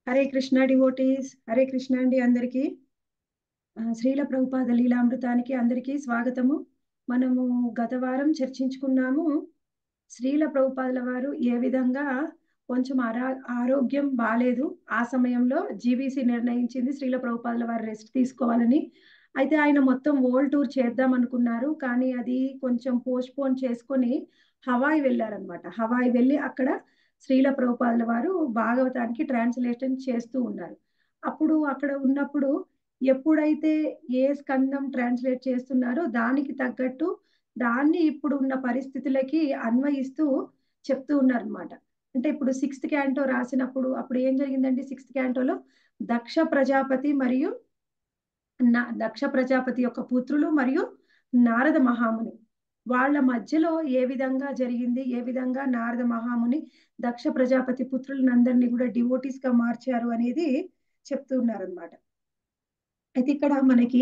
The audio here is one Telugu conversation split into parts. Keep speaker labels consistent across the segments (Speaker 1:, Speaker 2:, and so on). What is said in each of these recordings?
Speaker 1: హరే కృష్ణ డివోటీస్ హరే కృష్ణ అండి అందరికీ ఆ, శ్రీల ప్రభుపాద లీలామృతానికి అందరికీ స్వాగతము మనము గత వారం చర్చించుకున్నాము శ్రీల ప్రభుపాదుల వారు ఏ విధంగా కొంచెం ఆరా ఆరోగ్యం బాలేదు ఆ సమయంలో జీవీసీ నిర్ణయించింది శ్రీల ప్రభుపాదుల వారు రెస్ట్ తీసుకోవాలని అయితే ఆయన మొత్తం వరల్డ్ టూర్ చేద్దాం అనుకున్నారు కానీ అది కొంచెం పోస్ట్ పోన్ చేసుకొని హవాయి వెళ్ళారనమాట హవాయి వెళ్ళి అక్కడ శ్రీల ప్రభుపాదుల వారు భాగవతానికి ట్రాన్స్లేషన్ చేస్తూ ఉన్నారు అప్పుడు అక్కడ ఉన్నప్పుడు ఎప్పుడైతే ఏ స్కందం ట్రాన్స్లేట్ చేస్తున్నారో దానికి తగ్గట్టు దాన్ని ఇప్పుడు ఉన్న పరిస్థితులకి అన్వయిస్తూ చెప్తూ ఉన్నారనమాట అంటే ఇప్పుడు సిక్స్త్ క్యాంటో రాసినప్పుడు అప్పుడు ఏం జరిగిందండి సిక్స్త్ క్యాంటోలో దక్ష ప్రజాపతి మరియు నా- దక్ష ప్రజాపతి యొక్క పుత్రులు మరియు నారద మహాముని వాళ్ళ మధ్యలో ఏ విధంగా జరిగింది ఏ విధంగా నారద మహాముని దక్ష ప్రజాపతి పుత్రులందరినీ కూడా డివోటీస్ గా మార్చారు అనేది చెప్తూ ఉన్నారనమాట అయితే ఇక్కడ మనకి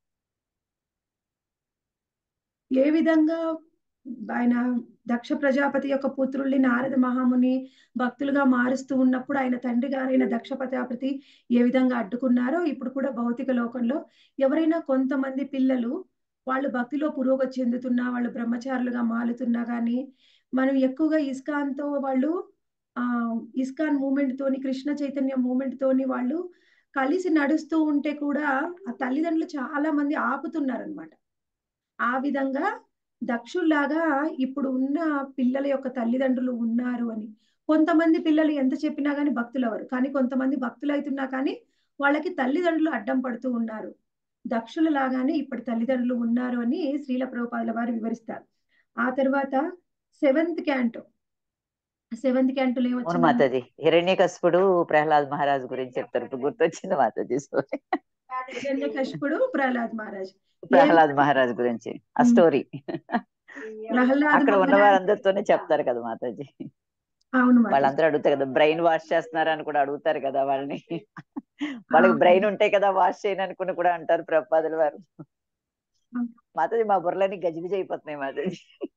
Speaker 1: ఏ విధంగా ఆయన దక్ష ప్రజాపతి యొక్క పుత్రుల్ని నారద మహాముని భక్తులుగా మారుస్తూ ఉన్నప్పుడు ఆయన తండ్రి గారైన దక్ష ప్రజాపతి ఏ విధంగా అడ్డుకున్నారో ఇప్పుడు కూడా భౌతిక లోకంలో ఎవరైనా కొంతమంది పిల్లలు వాళ్ళు భక్తిలో పురోగతి చెందుతున్నా వాళ్ళు బ్రహ్మచారులుగా మారుతున్నా కానీ మనం ఎక్కువగా ఇస్కాన్ తో వాళ్ళు ఆ ఇస్కాన్ మూమెంట్ తోని కృష్ణ చైతన్య మూమెంట్ తోని వాళ్ళు కలిసి నడుస్తూ ఉంటే కూడా ఆ తల్లిదండ్రులు చాలా మంది ఆపుతున్నారనమాట ఆ విధంగా దక్షుల్లాగా ఇప్పుడు ఉన్న పిల్లల యొక్క తల్లిదండ్రులు ఉన్నారు అని కొంతమంది పిల్లలు ఎంత చెప్పినా కానీ భక్తులు ఎవరు కానీ కొంతమంది భక్తులు అవుతున్నా కానీ వాళ్ళకి తల్లిదండ్రులు అడ్డం పడుతూ ఉన్నారు దక్షుల లాగానే ఇప్పటి తల్లిదండ్రులు ఉన్నారు అని శ్రీల ప్రభుపాదుల వారు వివరిస్తారు ఆ తర్వాత సెవెంత్ క్యాంటో సెవెంత్ క్యాంటోలో
Speaker 2: అవును
Speaker 1: ఏమొచ్చింది
Speaker 2: మాతాజీ హిరణ్యకశిపుడు ప్రహ్లాద్ మహారాజ్ గురించి చెప్తారు ఇప్పుడు గుర్తొచ్చింది మాతాజీ సారీ
Speaker 1: హిరణ్యకశిపుడు ప్రహ్లాద్ మహారాజ్
Speaker 2: ప్రహ్లాద్ మహారాజ్ గురించి ఆ
Speaker 1: ఉమ్.
Speaker 2: స్టోరీ
Speaker 1: ప్రహ్లాద్
Speaker 2: అక్కడ ఉన్న
Speaker 1: మహారాజ్
Speaker 2: వారందరితోనే చెప్తారు కదా మాతాజీ
Speaker 1: అవును మాతాజీ
Speaker 2: వాళ్ళందరూ అడుగుతారు కదా బ్రెయిన్ వాష్ చేస్తున్నారని కూడా అడుగుతారు కదా వాళ్ళని వాళ్ళకి
Speaker 1: అవును.
Speaker 2: బ్రెయిన్ ఉంటే కదా వాష్ చేయను అనుకుని కూడా అంటారు ప్రపాదుల వారు
Speaker 1: అవును.
Speaker 2: మాతాజీ మా బుర్రలని గజిబిజి అయిపోతున్నాయి మాతాజీ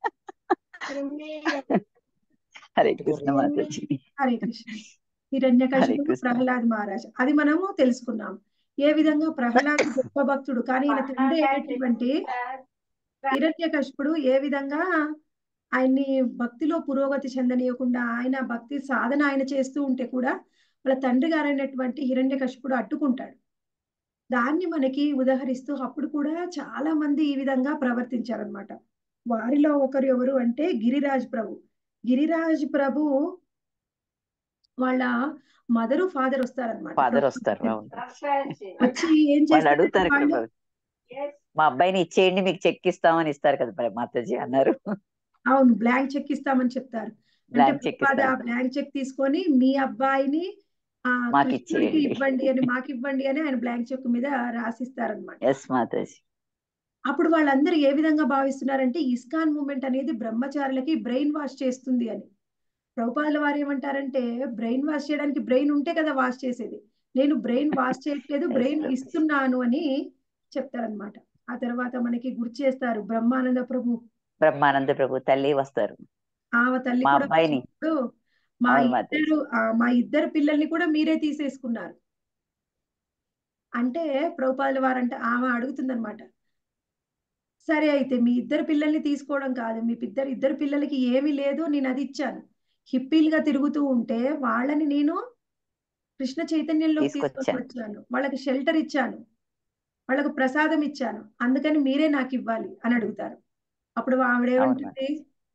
Speaker 2: హరే కృష్ణ మాతాజీ
Speaker 1: హరే కృష్ణ
Speaker 2: హరే
Speaker 1: హిరణ్యకశిపుడు
Speaker 2: కృష్ణ
Speaker 1: ప్రహ్లాద్ మహారాజ్ అది మనము తెలుసుకున్నాం ఏ విధంగా ప్రహ్లాద్ గొప్ప భక్తుడు కానీ ఈయన తండ్రి అయినటువంటి హిరణ్యకశిపుడు ఏ విధంగా ఆయన్ని భక్తిలో పురోగతి చెందనీయకుండా ఆయన భక్తి సాధన ఆయన చేస్తూ ఉంటే కూడా వాళ్ళ తండ్రి గారైనటువంటి హిరణ్యకశిపుడు అడ్డుకుంటాడు దాన్ని మనకి ఉదహరిస్తూ అప్పుడు కూడా చాలా మంది ఈ విధంగా ప్రవర్తించారనమాట వారిలో ఒకరు ఎవరు అంటే గిరిరాజ్ ప్రభు గిరిరాజ్ ప్రభు వాళ్ళ మదరు ఫాదర్ వస్తారనమాట
Speaker 2: ఫాదర్ వస్తారు అవును
Speaker 1: వచ్చి ఏం
Speaker 2: వాళ్ళు
Speaker 1: చేస్తారు
Speaker 2: అడుగుతారు
Speaker 1: వాళ్ళు
Speaker 2: కదా మా అబ్బాయిని ఇచ్చేయండి మీకు చెక్ ఇస్తామని ఇస్తారు కదా మరి మాతాజీ అన్నారు
Speaker 1: అవును బ్లాంక్ చెక్ ఇస్తామని చెప్తారు అంటే
Speaker 2: బ్లాంక్ చెక్
Speaker 1: ప్రభుపాద ఆ
Speaker 2: ఇస్తారు
Speaker 1: బ్లాంక్ చెక్ తీసుకొని మీ అబ్బాయిని ఆ
Speaker 2: మాకు
Speaker 1: కృష్ణుడికి
Speaker 2: ఇచ్చేయండి
Speaker 1: ఇవ్వండి అని మాకు ఇవ్వండి అని ఆయన బ్లాంక్ చెక్ మీద రాసిస్తారనమాట
Speaker 2: ఎస్ మాతాజీ
Speaker 1: అప్పుడు వాళ్ళందరూ ఏ విధంగా భావిస్తున్నారంటే ఇస్కాన్ మూమెంట్ అనేది బ్రహ్మచారులకి బ్రెయిన్ వాష్ చేస్తుంది అని ప్రభుపాదుల వారు ఏమంటారంటే బ్రెయిన్ వాష్ చేయడానికి బ్రెయిన్ ఉంటే కదా వాష్ చేసేది నేను బ్రెయిన్ వాష్ చేయట్లేదు
Speaker 2: ఎస్
Speaker 1: బ్రెయిన్
Speaker 2: మాతాజీ
Speaker 1: ఇస్తున్నాను అని చెప్తారనమాట ఆ తర్వాత మనకి గుర్తు చేస్తారు బ్రహ్మానంద ప్రభు
Speaker 2: బ్రహ్మానంద ప్రభు తల్లి వస్తారు
Speaker 1: ఆమె తల్లి
Speaker 2: మా
Speaker 1: కూడా
Speaker 2: అబ్బాయిని
Speaker 1: వచ్చినప్పుడు మా
Speaker 2: అవును మాతాజీ
Speaker 1: ఇద్దరు ఆ, మా ఇద్దరు పిల్లల్ని కూడా మీరే తీసేసుకున్నారు అంటే ప్రభుపాదుల వారంట ఆమె అడుగుతుందన్నమాట సరే అయితే మీ ఇద్దరు పిల్లల్ని తీసుకోవడం కాదు మీ ఇద్దరు ఇద్దరు పిల్లలకి ఏమీ లేదు నేను అది ఇచ్చాను హిప్పీలుగా తిరుగుతూ ఉంటే వాళ్ళని నేను కృష్ణ చైతన్యంలోకి తీసుకొని
Speaker 2: తీసుకొచ్చాను
Speaker 1: వచ్చాను వాళ్ళకి షెల్టర్ ఇచ్చాను వాళ్ళకు ప్రసాదం ఇచ్చాను అందుకని మీరే నాకు ఇవ్వాలి అని అడుగుతారు అప్పుడు
Speaker 2: అవును
Speaker 1: ఆవిడేమంటుంది
Speaker 2: మాతాజీ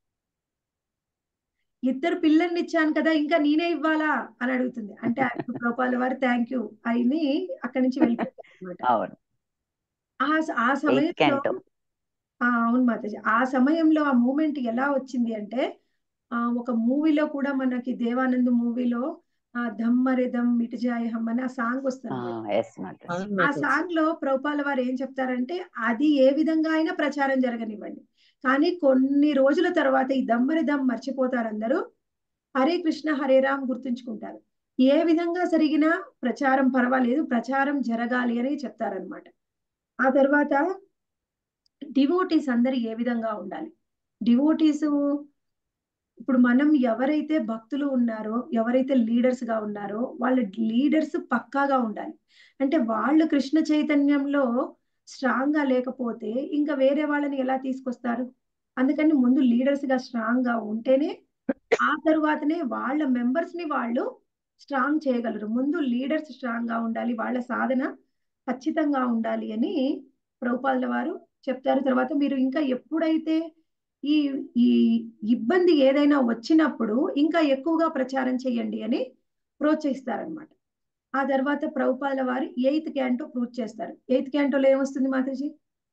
Speaker 1: ఇద్దరు పిల్లల్ని ఇచ్చాను కదా ఇంకా నేనే ఇవ్వాలా అని అడుగుతుంది అంటే అప్పుడు ప్రభుపాదుల వారు థ్యాంక్ యూ అని అక్కడి నుంచి వెళ్ళిపోతారు అనమాట
Speaker 2: అవును
Speaker 1: ఆ ఆ
Speaker 2: ఎయిత్
Speaker 1: సమయంలో
Speaker 2: క్యాంటో
Speaker 1: ఆ, అవును మాతాజీ ఆ సమయంలో ఆ మూమెంట్ ఎలా వచ్చింది అంటే ఆ ఒక మూవీలో కూడా మనకి దేవానంద్ మూవీలో ఆ ధమ్మరే దమ్ మిటజాయ హమ్ అని ఆ సాంగ్ వస్తుంది అనమాట
Speaker 2: ఎస్ మాతాజీ
Speaker 3: అవును
Speaker 1: ఆ
Speaker 3: మాతాజీ
Speaker 1: సాంగ్ లో ప్రభుపాల వారు ఏం చెప్తారంటే అది ఏ విధంగా అయినా ప్రచారం జరగనివ్వండి కానీ కొన్ని రోజుల తర్వాత ఈ దమ్మరి దమ్ మర్చిపోతారు అందరూ హరే కృష్ణ హరే రామ్ గుర్తుంచుకుంటారు ఏ విధంగా జరిగినా ప్రచారం పర్వాలేదు ప్రచారం జరగాలి అని చెప్తారనమాట ఆ తర్వాత డివోటీస్ అందరు ఏ విధంగా ఉండాలి డివోటీస్ ఇప్పుడు మనం ఎవరైతే భక్తులు ఉన్నారో ఎవరైతే లీడర్స్ గా ఉన్నారో వాళ్ళ లీడర్స్ పక్కాగా ఉండాలి అంటే వాళ్ళు కృష్ణ చైతన్యంలో స్ట్రాంగ్ గా లేకపోతే ఇంకా వేరే వాళ్ళని ఎలా తీసుకొస్తారు అందుకని ముందు లీడర్స్ గా స్ట్రాంగ్ గా ఉంటేనే ఆ తరువాతనే వాళ్ళ మెంబర్స్ ని వాళ్ళు స్ట్రాంగ్ చేయగలరు ముందు లీడర్స్ స్ట్రాంగ్ గా ఉండాలి వాళ్ళ సాధన ఖచ్చితంగా ఉండాలి అని ప్రభుపాదుల వారు చెప్తారు తర్వాత మీరు ఇంకా ఎప్పుడైతే ఈ ఈ ఇబ్బంది ఏదైనా వచ్చినప్పుడు ఇంకా ఎక్కువగా ప్రచారం చేయండి అని ప్రోత్సహిస్తారనమాట ఆ తర్వాత ప్రభుపాదుల వారు ఎయిత్ క్యాంటో పూర్తి చేస్తారు ఎయిత్ క్యాంటోలో ఏమొస్తుంది మాతాజీ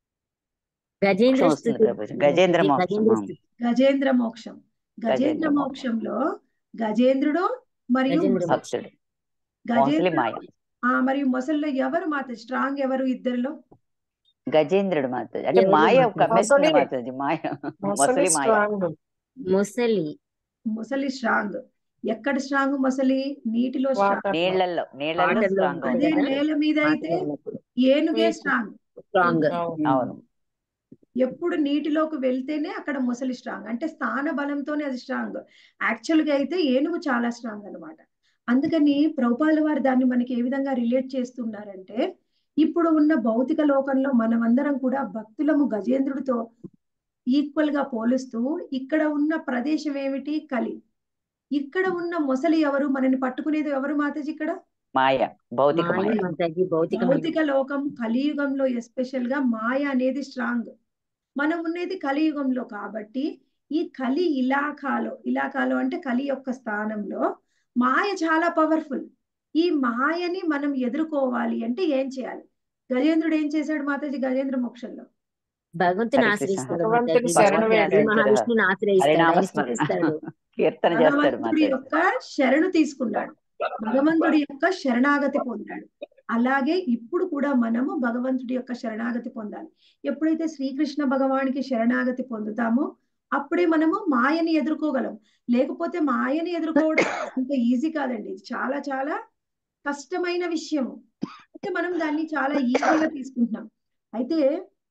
Speaker 3: గజేంద్ర
Speaker 2: మోక్షం వస్తుంది
Speaker 3: స్థుతి
Speaker 2: ప్రభుజీ గజేంద్ర మోక్షం
Speaker 3: గజేంద్ర
Speaker 2: ఆ.
Speaker 3: స్థుతి
Speaker 1: గజేంద్ర మోక్షం గజేంద్ర
Speaker 2: గజేంద్ర మోక్షం
Speaker 1: మోక్షంలో గజేంద్రుడు మరియు
Speaker 3: గజేంద్ర
Speaker 1: మొసలి.
Speaker 2: భక్తుడు మోసలి
Speaker 1: గజేంద్రుడు
Speaker 2: మాయ
Speaker 1: ఆ మరియు మొసల్లో ఎవరు మాత స్ట్రాంగ్ ఎవరు ఇద్దరిలో
Speaker 2: గజేంద్రుడు మాతాజీ అంటే
Speaker 3: ఎవరు
Speaker 2: మాయ
Speaker 3: మాతాజీ?
Speaker 2: కమ్మేస్తుంది
Speaker 4: మొసలి.
Speaker 2: మాతాజీ మాయ
Speaker 4: మొసలి
Speaker 2: మొసలి మాయ
Speaker 4: స్ట్రాంగ్
Speaker 3: ముసలి
Speaker 1: మొసలి స్ట్రాంగ్ ఎక్కడ స్ట్రాంగ్ మొసలి నీటిలో స్ట్రాంగ్
Speaker 4: వాటర్
Speaker 2: నీళ్లలో నీళ్లలో
Speaker 3: వాటర్లో
Speaker 2: స్ట్రాంగ్ గా
Speaker 1: అదే
Speaker 2: ఉంది
Speaker 3: కదా?
Speaker 1: నేల మీద అయితే ఏనుగే స్ట్రాంగ్
Speaker 3: స్ట్రాంగ్
Speaker 2: అవును
Speaker 1: ఎప్పుడు నీటిలోకి వెళ్తేనే అక్కడ మొసలి స్ట్రాంగ్ అంటే స్థాన బలంతోనే అది స్ట్రాంగ్ యాక్చువల్ గా అయితే ఏనుగు చాలా స్ట్రాంగ్ అన్నమాట అందుకని ప్రభుపాల వారు దాన్ని మనకి ఏ విధంగా రిలేట్ చేస్తున్నారంటే ఇప్పుడు ఉన్న భౌతిక లోకంలో మనమందరం కూడా భక్తులము గజేంద్రుడితో ఈక్వల్ గా పోలుస్తూ ఇక్కడ ఉన్న ప్రదేశం ఏమిటి కలి ఇక్కడ ఉన్న మొసలి ఎవరు మనని పట్టుకునేది ఎవరు మాతాజీ ఇక్కడ
Speaker 2: మాయ భౌతిక
Speaker 3: మాయ
Speaker 2: మాయ
Speaker 3: మాతాజీ భౌతిక
Speaker 1: భౌతిక లోకం కలియుగంలో ఎస్పెషల్ గా మాయ అనేది స్ట్రాంగ్ మనం ఉన్నది కలియుగంలో కాబట్టి ఈ కలి ఇలాఖాలో ఇలాఖాలో అంటే కలి యొక్క స్థానంలో మాయ చాలా పవర్ఫుల్ ఈ మాయని మనం ఎదుర్కోవాలి అంటే ఏం చేయాలి గజేంద్రుడు ఏం చేశాడు మాతాజీ గజేంద్ర మోక్షంలో
Speaker 3: భగవంతుని
Speaker 2: హరే కృష్ణ.
Speaker 3: ఆశ్రయిస్తాడు
Speaker 4: భగవంతుని
Speaker 3: మాతాజీ.
Speaker 4: శరణు
Speaker 3: భగవంతుని
Speaker 4: వేడు.
Speaker 3: మహావిష్ణుని ఆశ్రయిస్తాడు
Speaker 2: హరినామ
Speaker 3: ఆయన
Speaker 2: స్మరణ
Speaker 3: స్తుతిస్తాడు
Speaker 2: కీర్తన చేస్తాడు
Speaker 1: భగవంతుడి
Speaker 2: మాతాజీ
Speaker 1: యొక్క శరణు తీసుకున్నాడు భగవంతుడి యొక్క శరణాగతి పొందాడు అలాగే ఇప్పుడు కూడా మనము భగవంతుడి యొక్క శరణాగతి పొందాలి ఎప్పుడైతే శ్రీకృష్ణ భగవానికి శరణాగతి పొందుతామో అప్పుడే మనము మాయని ఎదుర్కోగలం లేకపోతే మాయని ఎదుర్కోవడం అంత ఈజీ కాదండి ఇది చాలా చాలా కష్టమైన విషయము అయితే మనం దాన్ని చాలా ఈజీగా తీసుకుంటున్నాం అయితే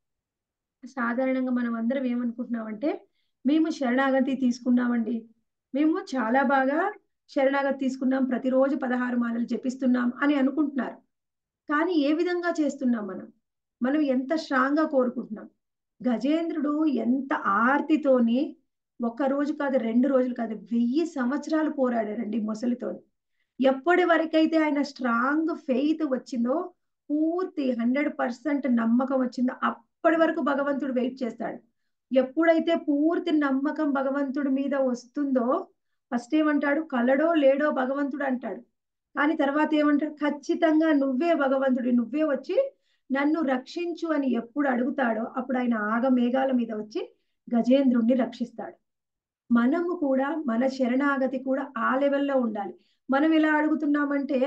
Speaker 1: సాధారణంగా మనం అందరం ఏమనుకుంటున్నామంటే మేము శరణాగతి తీసుకున్నామండి మేము చాలా బాగా శరణాగతి తీసుకున్నాం ప్రతిరోజు పదహారు మాలలు జపిస్తున్నాం అని అనుకుంటున్నారు కానీ ఏ విధంగా చేస్తున్నాం మనం మనం ఎంత స్ట్రాంగ్ గా కోరుకుంటున్నాం గజేంద్రుడు ఎంత ఆర్తితోని ఒక్క రోజు కాదు రెండు రోజులు కాదు వెయ్యి సంవత్సరాలు పోరాడారండి మొసలితోని ఎప్పటి వరకైతే ఆయన స్ట్రాంగ్ ఫెయిత్ వచ్చిందో పూర్తి హండ్రెడ్ పర్సెంట్ నమ్మకం వచ్చిందో అప్పటి వరకు భగవంతుడు వెయిట్ చేస్తాడు ఎప్పుడైతే పూర్తి నమ్మకం భగవంతుడి మీద వస్తుందో ఫస్ట్ ఏమంటాడు కలడో లేడో భగవంతుడు అంటాడు కానీ తర్వాత ఏమంటాడు ఖచ్చితంగా నువ్వే భగవంతుడి నువ్వే వచ్చి నన్ను రక్షించు అని ఎప్పుడు అడుగుతాడో అప్పుడు ఆయన ఆగ మేఘాల మీద వచ్చి గజేంద్రుణ్ణి రక్షిస్తాడు మనము కూడా మన శరణాగతి కూడా ఆ లెవెల్లో ఉండాలి మనం ఎలా అడుగుతున్నామంటే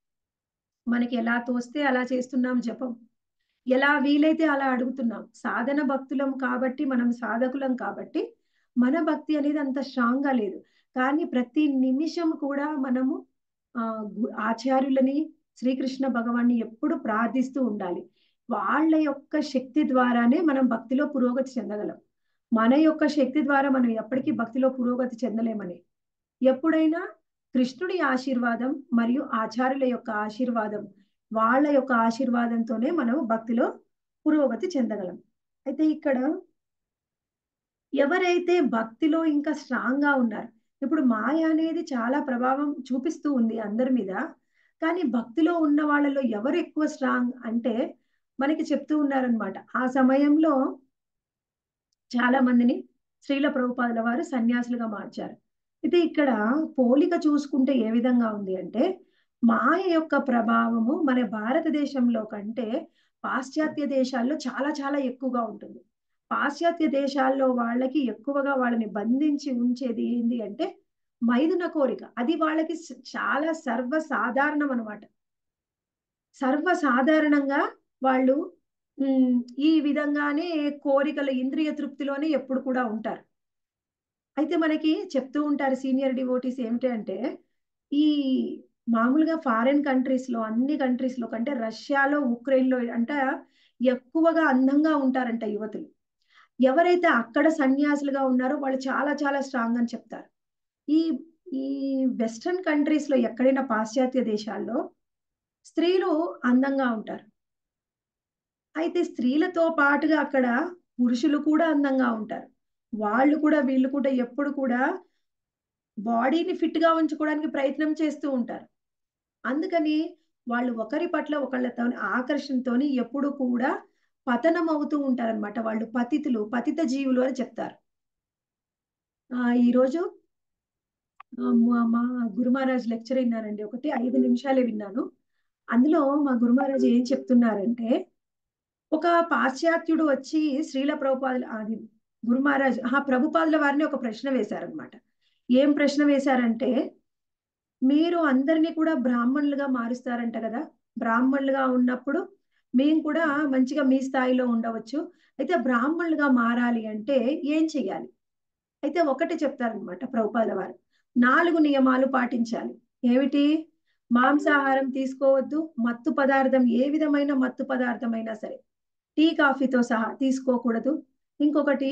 Speaker 1: మనకి ఎలా తోస్తే అలా చేస్తున్నాం జపం ఎలా వీలైతే అలా అడుగుతున్నాం సాధన భక్తులం కాబట్టి మనం సాధకులం కాబట్టి మన భక్తి అనేది అంత స్ట్రాంగ్ గా లేదు కానీ ప్రతి నిమిషం కూడా మనము ఆ గు- ఆచార్యులని శ్రీకృష్ణ భగవాన్ని ఎప్పుడు ప్రార్థిస్తూ ఉండాలి వాళ్ళ యొక్క శక్తి ద్వారానే మనం భక్తిలో పురోగతి చెందగలం మన యొక్క శక్తి ద్వారా మనం ఎప్పటికీ భక్తిలో పురోగతి చెందలేమని ఎప్పుడైనా కృష్ణుడి ఆశీర్వాదం మరియు ఆచార్యుల యొక్క ఆశీర్వాదం వాళ్ళ యొక్క ఆశీర్వాదంతోనే మనం భక్తిలో పురోగతి చెందగలం అయితే ఇక్కడ ఎవరైతే భక్తిలో ఇంకా స్ట్రాంగ్ గా ఉన్నారు ఇప్పుడు మాయ అనేది చాలా ప్రభావం చూపిస్తూ ఉంది అందరి మీద కానీ భక్తిలో ఉన్న వాళ్ళలో ఎవరు ఎక్కువ స్ట్రాంగ్ అంటే మనకి చెప్తూ ఉన్నారనమాట ఆ సమయంలో చాలా మందిని శ్రీల ప్రభుపాదుల వారు సన్యాసులుగా మార్చారు అయితే ఇక్కడ పోలిక చూసుకుంటే ఏ విధంగా ఉంది అంటే మాయ యొక్క ప్రభావము మన భారతదేశంలో కంటే పాశ్చాత్య దేశాల్లో చాలా చాలా ఎక్కువగా ఉంటుంది పాశ్చాత్య దేశాల్లో వాళ్ళకి ఎక్కువగా వాళ్ళని బంధించి ఉంచేది ఏంటి అంటే మైదున కోరిక అది వాళ్ళకి స- చాలా సర్వసాధారణం అనమాట సర్వసాధారణంగా వాళ్ళు ఉమ్, ఈ విధంగానే కోరికల ఇంద్రియ తృప్తిలోనే ఎప్పుడు కూడా ఉంటారు అయితే మనకి చెప్తూ ఉంటారు సీనియర్ డివోటీస్ ఏమిటి అంటే ఈ మామూలుగా ఫారిన్ కంట్రీస్ లో అన్ని కంట్రీస్ లో కంటే రష్యాలో ఉక్రెయిన్ లో అంట ఎక్కువగా అందంగా ఉంటారంట యువతులు ఎవరైతే అక్కడ సన్యాసులుగా ఉన్నారో వాళ్ళు చాలా చాలా స్ట్రాంగ్ అని చెప్తారు ఈ ఈ వెస్టర్న్ కంట్రీస్ లో ఎక్కడైనా పాశ్చాత్య దేశాల్లో స్త్రీలు అందంగా ఉంటారు అయితే స్త్రీలతో పాటుగా అక్కడ పురుషులు కూడా అందంగా ఉంటారు వాళ్ళు కూడా వీళ్ళు కూడా ఎప్పుడు కూడా బాడీని ఫిట్ గా ఉంచుకోవడానికి ప్రయత్నం చేస్తూ ఉంటారు అందుకని వాళ్ళు ఒకరి పట్ల ఒకళ్ళతో ఆకర్షణతోని ఎప్పుడు కూడా పతనం అవుతూ ఉంటారనమాట వాళ్ళు పతితులు పతిత జీవులు అని చెప్తారు ఆ ఈరోజు ఆ, మా మా గురు మహారాజ్ లెక్చర్ విన్నానండి ఒకటి ఐదు నిమిషాలే విన్నాను అందులో మా గురు మహారాజ్ ఏం చెప్తున్నారంటే ఒక పాశ్చాత్యుడు వచ్చి శ్రీల ప్రభుపాదుల అది గురు మహారాజ్ ఆ ప్రభుపాదుల వారిని ఒక ప్రశ్న వేశారనమాట ఏం ప్రశ్న వేశారంటే మీరు అందరినీ కూడా బ్రాహ్మణులుగా మారుస్తారంట కదా బ్రాహ్మణులుగా ఉన్నప్పుడు మేము కూడా మంచిగా మీ స్థాయిలో ఉండవచ్చు అయితే బ్రాహ్మణులుగా మారాలి అంటే ఏం చెయ్యాలి అయితే ఒకటి చెప్తారనమాట ప్రభుపాదుల వారు నాలుగు నియమాలు పాటించాలి ఏమిటి మాంసాహారం తీసుకోవద్దు మత్తు పదార్థం ఏ విధమైన మత్తు పదార్థమైనా సరే టీ కాఫీతో సహా తీసుకోకూడదు ఇంకొకటి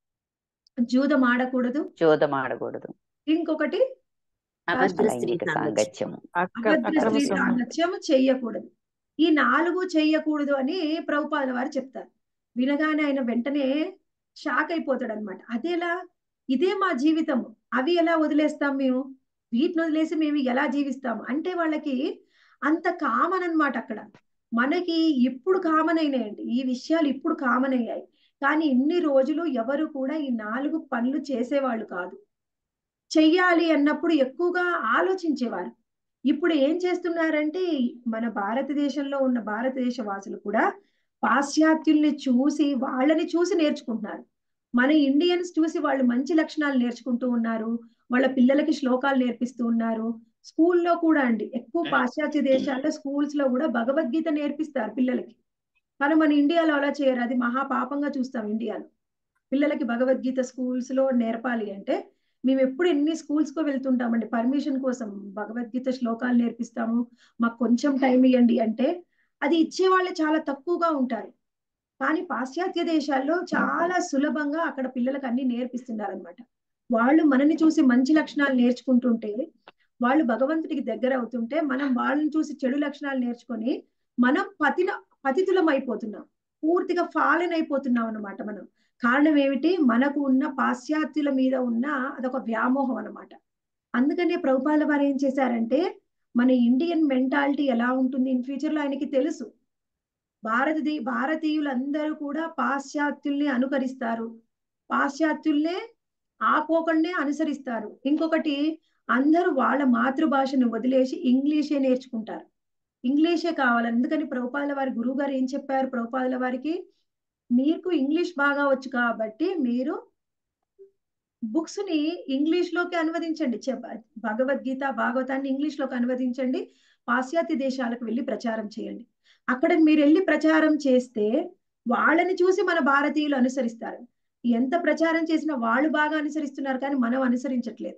Speaker 1: జూదం ఆడకూడదు
Speaker 2: జోదం ఆడకూడదు
Speaker 1: ఇంకొకటి
Speaker 3: అభద్ర స్త్రీ
Speaker 2: లైంగిక
Speaker 3: సాంగత్యం
Speaker 2: సాంగత్యము
Speaker 4: అక్క
Speaker 1: అభద్ర
Speaker 4: అక్రమ
Speaker 1: స్త్రీ
Speaker 4: సంబంధం
Speaker 1: సాంగత్యం చెయ్యకూడదు ఈ నాలుగు చెయ్యకూడదు అని ప్రభుపాదుల వారు చెప్తారు వినగానే ఆయన వెంటనే షాక్ అయిపోతాడు అనమాట అదేలా ఇదే మా జీవితము అవి ఎలా వదిలేస్తాం మేము వీటిని వదిలేసి మేము ఎలా జీవిస్తాము అంటే వాళ్ళకి అంత కామన్ అన్నమాట అక్కడ మనకి ఇప్పుడు కామన్ అయినాయండి ఈ విషయాలు ఇప్పుడు కామన్ అయ్యాయి కానీ ఇన్ని రోజులు ఎవరు కూడా ఈ నాలుగు పనులు చేసేవాళ్ళు కాదు చెయ్యాలి అన్నప్పుడు ఎక్కువగా ఆలోచించేవారు ఇప్పుడు ఏం చేస్తున్నారంటే మన భారతదేశంలో ఉన్న భారతదేశ వాసులు కూడా పాశ్చాత్యుల్ని చూసి వాళ్ళని చూసి నేర్చుకుంటున్నారు మన ఇండియన్స్ చూసి వాళ్ళు మంచి లక్షణాలు నేర్చుకుంటూ ఉన్నారు వాళ్ళ పిల్లలకి శ్లోకాలు నేర్పిస్తూ ఉన్నారు స్కూల్లో కూడా అండి ఎక్కువ పాశ్చాత్య దేశాల్లో స్కూల్స్ లో కూడా భగవద్గీత నేర్పిస్తారు పిల్లలకి కానీ మన ఇండియాలో అలా చేయరు అది మహా పాపంగా చూస్తాం ఇండియాలో పిల్లలకి భగవద్గీత స్కూల్స్ లో నేర్పాలి అంటే మేము ఎప్పుడు ఎన్ని స్కూల్స్ కో వెళ్తుంటామండి పర్మిషన్ కోసం భగవద్గీత శ్లోకాలు నేర్పిస్తాము మాకు కొంచెం టైం ఇవ్వండి అంటే అది ఇచ్చే వాళ్ళు చాలా తక్కువగా ఉంటారు కానీ పాశ్చాత్య దేశాల్లో చాలా సులభంగా అక్కడ పిల్లలకు అన్ని నేర్పిస్తున్నారు అనమాట వాళ్ళు మనని చూసి మంచి లక్షణాలు నేర్చుకుంటుంటే వాళ్ళు భగవంతుడికి దగ్గర అవుతుంటే మనం వాళ్ళని చూసి చెడు లక్షణాలు నేర్చుకొని మనం పతిన పతితులం అయిపోతున్నాం పూర్తిగా ఫాలెన్ అయిపోతున్నాం అన్నమాట మనం కారణం ఏమిటి మనకు ఉన్న పాశ్చాత్యుల మీద ఉన్న అదొక వ్యామోహం అన్నమాట అందుకనే ప్రభుపాల వారు ఏం చేశారంటే మన ఇండియన్ మెంటాలిటీ ఎలా ఉంటుంది ఇన్ ఫ్యూచర్ లో ఆయనకి తెలుసు భారతీ భారతీయులందరూ కూడా పాశ్చాత్యుల్ని అనుకరిస్తారు పాశ్చాత్యుల్నే ఆపోకల్నే అనుసరిస్తారు ఇంకొకటి అందరూ వాళ్ళ మాతృభాషను వదిలేసి ఇంగ్లీషే నేర్చుకుంటారు ఇంగ్లీషే కావాలి అందుకని ప్రభుపాదుల వారి గురువు గారు ఏం చెప్పారు ప్రభుపాదుల వారికి మీకు ఇంగ్లీష్ బాగా వచ్చు కాబట్టి మీరు బుక్స్ ని ఇంగ్లీష్ లోకి అనువదించండి చెప్- భగవద్గీత భాగవతాన్ని ఇంగ్లీష్ లోకి అనువదించండి పాశ్చాత్య దేశాలకు వెళ్ళి ప్రచారం చేయండి అక్కడ మీరు వెళ్ళి ప్రచారం చేస్తే వాళ్ళని చూసి మన భారతీయులు అనుసరిస్తారు ఎంత ప్రచారం చేసినా వాళ్ళు బాగా అనుసరిస్తున్నారు కానీ మనం అనుసరించట్లేదు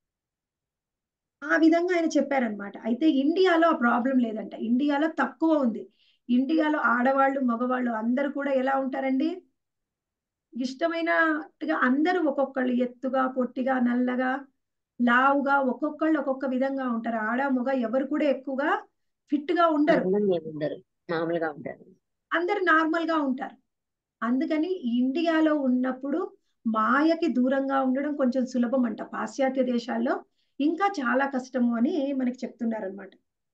Speaker 1: ఆ విధంగా ఆయన చెప్పారనమాట అయితే ఇండియాలో ఆ ప్రాబ్లం లేదంట ఇండియాలో తక్కువ ఉంది ఇండియాలో ఆడవాళ్ళు మగవాళ్ళు అందరూ కూడా ఎలా ఉంటారండి ఇష్టమైనట్టుగా అందరూ ఒక్కొక్కళ్ళు ఎత్తుగా పొట్టిగా నల్లగా లావుగా ఒక్కొక్కళ్ళు ఒక్కొక్క విధంగా ఉంటారు ఆడ మగ ఎవరు కూడా ఎక్కువగా ఫిట్ గా ఉండరు
Speaker 3: అందంగా ఏమి ఉండరు మామూలుగా ఉంటారు
Speaker 1: అందరు నార్మల్ గా ఉంటారు అందుకని ఇండియాలో ఉన్నప్పుడు మాయకి దూరంగా ఉండడం కొంచెం సులభం అంట పాశ్చాత్య దేశాల్లో ఇంకా చాలా కష్టము అని మనకి చెప్తున్నారు అనమాట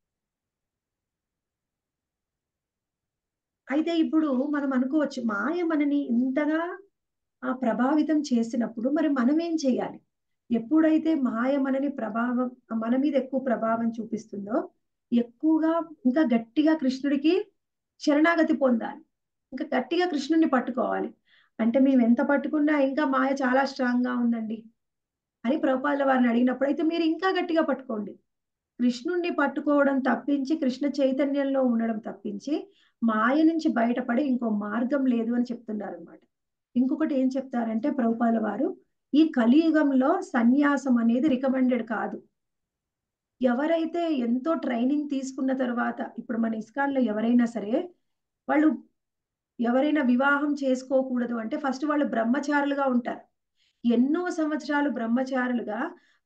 Speaker 1: అయితే ఇప్పుడు మనం అనుకోవచ్చు మాయ మనని ఇంతగా ఆ ప్రభావితం చేసినప్పుడు మరి మనం ఏం చేయాలి ఎప్పుడైతే మాయ మనని ప్రభావం మన మీద ఎక్కువ ప్రభావం చూపిస్తుందో ఎక్కువగా ఇంకా గట్టిగా కృష్ణుడికి శరణాగతి పొందాలి ఇంకా గట్టిగా కృష్ణుడిని పట్టుకోవాలి అంటే మేము ఎంత పట్టుకున్నా ఇంకా మాయ చాలా స్ట్రాంగ్ గా ఉందండి అని ప్రభుపాదుల వారిని అడిగినప్పుడు అయితే మీరు ఇంకా గట్టిగా పట్టుకోండి కృష్ణుణ్ణి పట్టుకోవడం తప్పించి కృష్ణ చైతన్యంలో ఉండడం తప్పించి మాయ నుంచి బయటపడే ఇంకో మార్గం లేదు అని చెప్తున్నారు అనమాట ఇంకొకటి ఏం చెప్తారంటే ప్రభుపాదుల వారు ఈ కలియుగంలో సన్యాసం అనేది రికమెండెడ్ కాదు ఎవరైతే ఎంతో ట్రైనింగ్ తీసుకున్న తర్వాత ఇప్పుడు మన ఇస్కాన్ లో ఎవరైనా సరే వాళ్ళు ఎవరైనా వివాహం చేసుకోకూడదు అంటే ఫస్ట్ వాళ్ళు బ్రహ్మచారులుగా ఉంటారు ఎన్నో సంవత్సరాలు బ్రహ్మచారులుగా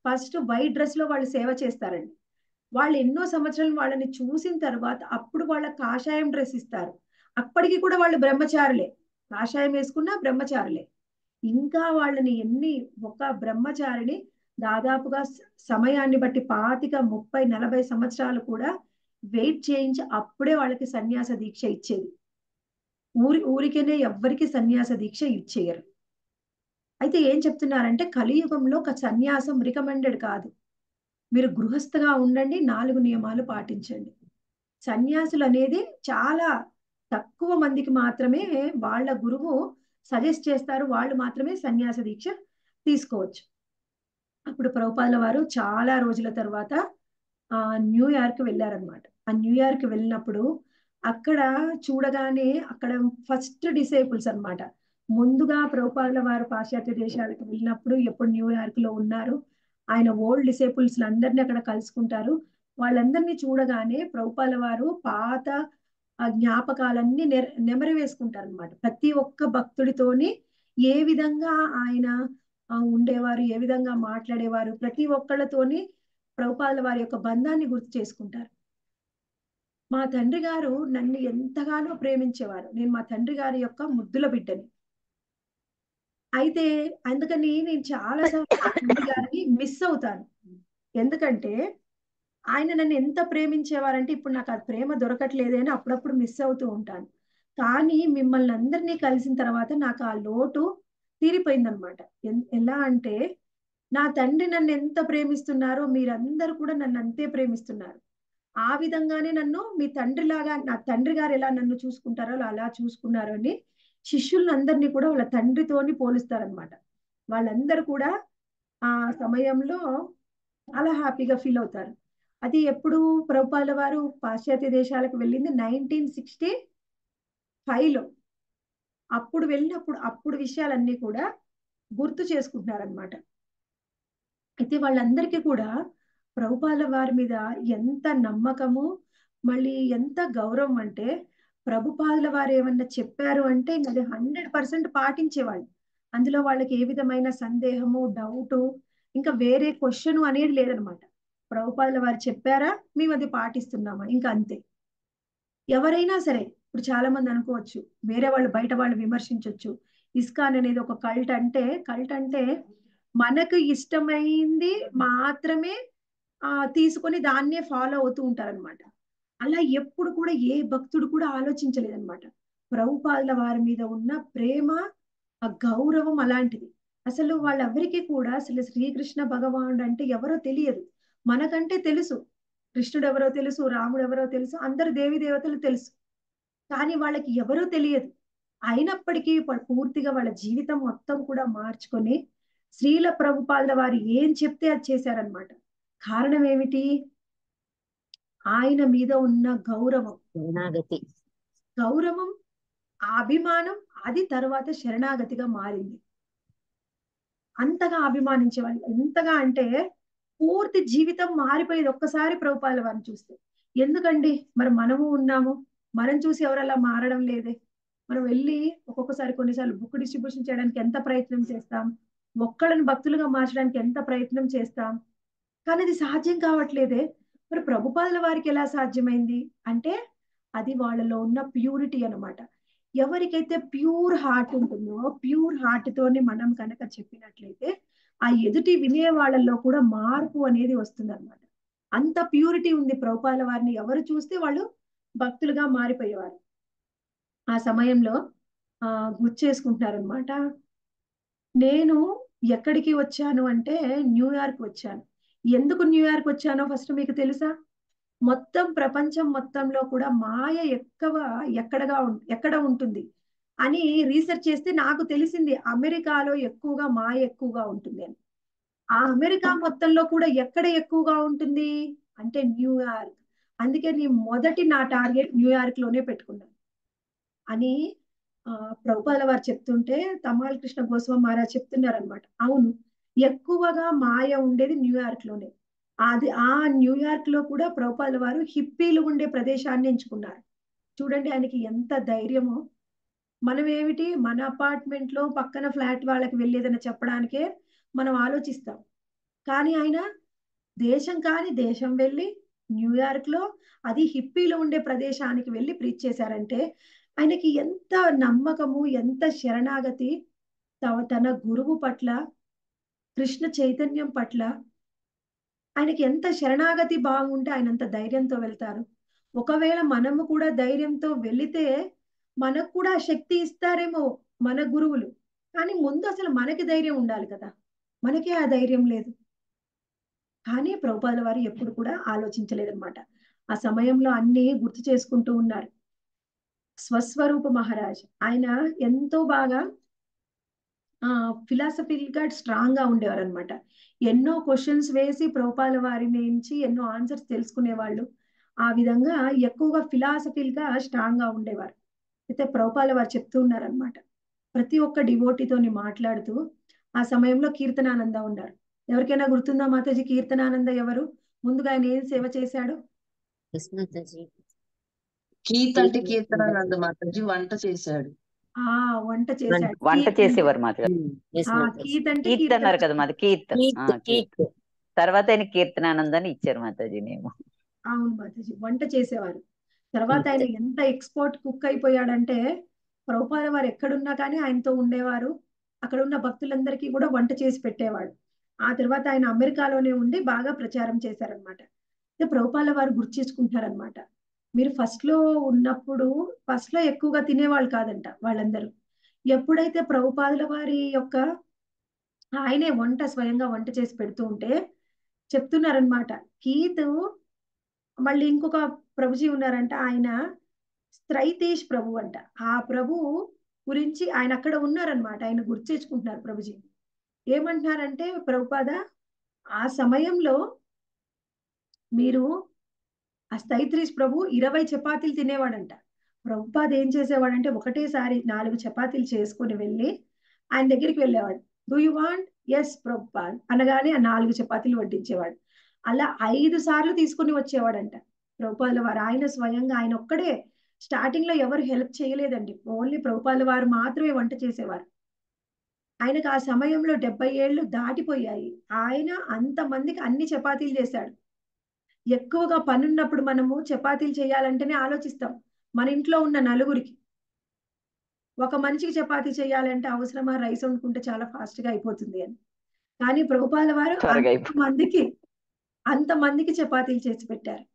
Speaker 1: ఫస్ట్ వైట్ డ్రెస్ లో వాళ్ళు సేవ చేస్తారండి వాళ్ళు ఎన్నో సంవత్సరాలు వాళ్ళని చూసిన తర్వాత అప్పుడు వాళ్ళ కాషాయం డ్రెస్ ఇస్తారు అప్పటికి కూడా వాళ్ళు బ్రహ్మచారులే కాషాయం వేసుకున్నా బ్రహ్మచారులే ఇంకా వాళ్ళని ఎన్ని ఒక బ్రహ్మచారిని దాదాపుగా స- సమయాన్ని బట్టి పాతిక ముప్పై నలభై సంవత్సరాలు కూడా వెయిట్ చేయించి అప్పుడే వాళ్ళకి సన్యాస దీక్ష ఇచ్చేది ఊరి ఊరికేనే ఎవ్వరికి సన్యాస దీక్ష ఇచ్చేయరు అయితే ఏం చెప్తున్నారంటే కలియుగంలో ఒక సన్యాసం రికమెండెడ్ కాదు మీరు గృహస్థగా ఉండండి నాలుగు నియమాలు పాటించండి సన్యాసులు అనేది చాలా తక్కువ మందికి మాత్రమే వాళ్ళ గురువు సజెస్ట్ చేస్తారు వాళ్ళు మాత్రమే సన్యాస దీక్ష తీసుకోవచ్చు అప్పుడు ప్రభుపాదుల వారు చాలా రోజుల తర్వాత ఆ న్యూయార్క్ వెళ్ళారనమాట ఆ న్యూయార్క్ వెళ్ళినప్పుడు అక్కడ చూడగానే అక్కడ ఫస్ట్ డిసేబుల్స్ అన్నమాట ముందుగా ప్రభుపాదుల వారు పాశ్చాత్య దేశాలకు వెళ్ళినప్పుడు ఎప్పుడు న్యూయార్క్ లో ఉన్నారు ఆయన ఓల్డ్ డిసేబుల్స్ అందరినీ అక్కడ కలుసుకుంటారు వాళ్ళందరినీ చూడగానే ప్రభుపాల వారు పాత ఆ జ్ఞాపకాలన్నీ నెర నెమరు వేసుకుంటారు అనమాట ప్రతి ఒక్క భక్తుడితోని ఏ విధంగా ఆయన ఆ, ఉండేవారు ఏ విధంగా మాట్లాడేవారు ప్రతి ఒక్కళ్ళతోని ప్రభుపాదుల వారి యొక్క బంధాన్ని గుర్తు చేసుకుంటారు మా తండ్రి గారు నన్ను ఎంతగానో ప్రేమించేవారు నేను మా తండ్రి గారి యొక్క ముద్దుల బిడ్డని అయితే అందుకని నేను చాలా సార్లు మా తండ్రి గారిని మిస్ అవుతాను ఎందుకంటే ఆయన నన్ను ఎంత ప్రేమించేవారంటే ఇప్పుడు నాకు ఆ ప్రేమ దొరకట్లేదే అని అప్పుడప్పుడు మిస్ అవుతూ ఉంటాను కానీ మిమ్మల్ని అందరినీ కలిసిన తర్వాత నాకు ఆ లోటు తీరిపోయిందనమాట ఎలా అంటే నా తండ్రి నన్ను ఎంత ప్రేమిస్తున్నారో మీరందరూ కూడా నన్ను అంతే ప్రేమిస్తున్నారు ఆ విధంగానే నన్ను మీ తండ్రి లాగా నా తండ్రి గారు ఎలా నన్ను చూసుకుంటారో అలా చూసుకున్నారు అని శిష్యులందరినీ కూడా వాళ్ళ తండ్రితోని పోలుస్తారనమాట వాళ్ళందరూ కూడా ఆ సమయంలో చాలా హ్యాపీగా ఫీల్ అవుతారు అది ఎప్పుడు ప్రభుపాల వారు పాశ్చాత్య దేశాలకు వెళ్ళింది నైన్టీన్ సిక్స్టీ ఫైవ్ లో అప్పుడు వెళ్ళినప్పుడు అప్పుడు విషయాలన్నీ కూడా గుర్తు చేసుకుంటున్నారనమాట అయితే వాళ్ళందరికీ కూడా ప్రభుపాల వారి మీద ఎంత నమ్మకము మళ్ళీ ఎంత గౌరవం అంటే ప్రభుపాదుల వారు ఏమన్నా చెప్పారు అంటే ఇంకా అది హండ్రెడ్ పర్సెంట్ పాటించేవాళ్ళు అందులో వాళ్ళకి ఏ విధమైన సందేహము డౌట్ ఇంకా వేరే క్వశ్చన్ అనేది లేదనమాట ప్రభుపాదుల వారు చెప్పారా మేము అది పాటిస్తున్నామా ఇంకా అంతే ఎవరైనా సరే ఇప్పుడు చాలా మంది అనుకోవచ్చు వేరే వాళ్ళు బయట వాళ్ళు విమర్శించవచ్చు ఇస్కాన్ అనేది ఒక కల్ట్ అంటే కల్ట్ అంటే మనకు ఇష్టమైంది మాత్రమే ఆ తీసుకొని దాన్నే ఫాలో అవుతూ ఉంటారనమాట అలా ఎప్పుడు కూడా ఏ భక్తుడు కూడా ఆలోచించలేదన్నమాట ప్రభుపాదుల వారి మీద ఉన్న ప్రేమ ఆ గౌరవం అలాంటిది అసలు వాళ్ళెవరికి కూడా అసలు శ్రీకృష్ణ భగవానుడు అంటే ఎవరో తెలియదు మనకంటే తెలుసు కృష్ణుడు ఎవరో తెలుసు రాముడు ఎవరో తెలుసు అందరు దేవి దేవతలు తెలుసు కానీ వాళ్ళకి ఎవరో తెలియదు అయినప్పటికీ వాళ్ళు పూర్తిగా వాళ్ళ జీవితం మొత్తం కూడా మార్చుకొని శ్రీల ప్రభుపాదుల వారు ఏం చెప్తే అది చేశారనమాట కారణం ఏమిటి ఆయన మీద ఉన్న గౌరవం
Speaker 3: శరణాగతి
Speaker 1: గౌరవం ఆ అభిమానం అది తర్వాత శరణాగతిగా మారింది అంతగా అభిమానించేవాళ్ళు ఎంతగా అంటే పూర్తి జీవితం మారిపోయేది ఒక్కసారి ప్రభుపాల వారిని చూస్తే ఎందుకండి మరి మనము ఉన్నాము మనం చూసి ఎవరలా మారడం లేదే మనం వెళ్ళి ఒక్కొక్కసారి కొన్నిసార్లు బుక్ డిస్ట్రిబ్యూషన్ చేయడానికి ఎంత ప్రయత్నం చేస్తాం ఒక్కళ్ళని భక్తులుగా మార్చడానికి ఎంత ప్రయత్నం చేస్తాం కానీ అది సాధ్యం కావట్లేదే మరి ప్రభుపాదుల వారికి ఎలా సాధ్యమైంది అంటే అది వాళ్ళలో ఉన్న ప్యూరిటీ అన్నమాట ఎవరికైతే ప్యూర్ హార్ట్ ఉంటుందో ప్యూర్ హార్ట్ తోని మనం కనుక చెప్పినట్లయితే ఆ ఎదుటి వినే వాళ్ళల్లో కూడా మార్పు అనేది వస్తుంది అనమాట అంత ప్యూరిటీ ఉంది ప్రభుపాల వారిని ఎవరు చూస్తే వాళ్ళు భక్తులుగా మారిపోయేవారు ఆ సమయంలో ఆ గుర్తు చేసుకుంటున్నారనమాట నేను ఎక్కడికి వచ్చాను అంటే న్యూయార్క్ వచ్చాను ఎందుకు న్యూయార్క్ వచ్చానో ఫస్ట్ మీకు తెలుసా మొత్తం ప్రపంచం మొత్తంలో కూడా మాయ ఎక్కువ ఎక్కడగా ఉం- ఎక్కడ ఉంటుంది అని రీసెర్చ్ చేస్తే నాకు తెలిసింది అమెరికాలో ఎక్కువగా మాయ ఎక్కువగా ఉంటుంది అని ఆ అమెరికా మొత్తంలో కూడా ఎక్కడ ఎక్కువగా ఉంటుంది అంటే న్యూయార్క్ అందుకే నీ మొదటి నా టార్గెట్ న్యూయార్క్ లోనే పెట్టుకున్నాను అని ఆ ప్రభుపాల వారు చెప్తుంటే తమాల్ కృష్ణ గోస్వామి మహారాజ్ చెప్తున్నారనమాట అవును ఎక్కువగా మాయ ఉండేది న్యూయార్క్ లోనే అది ఆ న్యూయార్క్ లో కూడా ప్రభుపాల వారు హిప్పీలు ఉండే ప్రదేశాన్ని ఎంచుకున్నారు చూడండి ఆయనకి ఎంత ధైర్యమో మనం ఏమిటి మన అపార్ట్మెంట్ లో పక్కన ఫ్లాట్ వాళ్ళకి వెళ్ళేదని చెప్పడానికే మనం ఆలోచిస్తాం కానీ ఆయన దేశం కాని దేశం వెళ్ళి న్యూయార్క్ లో అది హిప్పీలో ఉండే ప్రదేశానికి వెళ్ళి ప్రీచ్ చేశారంటే ఆయనకి ఎంత నమ్మకము ఎంత శరణాగతి తవ- తన గురువు పట్ల కృష్ణ చైతన్యం పట్ల ఆయనకి ఎంత శరణాగతి బాగుంటే ఆయన అంత ధైర్యంతో వెళ్తారు ఒకవేళ మనము కూడా ధైర్యంతో వెళితే మనకు కూడా ఆ శక్తి ఇస్తారేమో మన గురువులు కానీ ముందు అసలు మనకి ధైర్యం ఉండాలి కదా మనకే ఆ ధైర్యం లేదు కానీ ప్రభుపాదుల వారు ఎప్పుడు కూడా ఆలోచించలేదన్నమాట ఆ సమయంలో అన్ని గుర్తు చేసుకుంటూ ఉన్నారు స్వస్వరూప మహారాజ్ ఆయన ఎంతో బాగా ఆ ఫిలాసఫికల్ గా స్ట్రాంగ్ గా ఉండేవారు అనమాట ఎన్నో క్వశ్చన్స్ వేసి ప్రభుపాల వారి నుంచి ఎన్నో ఆన్సర్స్ తెలుసుకునేవాళ్ళు ఆ విధంగా ఎక్కువగా ఫిలాసఫికల్ గా స్ట్రాంగ్ గా ఉండేవారు అయితే ప్రభుపాల వారు చెప్తూ ఉన్నారనమాట ప్రతి ఒక్క డివోటీతోని మాట్లాడుతూ ఆ సమయంలో కీర్తనానంద ఉన్నారు ఎవరికైనా గుర్తుందా మాతాజీ కీర్తనానంద ఎవరు ముందుగా ఆయన ఏం సేవ చేశాడు
Speaker 3: ఎస్ మాతాజీ
Speaker 4: కీర్త అంటే కీర్తనానంద మాతాజీ వంట చేశాడు
Speaker 1: ఆ వంట చేశాడు
Speaker 2: వంట
Speaker 1: కీర్తన-
Speaker 2: చేసేవారు మాత్రం
Speaker 3: ఎస్
Speaker 1: ఆ
Speaker 3: మాతాజీ
Speaker 1: కీర్త అంటే
Speaker 2: కీర్త్
Speaker 1: కీర్తన
Speaker 2: అన్నారు కదా మాది కీర్త్ ఆ,
Speaker 3: కీర్త్
Speaker 2: కీర్త్
Speaker 3: కీర్త్
Speaker 2: తర్వాత ఆయన కీర్తనానందని ఇచ్చారు మాతాజీ నేము
Speaker 1: అవును మాతాజీ వంట చేసేవారు తర్వాత ఆయన ఎంత ఎక్స్పర్ట్ కుక్ అయిపోయాడంటే ప్రభుపాద వారు ఎక్కడున్నా కానీ ఆయనతో ఉండేవారు అక్కడ ఉన్న భక్తులందరికీ కూడా వంట చేసి పెట్టేవాడు ఆ తర్వాత ఆయన అమెరికాలోనే ఉండి బాగా ప్రచారం చేశారనమాట అయితే ప్రభుపాల వారు గుర్తు చేసుకుంటున్నారనమాట మీరు ఫస్ట్ లో ఉన్నప్పుడు ఫస్ట్ లో ఎక్కువగా తినేవాళ్ళు కాదంట వాళ్ళందరూ ఎప్పుడైతే ప్రభుపాదుల వారి యొక్క ఆయనే వంట స్వయంగా వంట చేసి పెడుతూ ఉంటే చెప్తున్నారనమాట కీతు మళ్ళీ ఇంకొక ప్రభుజీ ఉన్నారంట ఆయన స్త్రైతేష్ ప్రభు అంట ఆ ప్రభు గురించి ఆయన అక్కడ ఉన్నారనమాట ఆయన గుర్తు చేసుకుంటున్నారు ప్రభుజీ ఏమంటున్నారంటే ప్రభుపాద ఆ సమయంలో మీరు ఆ స్థైత్రీష్ ప్రభు ఇరవై చపాతీలు తినేవాడంట ప్రభుపాద ఏం చేసేవాడంటే ఒకటేసారి నాలుగు చపాతీలు చేసుకొని వెళ్ళి ఆయన దగ్గరికి వెళ్ళేవాడు do you want yes Prabhupad అనగానే ఆ నాలుగు చపాతీలు వడ్డించేవాడు అలా ఐదు సార్లు తీసుకుని వచ్చేవాడంట ప్రభుపాదుల వారు ఆయన స్వయంగా ఆయన ఒక్కడే స్టార్టింగ్ లో ఎవరు హెల్ప్ చేయలేదండి ఓన్లీ ప్రభుపాదుల వారు మాత్రమే వంట చేసేవారు ఆయనకు ఆ సమయంలో డెబ్బై ఏళ్ళు దాటిపోయాయి ఆయన అంతమందికి అన్ని చపాతీలు చేశాడు ఎక్కువగా పనున్నప్పుడు మనము చపాతీలు చేయాలంటేనే ఆలోచిస్తాం మన ఇంట్లో ఉన్న నలుగురికి ఒక మనిషికి చపాతీ చేయాలంటే అవసరమా రైస్ వండుకుంటే చాలా ఫాస్ట్ గా అయిపోతుంది అని కానీ ప్రభుపాల వారు
Speaker 2: త్వరగా
Speaker 1: అంత మందికి అంత మందికి చపాతీలు చేసి పెట్టారు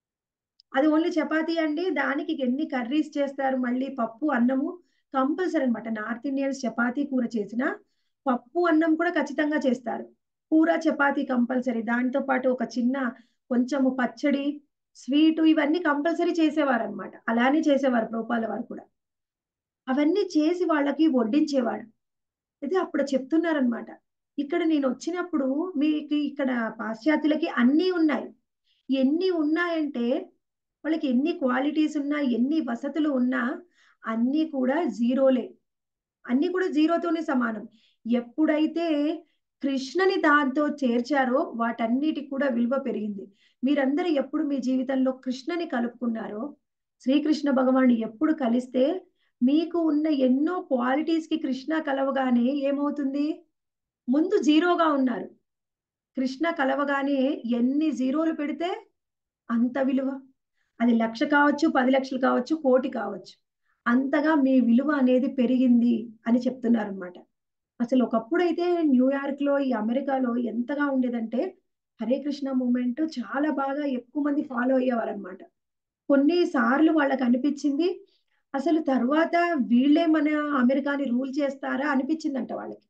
Speaker 1: అది ఓన్లీ చపాతీ అండి దానికి ఎన్ని కర్రీస్ చేస్తారు మళ్ళీ పప్పు అన్నము కంపల్సరీ అనమాట నార్త్ ఇండియన్స్ చపాతీ కూర చేసిన పప్పు అన్నం కూడా ఖచ్చితంగా చేస్తారు కూర చపాతీ కంపల్సరీ దాంతో పాటు ఒక చిన్న కొంచెము పచ్చడి స్వీటు ఇవన్నీ కంపల్సరీ చేసేవారు అనమాట అలానే చేసేవారు ప్రభుపాల వారు కూడా అవన్నీ చేసి వాళ్ళకి వడ్డించేవాడు అయితే అప్పుడు చెప్తున్నారనమాట ఇక్కడ నేను వచ్చినప్పుడు మీకు ఇక్కడ పాశ్చాత్యులకి అన్నీ ఉన్నాయి ఎన్ని ఉన్నాయంటే వాళ్ళకి ఎన్ని క్వాలిటీస్ ఉన్నా ఎన్ని వసతులు ఉన్నా అన్నీ కూడా జీరోలే అన్నీ కూడా జీరోతోనే సమానం ఎప్పుడైతే కృష్ణని దాంతో చేర్చారో వాటన్నిటికి కూడా విలువ పెరిగింది మీరందరూ ఎప్పుడు మీ జీవితంలో కృష్ణని కలుపుకున్నారో శ్రీకృష్ణ భగవాను ఎప్పుడు కలిస్తే మీకు ఉన్న ఎన్నో క్వాలిటీస్ కి కృష్ణ కలవగానే ఏమవుతుంది ముందు జీరోగా ఉన్నారు కృష్ణ కలవగానే ఎన్ని జీరోలు పెడితే అంత విలువ అది లక్ష కావచ్చు పది లక్షలు కావచ్చు కోటి కావచ్చు అంతగా మీ విలువ అనేది పెరిగింది అని చెప్తున్నారు అనమాట అసలు ఒకప్పుడైతే న్యూయార్క్ లో ఈ అమెరికాలో ఎంతగా ఉండేదంటే హరే కృష్ణ మూమెంట్ చాలా బాగా ఎక్కువ మంది ఫాలో అయ్యేవారు అనమాట కొన్ని సార్లు వాళ్ళకి అనిపించింది అసలు తర్వాత వీళ్ళే మన అమెరికాని రూల్ చేస్తారా అనిపించిందంట వాళ్ళకి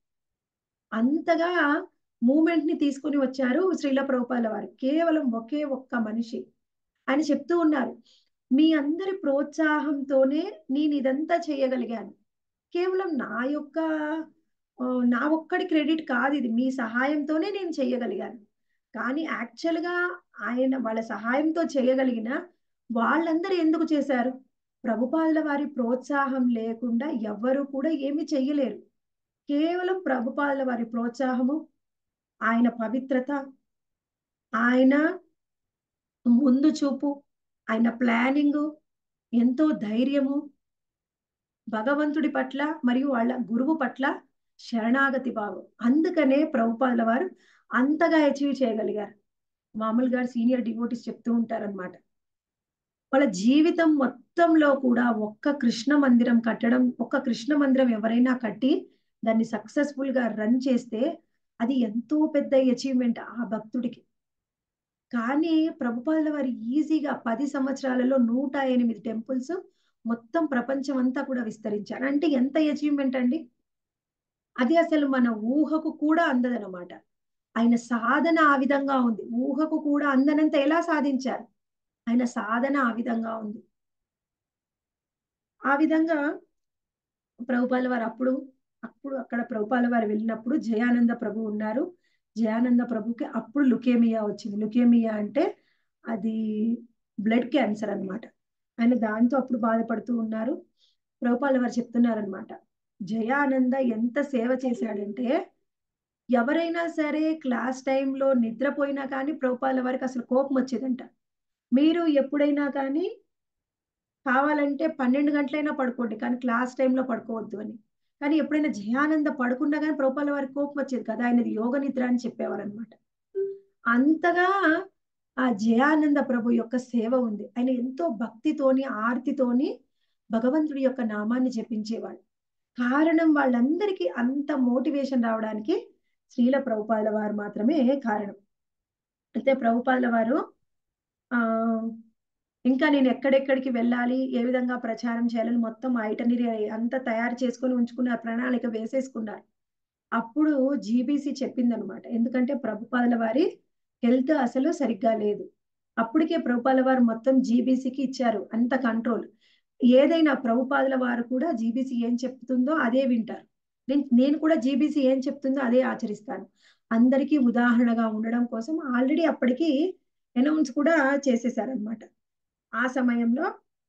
Speaker 1: అంతగా మూమెంట్ ని తీసుకొని వచ్చారు శ్రీల ప్రభుపాల వారు కేవలం ఒకే ఒక్క మనిషి ఆయన చెప్తూ ఉన్నారు మీ అందరి ప్రోత్సాహంతోనే నేను ఇదంతా చేయగలిగాను కేవలం నా యొక్క ఆ, నా ఒక్కడి క్రెడిట్ కాదు ఇది మీ సహాయంతోనే నేను చేయగలిగాను కానీ యాక్చువల్ గా ఆయన వాళ్ళ సహాయంతో చేయగలిగిన వాళ్ళందరూ ఎందుకు చేశారు ప్రభుపాదుల వారి ప్రోత్సాహం లేకుండా ఎవ్వరూ కూడా ఏమి చెయ్యలేరు కేవలం ప్రభుపాదుల వారి ప్రోత్సాహము ఆయన పవిత్రత ఆయన ముందు చూపు ఆయన ప్లానింగ్ ఎంతో ధైర్యము భగవంతుడి పట్ల మరియు వాళ్ళ గురువు పట్ల శరణాగతి భావం అందుకనే ప్రభుపాదుల వారు అంతగా అచీవ్ చేయగలిగారు మామూలుగా సీనియర్ డివోటీస్ చెప్తూ ఉంటారన్నమాట వాళ్ళ జీవితం మొత్తంలో కూడా ఒక్క కృష్ణ మందిరం కట్టడం ఒక్క కృష్ణ మందిరం ఎవరైనా కట్టి దాన్ని సక్సెస్ఫుల్ గా రన్ చేస్తే అది ఎంతో పెద్ద అచీవ్మెంట్ ఆ భక్తుడికి కానీ ప్రభుపాదుల వారు ఈజీగా పది సంవత్సరాలలో నూట ఎనిమిది టెంపుల్స్ మొత్తం ప్రపంచం అంతా కూడా విస్తరించారు అంటే ఎంత అచీవ్మెంట్ అండి అది అసలు మన ఊహకు కూడా అందదనమాట ఆయన సాధన ఆ విధంగా ఉంది ఊహకు కూడా అందనంత ఎలా సాధించారు ఆయన సాధన ఆ విధంగా ఉంది ఆ విధంగా ప్రభుపాల వారు అప్పుడు అప్పుడు అక్కడ ప్రభుపాల వారు వెళ్ళినప్పుడు జయానంద ప్రభు ఉన్నారు జయానంద ప్రభుకి అప్పుడు లుకేమియా వచ్చింది లుకేమియా అంటే అది బ్లడ్ క్యాన్సర్ అన్నమాట ఆయన దాంతో అప్పుడు బాధపడుతూ ఉన్నారు ప్రభుపాల వారు చెప్తున్నారనమాట జయానంద ఎంత సేవ చేశాడంటే ఎవరైనా సరే క్లాస్ టైంలో నిద్రపోయినా కానీ ప్రభుపాల వారికి అసలు కోపం వచ్చేదంట మీరు ఎప్పుడైనా కానీ కావాలంటే పన్నెండు గంటలైనా పడుకోండి కానీ క్లాస్ టైంలో పడుకోవద్దు అని కానీ ఎప్పుడైనా జయానంద పడుకున్నా కానీ ప్రభుపాల వారికి కోపం వచ్చేది కదా ఆయనది యోగ నిద్ర అని చెప్పేవారు అనమాట అంతగా ఆ జయానంద ప్రభు యొక్క సేవ ఉంది ఆయన ఎంతో భక్తితోని ఆర్తితోని భగవంతుడి యొక్క నామాన్ని జపించేవాడు కారణం వాళ్ళందరికీ అంత మోటివేషన్ రావడానికి శ్రీల ప్రభుపాదుల వారు మాత్రమే కారణం అయితే ప్రభుపాదుల వారు ఆ ఇంకా నేను ఎక్కడెక్కడికి వెళ్ళాలి ఏ విధంగా ప్రచారం చేయాలని మొత్తం ఐటనరీ అంతా తయారు చేసుకొని ఉంచుకున్నారు ప్రణాళిక వేసేసుకున్నారు అప్పుడు జీబీసీ చెప్పిందనమాట ఎందుకంటే ప్రభుపాదుల వారి హెల్త్ అసలు సరిగ్గా లేదు అప్పటికే ప్రభుపాదుల వారు మొత్తం జీబీసీకి ఇచ్చారు అంత కంట్రోల్ ఏదైనా ప్రభుపాదుల వారు కూడా జీబీసీ ఏం చెప్తుందో అదే వింటారు నేను నేను కూడా జీబీసీ ఏం చెప్తుందో అదే ఆచరిస్తాను అందరికీ ఉదాహరణగా ఉండడం కోసం ఆల్రెడీ అప్పటికి అనౌన్స్ కూడా చేసేసారనమాట ఆ సమయంలో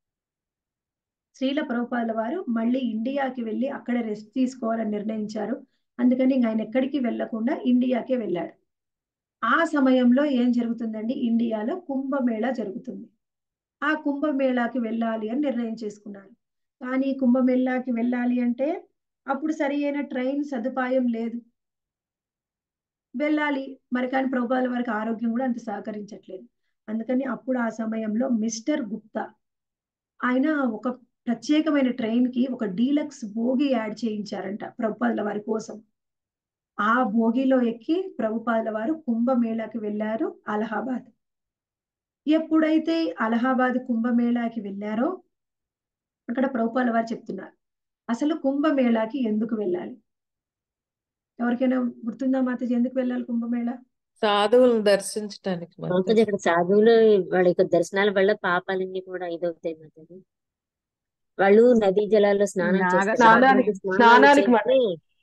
Speaker 1: శ్రీల ప్రభుపాదుల వారు మళ్ళీ ఇండియాకి వెళ్ళి అక్కడ రెస్ట్ తీసుకోవాలని నిర్ణయించారు అందుకని ఆయన ఎక్కడికి వెళ్లకుండా ఇండియాకే వెళ్ళాడు ఆ సమయంలో ఏం జరుగుతుందండి ఇండియాలో కుంభమేళా జరుగుతుంది ఆ కుంభమేళాకి వెళ్ళాలి అని నిర్ణయం చేసుకున్నారు కానీ కుంభమేళాకి వెళ్ళాలి అంటే అప్పుడు సరి అయిన ట్రైన్ సదుపాయం లేదు వెళ్ళాలి మరి కానీ ప్రభుపాల వారికి ఆరోగ్యం కూడా అంత సహకరించట్లేదు అందుకని అప్పుడు ఆ సమయంలో మిస్టర్ గుప్తా ఆయన ఒక ప్రత్యేకమైన ట్రైన్ కి ఒక డీలక్స్ భోగి యాడ్ చేయించారంట ప్రభుపాదుల వారి కోసం ఆ భోగిలో ఎక్కి ప్రభుపాదుల వారు కుంభమేళాకి వెళ్ళారు అలహాబాద్ ఎప్పుడైతే అలహాబాద్ కుంభమేళాకి వెళ్ళారో అక్కడ ప్రభుపాల వారు చెప్తున్నారు అసలు కుంభమేళాకి ఎందుకు వెళ్ళాలి ఎవరికైనా గుర్తుందా మాతాజీ ఎందుకు వెళ్ళాలి కుంభమేళా
Speaker 5: సాధువులను దర్శించడానికి
Speaker 3: మాతాజీ
Speaker 5: మాతాజీ
Speaker 3: అక్కడ సాధువులు వాళ్ళ యొక్క దర్శనాల వల్ల పాపాలన్నీ కూడా ఇదవుతాయి మాతాజీ వాళ్ళు నదీ జలాల్లో స్నానం
Speaker 2: నాగ
Speaker 3: చేస్తారు
Speaker 5: స్నానానికి-
Speaker 3: నది స్నానాలు
Speaker 5: స్నానానికి
Speaker 3: చేస్తే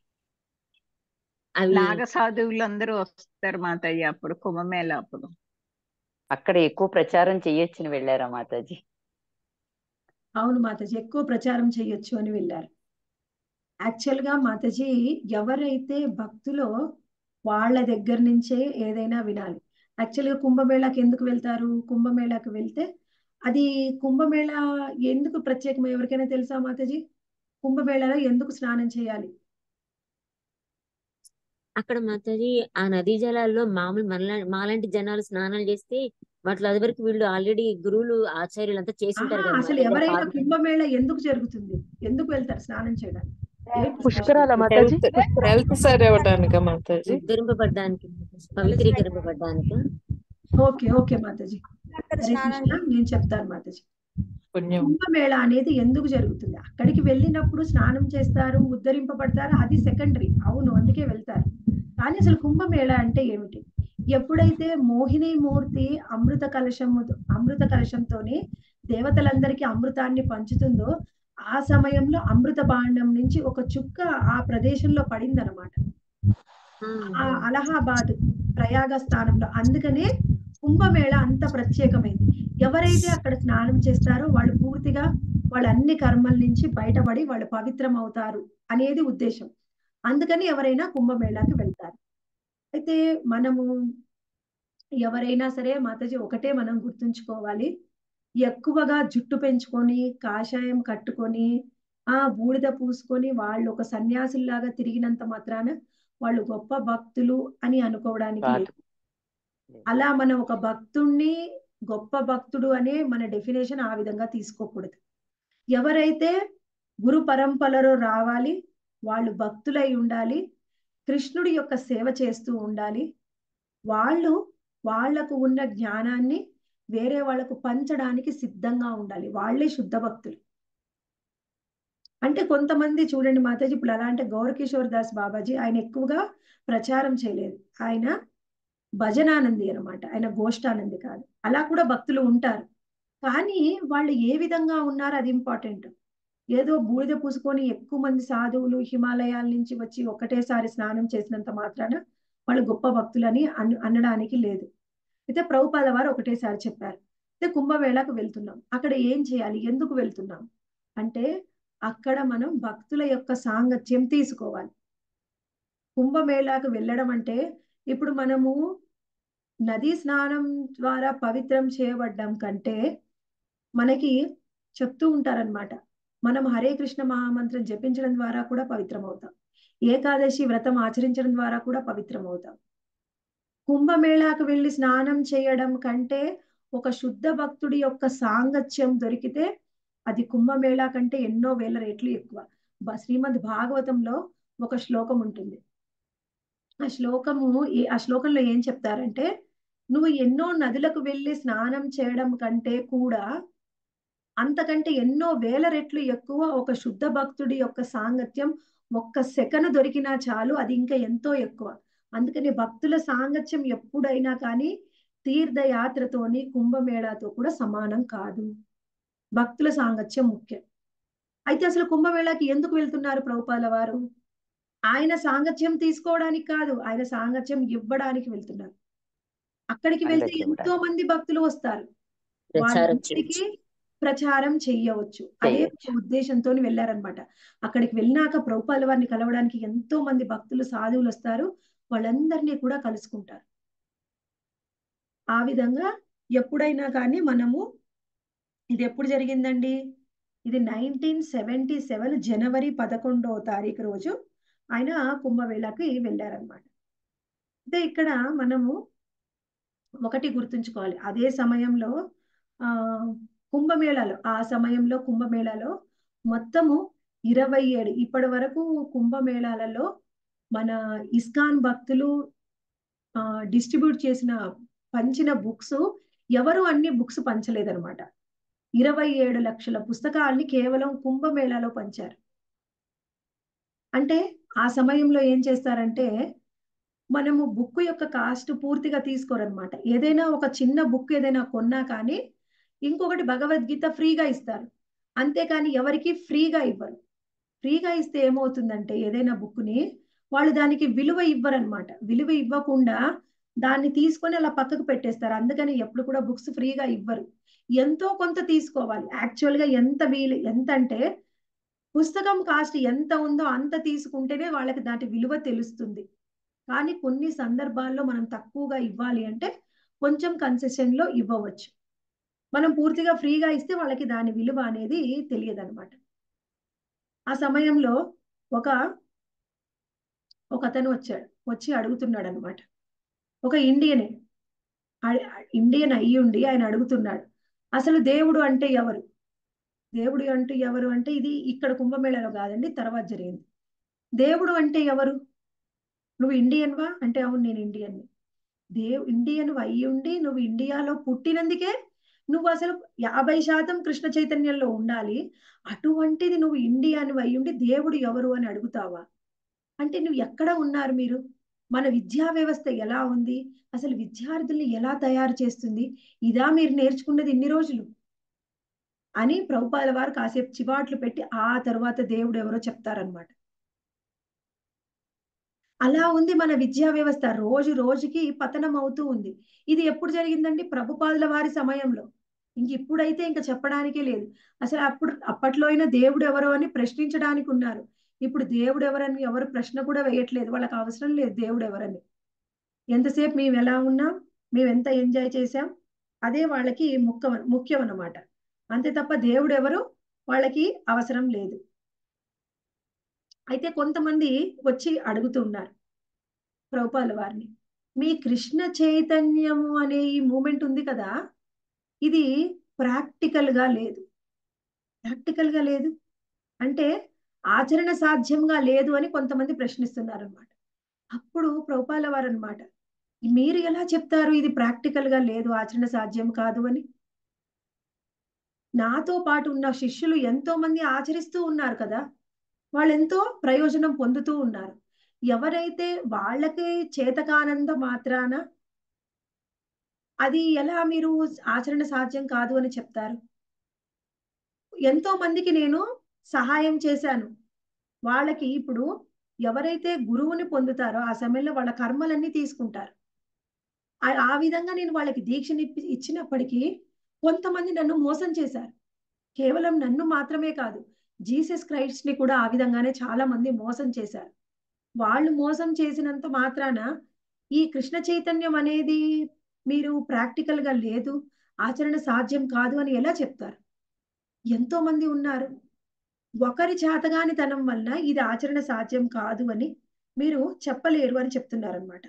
Speaker 3: అవి
Speaker 6: నాగ సాధువులందరూ వస్తారు మాతయ్య అప్పుడు కుంభమేళ అప్పుడు
Speaker 2: అక్కడ ఎక్కువ ప్రచారం చెయ్యొచ్చని వెళ్ళారా మాతాజీ
Speaker 1: అవును మాతాజీ ఎక్కువ ప్రచారం చేయొచ్చు అని వెళ్ళారు యాక్చువల్ గా మాతాజీ ఎవరైతే భక్తులో వాళ్ళ దగ్గర నుంచే ఏదైనా వినాలి యాక్చువల్ గా కుంభమేళాకి ఎందుకు వెళ్తారు కుంభమేళాకి వెళ్తే అది కుంభమేళ ఎందుకు ప్రత్యేకం ఎవరికైనా తెలుసా మాతాజీ కుంభమేళాలో ఎందుకు స్నానం చేయాలి
Speaker 3: అక్కడ మాతాజీ ఆ నదీ జలాల్లో మామూలు మనలా మాలాంటి జనాలు స్నానాలు చేస్తే వాటిలో అది వరకు వీళ్ళు ఆల్రెడీ గురువులు ఆచార్యులు అంతా చేసి ఉంటారు
Speaker 1: ఆహా,
Speaker 3: కదా
Speaker 1: అసలు
Speaker 3: మాతాజీ.
Speaker 1: ఎవరైనా
Speaker 3: పాపం.
Speaker 1: కుంభమేళ ఎందుకు జరుగుతుంది ఎందుకు వెళ్తారు స్నానం చేయడానికి ఏంటి
Speaker 5: పుష్కరాల
Speaker 1: special?
Speaker 5: మాతాజీ హెల్త్ సరి అవ్వటానికా మాతాజీ
Speaker 3: ఉద్ధరింపబడ్డానికి పవిత్రీకరింపబడ్డానికి
Speaker 1: ఓకే ఓకే మాతాజీ హరే కృష్ణ నేను చెప్తాను మాతాజీ
Speaker 5: పుణ్యం
Speaker 1: కుంభమేళ అనేది ఎందుకు జరుగుతుంది అక్కడికి వెళ్ళినప్పుడు స్నానం చేస్తారు ఉద్ధరింపబడతారు అది సెకండరీ అవును అందుకే వెళ్తారు కానీ అసలు కుంభమేళ అంటే ఏమిటి ఎప్పుడైతే మోహిని మూర్తి అమృత కలశము అమృత కలశంతోని దేవతలందరికీ అమృతాన్ని పంచుతుందో ఆ సమయంలో అమృత భాండం నుంచి ఒక చుక్క ఆ ప్రదేశంలో పడిందనమాట ఆ అలహాబాద్ ప్రయాగ స్థానంలో అందుకనే కుంభమేళ అంత ప్రత్యేకమైంది ఎవరైతే అక్కడ స్నానం చేస్తారో వాళ్ళు పూర్తిగా వాళ్ళ అన్ని కర్మల నుంచి బయటపడి వాళ్ళు పవిత్రం అవుతారు అనేది ఉద్దేశం అందుకని ఎవరైనా కుంభమేళాకి వెళ్తారు అయితే మనము ఎవరైనా సరే మాతాజీ ఒకటే మనం గుర్తుంచుకోవాలి ఎక్కువగా జుట్టు పెంచుకొని కాషాయం కట్టుకొని ఆ బూడిద పూసుకొని వాళ్ళు ఒక సన్యాసుల్లాగా తిరిగినంత మాత్రాన వాళ్ళు గొప్ప భక్తులు అని అనుకోవడానికి
Speaker 2: కాదు
Speaker 1: లేదు అలా మనం ఒక భక్తుణ్ణి గొప్ప భక్తుడు అనే మన డెఫినేషన్ ఆ విధంగా తీసుకోకూడదు ఎవరైతే గురు పరంపరలో రావాలి వాళ్ళు భక్తులై ఉండాలి కృష్ణుడి యొక్క సేవ చేస్తూ ఉండాలి వాళ్ళు వాళ్లకు ఉన్న జ్ఞానాన్ని వేరే వాళ్ళకు పంచడానికి సిద్ధంగా ఉండాలి వాళ్ళే శుద్ధ భక్తులు అంటే కొంతమంది చూడండి మాతాజీ ఇప్పుడు ఎలా అంటే గౌరకిషోర్ దాస్ బాబాజీ ఆయన ఎక్కువగా ప్రచారం చేయలేదు ఆయన భజనానంది అనమాట ఆయన గోష్ఠానంది కాదు అలా కూడా భక్తులు ఉంటారు కానీ వాళ్ళు ఏ విధంగా ఉన్నారు అది ఇంపార్టెంట్ ఏదో బూడిద పూసుకొని ఎక్కువ మంది సాధువులు హిమాలయాల నుంచి వచ్చి ఒకటేసారి స్నానం చేసినంత మాత్రాన వాళ్ళు గొప్ప భక్తులని అన్ అనడానికి లేదు అయితే ప్రభుపాద వారు ఒకటేసారి చెప్పారు అయితే కుంభమేళాకు వెళ్తున్నాం అక్కడ ఏం చేయాలి ఎందుకు వెళ్తున్నాం అంటే అక్కడ మనం భక్తుల యొక్క సాంగత్యం తీసుకోవాలి కుంభమేళాకు వెళ్ళడం అంటే ఇప్పుడు మనము నదీ స్నానం ద్వారా పవిత్రం చేయబడ్డం కంటే మనకి చెప్తూ ఉంటారనమాట మనం హరే కృష్ణ మహామంత్రం జపించడం ద్వారా కూడా పవిత్రం అవుతాం ఏకాదశి వ్రతం ఆచరించడం ద్వారా కూడా పవిత్రం అవుతాం కుంభమేళాకు వెళ్ళి స్నానం చేయడం కంటే ఒక శుద్ధ భక్తుడి యొక్క సాంగత్యం దొరికితే అది కుంభమేళా కంటే ఎన్నో వేల రెట్లు ఎక్కువ బ- శ్రీమద్ భాగవతంలో ఒక శ్లోకం ఉంటుంది ఆ శ్లోకము ఏ- ఆ శ్లోకంలో ఏం చెప్తారంటే నువ్వు ఎన్నో నదులకు వెళ్ళి స్నానం చేయడం కంటే కూడా అంతకంటే ఎన్నో వేల రెట్లు ఎక్కువ ఒక శుద్ధ భక్తుడి యొక్క సాంగత్యం ఒక్క సెకను దొరికినా చాలు అది ఇంకా ఎంతో ఎక్కువ అందుకని భక్తుల సాంగత్యం ఎప్పుడైనా కానీ తీర్థయాత్రతోని కుంభమేళాతో కూడా సమానం కాదు భక్తుల సాంగత్యం ముఖ్యం అయితే అసలు కుంభమేళాకి ఎందుకు వెళ్తున్నారు ప్రభుపాల వారు ఆయన సాంగత్యం తీసుకోవడానికి కాదు ఆయన సాంగత్యం ఇవ్వడానికి వెళ్తున్నారు అక్కడికి వెళ్తే
Speaker 2: సాంగత్యం
Speaker 1: ఎంతో మంది భక్తులు వస్తారు
Speaker 3: ప్రచారం
Speaker 1: వాళ్ళందరికీ
Speaker 3: చేయొచ్చు
Speaker 1: ప్రచారం చెయ్యవచ్చు అదే
Speaker 2: చెయ్యొచ్చు.
Speaker 1: ఉద్దేశంతో వెళ్ళారనమాట అక్కడికి వెళ్ళినాక ప్రభుపాల వారిని కలవడానికి ఎంతో మంది భక్తులు సాధువులు వస్తారు వాళ్ళందరినీ కూడా కలుసుకుంటారు ఆ విధంగా ఎప్పుడైనా కానీ మనము ఇది ఎప్పుడు జరిగిందండి ఇది నైన్టీన్ సెవెంటీ సెవెన్ జనవరి పదకొండవ తారీఖు రోజు ఆయన కుంభమేళాకి వెళ్ళారనమాట అయితే ఇక్కడ మనము ఒకటి గుర్తుంచుకోవాలి అదే సమయంలో ఆ కుంభమేళాలో ఆ సమయంలో కుంభమేళాలో మొత్తము ఇరవై ఏడు ఇప్పటి వరకు కుంభమేళాలలో మన ఇస్కాన్ భక్తులు ఆ డిస్ట్రిబ్యూట్ చేసిన పంచిన బుక్స్ ఎవరు అన్ని బుక్స్ పంచలేదన్నమాట ఇరవై ఏడు లక్షల పుస్తకాల్ని కేవలం కుంభమేళాలో పంచారు అంటే ఆ సమయంలో ఏం చేస్తారంటే మనము బుక్ యొక్క కాస్ట్ పూర్తిగా తీసుకోరనమాట ఏదైనా ఒక చిన్న బుక్ ఏదైనా కొన్నా కానీ ఇంకొకటి భగవద్గీత ఫ్రీగా ఇస్తారు అంతేకాని ఎవరికి ఫ్రీగా ఇవ్వరు ఫ్రీగా ఇస్తే ఏమవుతుందంటే ఏదైనా బుక్ని వాళ్ళు దానికి విలువ ఇవ్వరనమాట విలువ ఇవ్వకుండా దాన్ని తీసుకొని అలా పక్కకు పెట్టేస్తారు అందుకని ఎప్పుడు కూడా బుక్స్ ఫ్రీగా ఇవ్వరు ఎంతో కొంత తీసుకోవాలి యాక్చువల్ గా ఎంత వీలు ఎంత అంటే పుస్తకం కాస్ట్ ఎంత ఉందో అంత తీసుకుంటేనే వాళ్ళకి దాటి విలువ తెలుస్తుంది కానీ కొన్ని సందర్భాల్లో మనం తక్కువగా ఇవ్వాలి అంటే కొంచెం కన్సెషన్ లో ఇవ్వవచ్చు మనం పూర్తిగా ఫ్రీగా ఇస్తే వాళ్ళకి దాని విలువ అనేది తెలియదు అనమాట ఆ సమయంలో ఒక ఒక అతను వచ్చాడు వచ్చి అడుగుతున్నాడు అనమాట ఒక ఇండియనే ఇండియన్ అయ్యి ఉండి ఆయన అడుగుతున్నాడు అసలు దేవుడు అంటే ఎవరు దేవుడు అంటూ ఎవరు అంటే ఇది ఇక్కడ కుంభమేళలో కాదండి తర్వాత జరిగింది దేవుడు అంటే ఎవరు నువ్వు ఇండియన్ వా అంటే అవును నేను ఇండియన్ని దేవ్ ఇండియన్ అయ్యి ఉండి నువ్వు ఇండియాలో పుట్టినందుకే నువ్వు అసలు యాభై శాతం కృష్ణ చైతన్యంలో ఉండాలి అటువంటిది నువ్వు ఇండియన్ అయి ఉండి దేవుడు ఎవరు అని అడుగుతావా అంటే నువ్వు ఎక్కడ ఉన్నారు మీరు మన విద్యా వ్యవస్థ ఎలా ఉంది అసలు విద్యార్థుల్ని ఎలా తయారు చేస్తుంది ఇదా మీరు నేర్చుకున్నది ఇన్ని రోజులు అని ప్రభుపాల వారు కాసేపు చివాట్లు పెట్టి ఆ తర్వాత దేవుడు ఎవరో చెప్తారనమాట అలా ఉంది మన విద్యా వ్యవస్థ రోజు రోజుకి పతనం అవుతూ ఉంది ఇది ఎప్పుడు జరిగిందండి ప్రభుపాదుల వారి సమయంలో ఇంక ఇప్పుడైతే ఇంకా చెప్పడానికే లేదు అసలు అప్పుడు అప్పట్లో అయినా దేవుడు ఎవరో అని ప్రశ్నించడానికి ఉన్నారు ఇప్పుడు దేవుడు ఎవరని ఎవరు ప్రశ్న కూడా వేయట్లేదు వాళ్ళకి అవసరం లేదు దేవుడు ఎవరని ఎంతసేపు మేము ఎలా ఉన్నాం మేము ఎంత ఎంజాయ్ చేసాం అదే వాళ్ళకి ముఖ్యం ముఖ్యం అన్నమాట అంతే తప్ప దేవుడు ఎవరు వాళ్ళకి అవసరం లేదు అయితే కొంతమంది వచ్చి అడుగుతున్నారు ప్రభుపాల వారిని మీ కృష్ణ చైతన్యము అనే ఈ మూమెంట్ ఉంది కదా ఇది ప్రాక్టికల్ గా లేదు ప్రాక్టికల్ గా లేదు అంటే ఆచరణ సాధ్యంగా లేదు అని కొంతమంది ప్రశ్నిస్తున్నారు అనమాట అప్పుడు ప్రభుపాల వారు అనమాట మీరు ఎలా చెప్తారు ఇది ప్రాక్టికల్ గా లేదు ఆచరణ సాధ్యం కాదు అని నాతో పాటు ఉన్న శిష్యులు ఎంతో మంది ఆచరిస్తూ ఉన్నారు కదా వాళ్ళు ఎంతో ప్రయోజనం పొందుతూ ఉన్నారు ఎవరైతే వాళ్ళకి చేతకానంద మాత్రాన అది ఎలా మీరు ఆచరణ సాధ్యం కాదు అని చెప్తారు ఎంతో మందికి నేను సహాయం చేశాను వాళ్ళకి ఇప్పుడు ఎవరైతే గురువుని పొందుతారో ఆ సమయంలో వాళ్ళ కర్మలన్నీ తీసుకుంటారు ఆ- ఆ విధంగా నేను వాళ్ళకి దీక్షని ఇప్పి- ఇచ్చినప్పటికీ కొంతమంది నన్ను మోసం చేశారు కేవలం నన్ను మాత్రమే కాదు జీసస్ క్రైస్ట్ ని కూడా ఆ విధంగానే చాలా మంది మోసం చేశారు వాళ్ళు మోసం చేసినంత మాత్రాన ఈ కృష్ణ చైతన్యం అనేది మీరు ప్రాక్టికల్ గా లేదు ఆచరణ సాధ్యం కాదు అని ఎలా చెప్తారు ఎంతో మంది ఉన్నారు ఒకరి చేతగానితనం వల్ల ఇది ఆచరణ సాధ్యం కాదు అని మీరు చెప్పలేరు అని చెప్తున్నారనమాట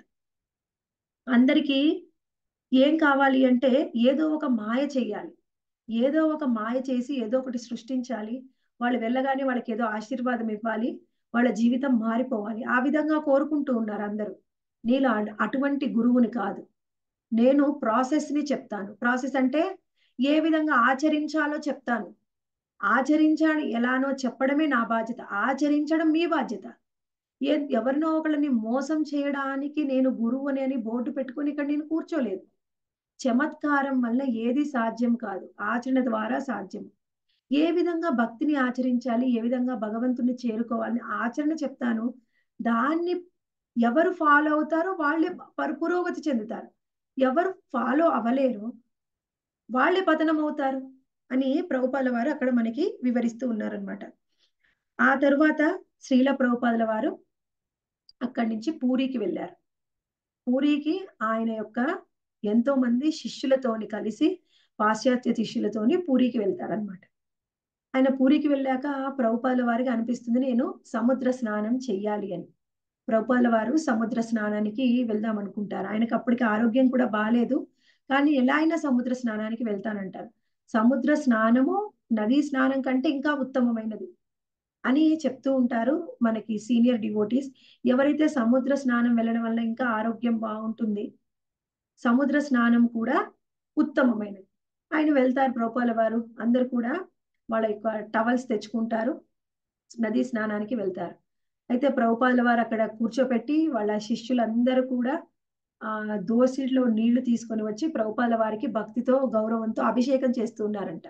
Speaker 1: అందరికీ ఏం కావాలి అంటే ఏదో ఒక మాయ చెయ్యాలి ఏదో ఒక మాయ చేసి ఏదో ఒకటి సృష్టించాలి వాళ్ళు వెళ్ళగానే వాళ్ళకి ఏదో ఆశీర్వాదం ఇవ్వాలి వాళ్ళ జీవితం మారిపోవాలి ఆ విధంగా కోరుకుంటూ ఉన్నారు అందరూ నీలా అటువంటి గురువుని కాదు నేను ప్రాసెస్ ని చెప్తాను ప్రాసెస్ అంటే ఏ విధంగా ఆచరించాలో చెప్తాను ఆచరించాలి ఎలానో చెప్పడమే నా బాధ్యత ఆచరించడం మీ బాధ్యత ఏ ఎవరినో ఒకళ్ళని మోసం చేయడానికి నేను గురువుని అని బోర్డు పెట్టుకుని ఇక్కడ నేను కూర్చోలేదు చమత్కారం వల్ల ఏది సాధ్యం కాదు ఆచరణ ద్వారా సాధ్యం ఏ విధంగా భక్తిని ఆచరించాలి ఏ విధంగా భగవంతుని చేరుకోవాలని ఆచరణ చెప్తాను దాన్ని ఎవరు ఫాలో అవుతారో వాళ్ళే పరు- పురోగతి చెందుతారు ఎవరు ఫాలో అవ్వలేరు వాళ్ళే పతనం అవుతారు అని ప్రభుపాల వారు అక్కడ మనకి వివరిస్తూ ఉన్నారనమాట ఆ తరువాత శ్రీల ప్రభుపాదుల వారు అక్కడి నుంచి పూరికి వెళ్ళారు పూరికి ఆయన యొక్క ఎంతో మంది శిష్యులతోని కలిసి పాశ్చాత్య శిష్యులతోని పూరికి వెళ్తారనమాట ఆయన పూరికి వెళ్ళాక ప్రభుపాల వారికి అనిపిస్తుంది నేను సముద్ర స్నానం చెయ్యాలి అని ప్రభుపాల వారు సముద్ర స్నానానికి వెళ్దాం అనుకుంటారు ఆయనకు అప్పటికి ఆరోగ్యం కూడా బాగాలేదు కానీ ఎలా అయినా సముద్ర స్నానానికి వెళ్తానంటారు సముద్ర స్నానము నదీ స్నానం కంటే ఇంకా ఉత్తమమైనది అని చెప్తూ ఉంటారు మనకి సీనియర్ డివోటీస్ ఎవరైతే సముద్ర స్నానం వెళ్ళడం వల్ల ఇంకా ఆరోగ్యం బాగుంటుంది సముద్ర స్నానం కూడా ఉత్తమమైనది ఆయన వెళ్తారు ప్రోపాల వారు అందరు కూడా వాళ్ళ యొక్క టవల్స్ తెచ్చుకుంటారు నదీ స్నానానికి వెళ్తారు అయితే ప్రభుపాదుల వారు అక్కడ కూర్చోపెట్టి వాళ్ళ శిష్యులందరూ కూడా ఆ దోసిలో నీళ్లు తీసుకొని వచ్చి ప్రభుపాల వారికి భక్తితో గౌరవంతో అభిషేకం చేస్తూ ఉన్నారంట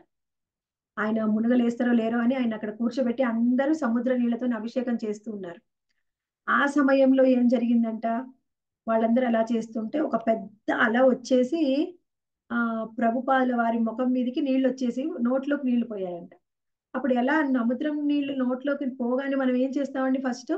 Speaker 1: ఆయన మునగలేస్తారో లేరో అని ఆయన అక్కడ కూర్చోబెట్టి అందరూ సముద్ర నీళ్లతో అభిషేకం చేస్తూ ఉన్నారు ఆ సమయంలో ఏం జరిగిందంట వాళ్ళందరూ అలా చేస్తుంటే ఒక పెద్ద అల వచ్చేసి ఆ ప్రభుపాదుల వారి ముఖం మీదకి నీళ్లు వచ్చేసి నోట్లోకి నీళ్లు పోయాయంట అప్పుడు ఎలా సముద్రం నీళ్లు నోట్లోకి పోగానే మనం ఏం చేస్తామండి ఫస్ట్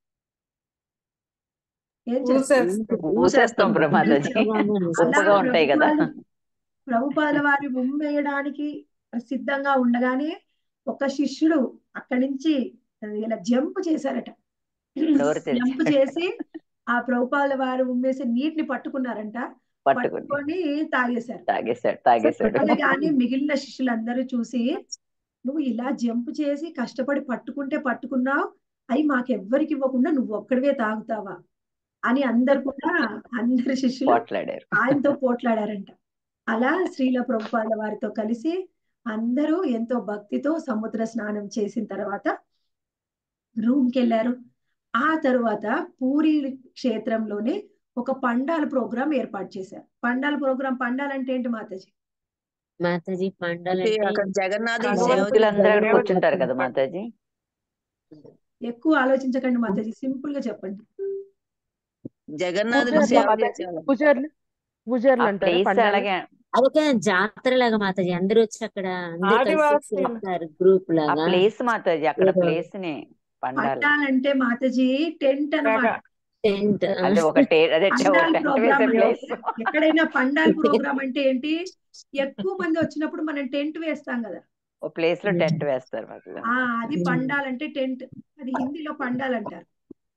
Speaker 1: ఏం చేస్తాం
Speaker 5: ఊసేస్తాం
Speaker 2: ఊసేస్తాం ప్రమాదాజీ ఉప్పగా ఉంటాయి కదా
Speaker 1: ప్రభుపాద వారి ఉమ్మేయడానికి సిద్ధంగా ఉండగానే ఒక శిష్యుడు అక్కడి నుంచి ఇలా జంప్ చేశారట
Speaker 2: డోర్ తెరిచి.
Speaker 1: జంప్ చేసి ఆ ప్రభుపాద వారు ఉమ్మేసి నీటిని పట్టుకున్నారంట
Speaker 2: పట్టుకుని
Speaker 1: పట్టుకొని తాగేశారు
Speaker 2: తాగేశాడు తాగేశాడు
Speaker 1: అనగానే మిగిలిన శిష్యులందరూ చూసి నువ్వు ఇలా జంప్ చేసి కష్టపడి పట్టుకుంటే పట్టుకున్నావు అయి మాకెవ్వరికి ఇవ్వకుండా నువ్వు ఒక్కడివే తాగుతావా అని అందరు కూడా అందరి శిష్యులు
Speaker 2: పోట్లాడారు
Speaker 1: ఆయనతో పోట్లాడారంట అలా శ్రీల ప్రభుపాద వారితో కలిసి అందరూ ఎంతో భక్తితో సముద్ర స్నానం చేసిన తర్వాత రూమ్ కి వెళ్ళారు ఆ తరువాత పూరి క్షేత్రంలోనే ఒక పండాల ప్రోగ్రాం ఏర్పాటు చేశారు పండాల ప్రోగ్రాం పండాల్ అంటే ఏంటి మాతాజీ
Speaker 3: మాతాజీ
Speaker 4: అంటే
Speaker 3: పండాలంటే
Speaker 4: అక్కడ జగన్నాథుడి
Speaker 5: భగవంతుడు
Speaker 4: సేవ
Speaker 2: భక్తులందరూ అక్కడ
Speaker 5: సేవ
Speaker 2: కూర్చుంటారు కదా
Speaker 5: చేసుకుంటారు.
Speaker 2: మాతాజీ
Speaker 1: ఎక్కువ ఆలోచించకండి మాతాజీ సింపుల్ గా చెప్పండి
Speaker 4: జగన్నాథుడి
Speaker 7: పూజార్లు
Speaker 4: సేవ
Speaker 7: మాతాజీ
Speaker 4: చేసేవాళ్ళం
Speaker 7: పూజార్లు పూజార్లు
Speaker 2: ఆ
Speaker 7: అంటారా
Speaker 2: ప్లేస్
Speaker 7: పండాలు
Speaker 2: అలాగే
Speaker 3: అదొక జాతర లాగా మాతాజీ అందరూ వచ్చి అక్కడ అందరూ కలిసి
Speaker 5: ఆదివాసీలు.
Speaker 3: చేస్తారు గ్రూప్
Speaker 2: ఆ
Speaker 3: లాగా
Speaker 2: ప్లేస్ మాతాజీ అక్కడ
Speaker 3: ఏదో.
Speaker 2: ప్లేస్ నే పండాలి
Speaker 1: పండాలంటే మాతాజీ టెంట్ అన్నమాట
Speaker 5: తెగ.
Speaker 3: టెంట్
Speaker 2: అదే ఒక టే అదే ఒక
Speaker 1: పండాల్
Speaker 2: టెంట్
Speaker 1: ప్రోగ్రామ్
Speaker 2: వేసే
Speaker 1: అంటే
Speaker 2: ప్లేస్
Speaker 1: ఎక్కడైనా పండాల్ ప్రోగ్రామ్ అంటే ఏంటి ఎక్కువ మంది వచ్చినప్పుడు మనం టెంట్ వేస్తాం కదా
Speaker 2: ఓ ప్లేస్ లో
Speaker 3: ఉమ్.
Speaker 2: టెంట్ వేస్తారు మాకు
Speaker 1: ఆ అది
Speaker 3: ఉమ్.
Speaker 1: పండాల్ అంటే టెంట్ అది హిందీలో పండాల్ అంటారు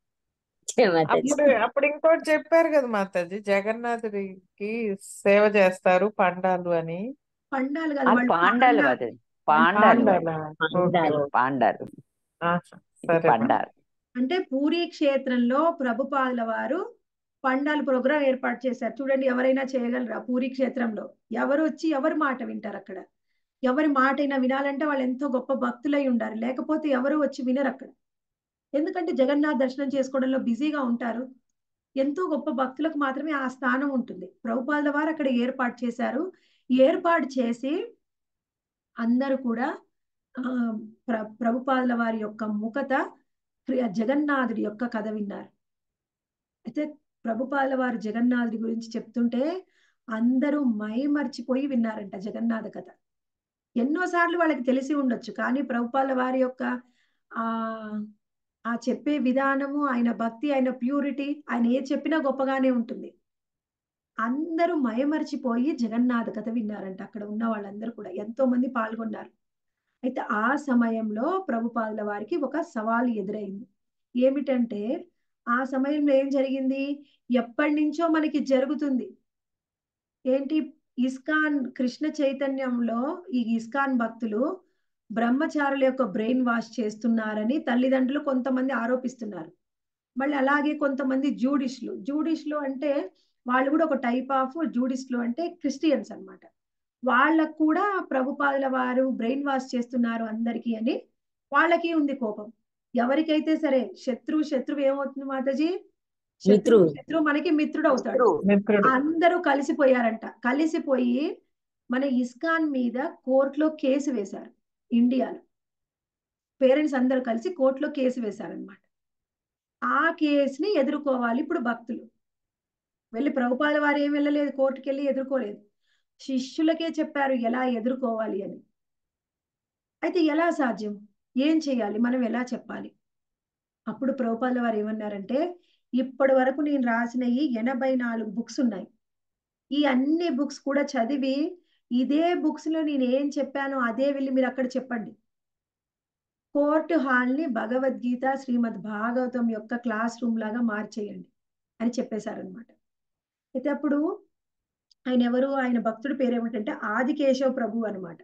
Speaker 3: జయ మాతాజీ
Speaker 5: అప్పుడు అప్పుడు ఇంకోటి చెప్పారు కదా మాతాజీ జగన్నాథుడికి సేవ చేస్తారు పండాలు అని
Speaker 1: పండాలు కాదు
Speaker 2: అది
Speaker 1: వాళ్ళు
Speaker 2: పాండాలు
Speaker 1: పాండా
Speaker 2: మాది పాండాలు వాళ్ళు.
Speaker 5: పాండాలా ఓకే
Speaker 3: పాండాలు
Speaker 5: ఓకే
Speaker 2: పాండాలు
Speaker 5: ఆహా,
Speaker 2: ఇది
Speaker 5: సరే మా
Speaker 2: పండాలు
Speaker 1: అంటే పూరీ క్షేత్రంలో ప్రభుపాదుల వారు పండాల ప్రోగ్రాం ఏర్పాటు చేశారు చూడండి ఎవరైనా చేయగలరా పూరీ క్షేత్రంలో ఎవరు వచ్చి ఎవరి మాట వింటారు అక్కడ ఎవరి మాట అయినా వినాలంటే వాళ్ళు ఎంతో గొప్ప భక్తులై ఉండాలి లేకపోతే ఎవరు వచ్చి వినరు అక్కడ ఎందుకంటే జగన్నాథ్ దర్శనం చేసుకోవడంలో బిజీగా ఉంటారు ఎంతో గొప్ప భక్తులకు మాత్రమే ఆ స్థానం ఉంటుంది ప్రభుపాదుల వారు అక్కడ ఏర్పాటు చేశారు ఏర్పాటు చేసి అందరూ కూడా ఆ ప్ర ప్రభుపాదుల వారి యొక్క ముఖత క్రియ- జగన్నాథుడి యొక్క కథ విన్నారు అయితే ప్రభుపాదుల వారు జగన్నాథుడి గురించి చెప్తుంటే అందరూ మై మర్చిపోయి విన్నారంట జగన్నాథ కథ ఎన్నోసార్లు వాళ్ళకి తెలిసి ఉండొచ్చు కానీ ప్రభుపాదుల వారి యొక్క ఆ ఆ చెప్పే విధానము ఆయన భక్తి ఆయన ప్యూరిటీ ఆయన ఏ చెప్పినా గొప్పగానే ఉంటుంది అందరూ మయమర్చిపోయి జగన్నాథ కథ విన్నారంట అక్కడ ఉన్న వాళ్ళందరూ కూడా ఎంతో మంది పాల్గొన్నారు అయితే ఆ సమయంలో ప్రభుపాదుల వారికి ఒక సవాలు ఎదురైంది ఏమిటంటే ఆ సమయంలో ఏం జరిగింది ఎప్పటి నుంచో మనకి జరుగుతుంది ఏంటి ఇస్కాన్ కృష్ణ చైతన్యంలో ఈ ఇస్కాన్ భక్తులు బ్రహ్మచారుల యొక్క బ్రెయిన్ వాష్ చేస్తున్నారని తల్లిదండ్రులు కొంతమంది ఆరోపిస్తున్నారు మళ్ళీ అలాగే కొంతమంది జూడిష్లు జూడిష్లు అంటే వాళ్ళు కూడా ఒక టైప్ ఆఫ్ జూడిస్టులు అంటే క్రిస్టియన్స్ అన్నమాట వాళ్ళకు కూడా ప్రభుపాదుల వారు బ్రెయిన్ వాష్ చేస్తున్నారు అందరికీ అని వాళ్ళకి ఉంది కోపం ఎవరికైతే సరే శత్రువు శత్రువు ఏమవుతుంది మాతాజీ శత్రువు
Speaker 3: మిత్రువు.
Speaker 1: శత్రువు మనకి మిత్రుడు అవుతాడు
Speaker 5: మిత్రుడు
Speaker 1: అందరూ కలిసిపోయారంట కలిసిపోయి మన ఇస్కాన్ మీద కోర్టులో కేసు వేశారు ఇండియాలో పేరెంట్స్ అందరూ కలిసి కోర్టులో కేసు వేశారనమాట ఆ కేసుని ఎదుర్కోవాలి ఇప్పుడు భక్తులు వెళ్ళి ప్రభుపాద వారు ఏం వెళ్ళలేదు కోర్టుకి వెళ్ళి ఎదుర్కోలేదు శిష్యులకే చెప్పారు ఎలా ఎదుర్కోవాలి అని అయితే ఎలా సాధ్యం ఏం చేయాలి మనం ఎలా చెప్పాలి అప్పుడు ప్రభుపాద వారు ఏమన్నారంటే ఇప్పటి వరకు నేను రాసిన ఈ ఎనభై నాలుగు బుక్స్ ఉన్నాయి ఈ అన్ని బుక్స్ కూడా చదివి ఇదే బుక్స్ లో నేను ఏం చెప్పానో అదే వెళ్ళి మీరు అక్కడ చెప్పండి కోర్టు హాల్ ని భగవద్గీత శ్రీమద్ భాగవతం యొక్క క్లాస్ రూమ్ లాగా మార్చేయండి అని చెప్పేశారనమాట అయితే అప్పుడు ఆయన ఎవరు ఆయన భక్తుడి పేరు ఏమిటంటే ఆదికేశవ ప్రభు అనమాట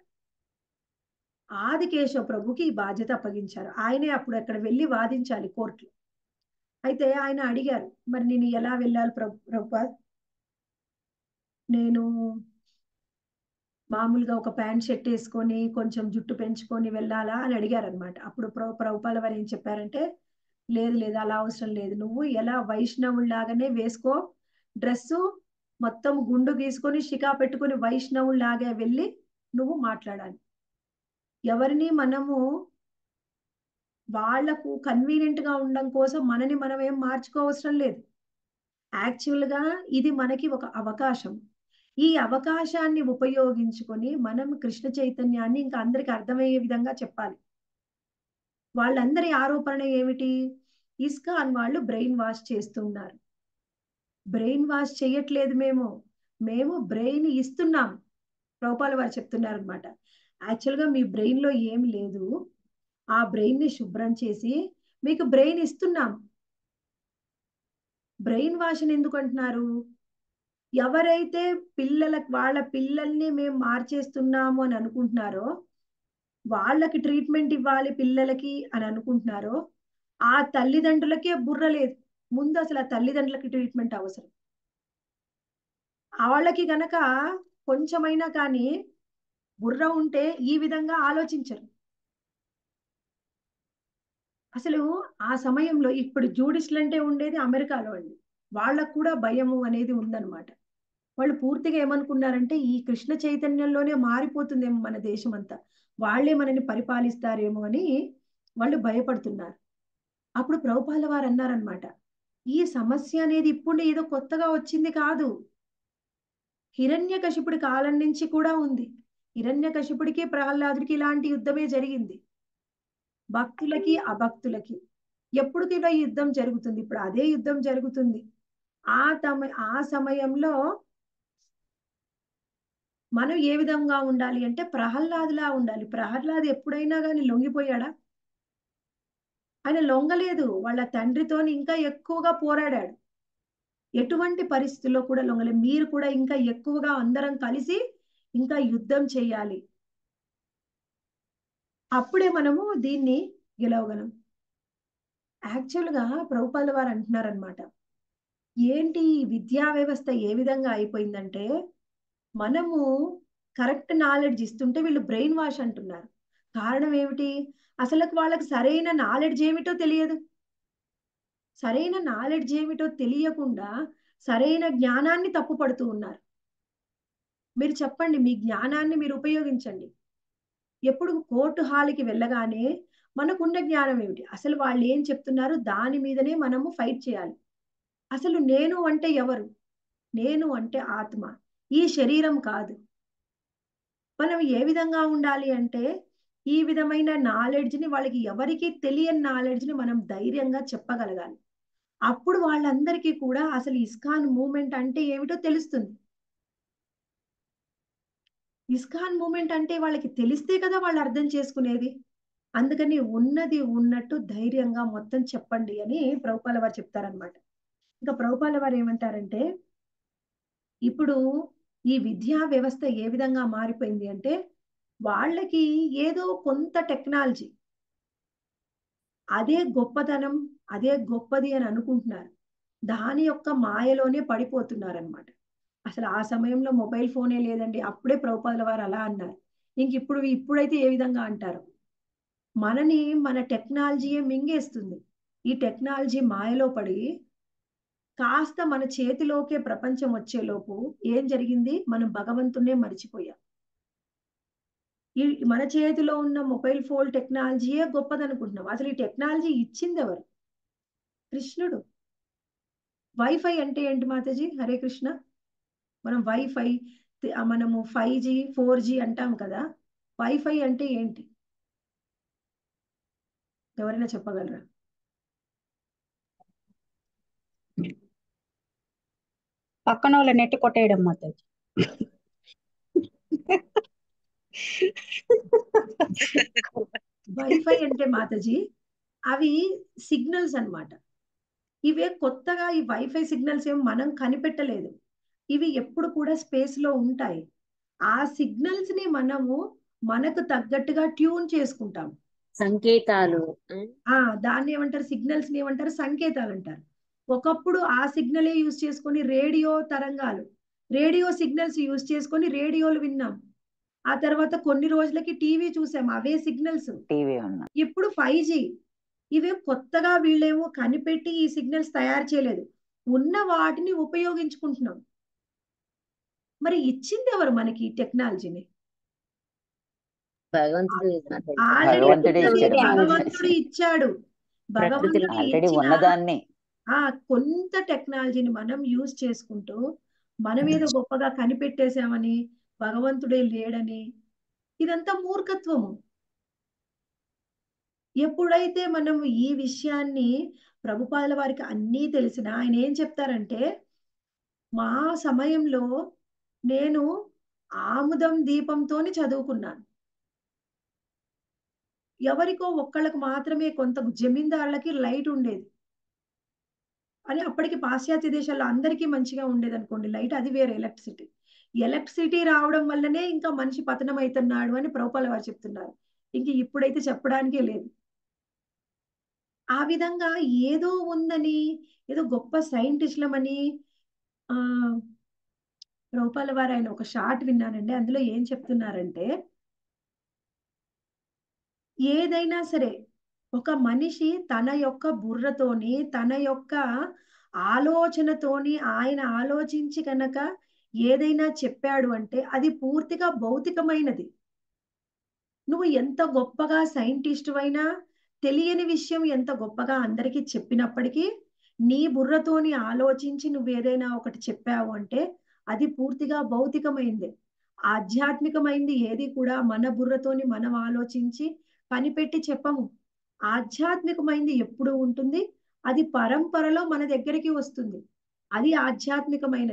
Speaker 1: ఆదికేశవ ప్రభుకి ఈ బాధ్యత అప్పగించారు ఆయనే అప్పుడు అక్కడ వెళ్ళి వాదించాలి కోర్టులో అయితే ఆయన అడిగారు మరి నేను ఎలా వెళ్ళాలి ప్రభు ప్రభుపాద్ నేను మామూలుగా ఒక ప్యాంట్ షర్ట్ వేసుకొని కొంచెం జుట్టు పెంచుకొని వెళ్ళాలా అని అడిగారు అనమాట అప్పుడు ప్రభు ప్రభుపాల వారు ఏం చెప్పారంటే లేదు లేదు అలా అవసరం లేదు నువ్వు ఎలా వైష్ణవుల్లాగానే వేసుకో డ్రెస్సు మొత్తం గుండు గీసుకొని షికా పెట్టుకొని వైష్ణవుల్లాగా వెళ్ళి నువ్వు మాట్లాడాలి ఎవరిని మనము వాళ్లకు కన్వీనియంట్ గా ఉండడం కోసం మనని మనం ఏం మార్చుకోవసరం లేదు యాక్చువల్ గా ఇది మనకి ఒక అవకాశం ఈ అవకాశాన్ని ఉపయోగించుకొని మనం కృష్ణ చైతన్యాన్ని ఇంకా అందరికి అర్థమయ్యే విధంగా చెప్పాలి వాళ్ళందరి ఆరోపణ ఏమిటి ఇస్కాన్ వాళ్ళు బ్రెయిన్ వాష్ చేస్తున్నారు బ్రెయిన్ వాష్ చేయట్లేదు మేము మేము బ్రెయిన్ ఇస్తున్నాం రూపాల వారు చెప్తున్నారు అనమాట యాక్చువల్గా మీ బ్రెయిన్ లో ఏం లేదు ఆ బ్రెయిన్ ని శుభ్రం చేసి మీకు బ్రెయిన్ ఇస్తున్నాం బ్రెయిన్ వాష్ అని ఎందుకు అంటున్నారు ఎవరైతే పిల్లలకు వాళ్ళ పిల్లల్ని మేము మార్చేస్తున్నాము అని అనుకుంటున్నారో వాళ్ళకి ట్రీట్మెంట్ ఇవ్వాలి పిల్లలకి అని అనుకుంటున్నారో ఆ తల్లిదండ్రులకే బుర్ర లేదు ముందు అసలు ఆ తల్లిదండ్రులకి ట్రీట్మెంట్ అవసరం వాళ్ళకి గనక కొంచెమైనా కానీ బుర్ర ఉంటే ఈ విధంగా ఆలోచించరు అసలు ఆ సమయంలో ఇప్పుడు జూడిస్టులు అంటే ఉండేది అమెరికాలో అండి వాళ్ళకు కూడా భయము అనేది ఉందన్నమాట వాళ్ళు పూర్తిగా ఏమనుకున్నారంటే ఈ కృష్ణ చైతన్యంలోనే మారిపోతుందేమో మన దేశం అంతా వాళ్లే మనని పరిపాలిస్తారేమో అని వాళ్ళు భయపడుతున్నారు అప్పుడు ప్రభుపాల వారు అన్నారనమాట ఈ సమస్య అనేది ఇప్పుడు ఏదో కొత్తగా వచ్చింది కాదు హిరణ్యకశిపుడి కాలం నుంచి కూడా ఉంది హిరణ్యకశిపుడికి ప్రహ్లాదుడికి ఇలాంటి యుద్ధమే జరిగింది భక్తులకి అభక్తులకి ఎప్పటికి ఇలా యుద్ధం జరుగుతుంది ఇప్పుడు అదే యుద్ధం జరుగుతుంది ఆ తమ ఆ సమయంలో మనం ఏ విధంగా ఉండాలి అంటే ప్రహ్లాదులా ఉండాలి ప్రహ్లాద్ ఎప్పుడైనా కానీ లొంగిపోయాడా ఆయన లొంగలేదు వాళ్ళ తండ్రితో ఇంకా ఎక్కువగా పోరాడాడు ఎటువంటి పరిస్థితుల్లో కూడా లొంగలేదు మీరు కూడా ఇంకా ఎక్కువగా అందరం కలిసి ఇంకా యుద్ధం చేయాలి అప్పుడే మనము దీన్ని గెలవగలం యాక్చువల్గా ప్రభుపాల వారు అంటున్నారనమాట ఏంటి ఈ విద్యా వ్యవస్థ ఏ విధంగా అయిపోయిందంటే మనము కరెక్ట్ నాలెడ్జ్ ఇస్తుంటే వీళ్ళు బ్రెయిన్ వాష్ అంటున్నారు కారణం ఏమిటి అసలు వాళ్ళకి సరైన నాలెడ్జ్ ఏమిటో తెలియదు సరైన నాలెడ్జ్ ఏమిటో తెలియకుండా సరైన జ్ఞానాన్ని తప్పుపడుతూ ఉన్నారు మీరు చెప్పండి మీ జ్ఞానాన్ని మీరు ఉపయోగించండి ఎప్పుడు కోర్టు హాల్కి వెళ్ళగానే మనకున్న జ్ఞానం ఏమిటి అసలు వాళ్ళు ఏం చెప్తున్నారు దాని మీదనే మనము ఫైట్ చేయాలి అసలు నేను అంటే ఎవరు నేను అంటే ఆత్మ ఈ శరీరం కాదు మనం ఏ విధంగా ఉండాలి అంటే ఈ విధమైన నాలెడ్జ్ని వాళ్ళకి ఎవరికి తెలియని నాలెడ్జ్ని మనం ధైర్యంగా చెప్పగలగాలి అప్పుడు వాళ్ళందరికీ కూడా అసలు ఇస్కాన్ మూమెంట్ అంటే ఏమిటో తెలుస్తుంది ఇస్కాన్ మూమెంట్ అంటే వాళ్ళకి తెలిస్తే కదా వాళ్ళు అర్థం చేసుకునేది అందుకని ఉన్నది ఉన్నట్టు ధైర్యంగా మొత్తం చెప్పండి అని ప్రభుపాల వారు చెప్తారనమాట ఇంకా ప్రభుపాల వారు ఏమంటారంటే ఇప్పుడు ఈ విద్యా వ్యవస్థ ఏ విధంగా మారిపోయింది అంటే వాళ్ళకి ఏదో కొంత టెక్నాలజీ అదే గొప్పతనం అదే గొప్పది అని అనుకుంటున్నారు దాని యొక్క మాయలోనే పడిపోతున్నారు అనమాట అసలు ఆ సమయంలో మొబైల్ ఫోనే లేదండి అప్పుడే ప్రభుపాదుల వారు అలా అన్నారు ఇంక ఇప్పుడు ఇప్పుడైతే ఏ విధంగా అంటారు మనని మన టెక్నాలజీయే మింగేస్తుంది ఈ టెక్నాలజీ మాయలో పడి కాస్త మన చేతిలోకే ప్రపంచం వచ్చేలోపు ఏం జరిగింది మనం భగవంతున్నే మర్చిపోయాం ఈ మన చేతిలో ఉన్న మొబైల్ ఫోన్ టెక్నాలజీయే గొప్పదనుకుంటున్నాం అసలు ఈ టెక్నాలజీ ఇచ్చింది ఎవరు కృష్ణుడు వైఫై అంటే ఏంటి మాతాజీ హరే కృష్ణ మనం వైఫై మనము ఫైవ్ జీ ఫోర్ జీ అంటాం కదా వైఫై అంటే ఏంటి ఎవరైనా చెప్పగలరా
Speaker 7: పక్కన వాళ్ళ నెట్ కొట్టేయడం మాతాజీ
Speaker 1: వైఫై అంటే మాతాజీ అవి సిగ్నల్స్ అన్నమాట ఇవే కొత్తగా ఈ వైఫై సిగ్నల్స్ ఏం మనం కనిపెట్టలేదు ఇవి ఎప్పుడు కూడా స్పేస్ లో ఉంటాయి ఆ సిగ్నల్స్ ని మనము మనకు తగ్గట్టుగా ట్యూన్ చేసుకుంటాం
Speaker 3: సంకేతాలు
Speaker 1: ఆ దాన్ని ఏమంటారు సిగ్నల్స్ ని ఏమంటారు సంకేతాలు అంటారు ఒకప్పుడు ఆ సిగ్నలే యూజ్ చేసుకొని రేడియో తరంగాలు రేడియో సిగ్నల్స్ యూజ్ చేసుకొని రేడియోలు విన్నాం ఆ తర్వాత కొన్ని రోజులకి టీవీ చూసాం అవే సిగ్నల్స్
Speaker 2: టీవీ ఉన్నా
Speaker 1: ఇప్పుడు ఫైవ్ జీ ఇవే కొత్తగా వీళ్ళేమో కనిపెట్టి ఈ సిగ్నల్స్ తయారు చేయలేదు ఉన్న వాటిని ఉపయోగించుకుంటున్నాం మరి ఇచ్చింది ఎవరు మనకి టెక్నాలజీని
Speaker 3: భగవంతుడు
Speaker 1: ఆల్రెడీ
Speaker 2: భగవంతుడే
Speaker 1: ఉన్నది
Speaker 2: ఇచ్చాడు
Speaker 1: భగవంతుడు ఇచ్చాడు భగవంతుడు
Speaker 2: ఆల్రెడీ
Speaker 1: ఇచ్చిన
Speaker 2: ఉన్నదాన్ని
Speaker 1: ఆ కొంత టెక్నాలజీని మనం యూజ్ చేసుకుంటూ మన మీద గొప్పగా కనిపెట్టేశామని భగవంతుడే లేడని ఇదంతా మూర్ఖత్వము ఎప్పుడైతే మనం ఈ విషయాన్ని ప్రభుపాదుల వారికి అన్నీ తెలిసిన ఆయన ఏం చెప్తారంటే మా సమయంలో నేను ఆముదం దీపంతోని చదువుకున్నాను ఎవరికో ఒక్కళ్ళకి మాత్రమే కొంత జమీందారులకి లైట్ ఉండేది అని అప్పటికి పాశ్చాత్య దేశాల్లో అందరికీ మంచిగా ఉండేది అనుకోండి లైట్ అది వేరే ఎలక్ట్రిసిటీ ఎలక్ట్రిసిటీ రావడం వల్లనే ఇంకా మనిషి పతనం అవుతున్నాడు అని ప్రభుపాల వారు చెప్తున్నారు ఇంక ఇప్పుడైతే చెప్పడానికే లేదు ఆ విధంగా ఏదో ఉందని ఏదో గొప్ప సైంటిస్టులమని ఆ ప్రభుపాల వారు ఆయన ఒక షార్ట్ విన్నానండి అందులో ఏం చెప్తున్నారంటే ఏదైనా సరే ఒక మనిషి తన యొక్క బుర్రతోని తన యొక్క ఆలోచనతోని ఆయన ఆలోచించి కనుక ఏదైనా చెప్పాడు అంటే అది పూర్తిగా భౌతికమైనది నువ్వు ఎంత గొప్పగా సైంటిస్ట్ అయినా తెలియని విషయం ఎంత గొప్పగా అందరికీ చెప్పినప్పటికీ నీ బుర్రతోని ఆలోచించి నువ్వు ఏదైనా ఒకటి చెప్పావు అంటే అది పూర్తిగా భౌతికమైంది ఆధ్యాత్మికమైంది ఏది కూడా మన బుర్రతోని మనం ఆలోచించి కనిపెట్టి చెప్పము ఆధ్యాత్మికమైంది ఎప్పుడు ఉంటుంది అది పరంపరలో మన దగ్గరికి వస్తుంది అది ఆధ్యాత్మికమైనది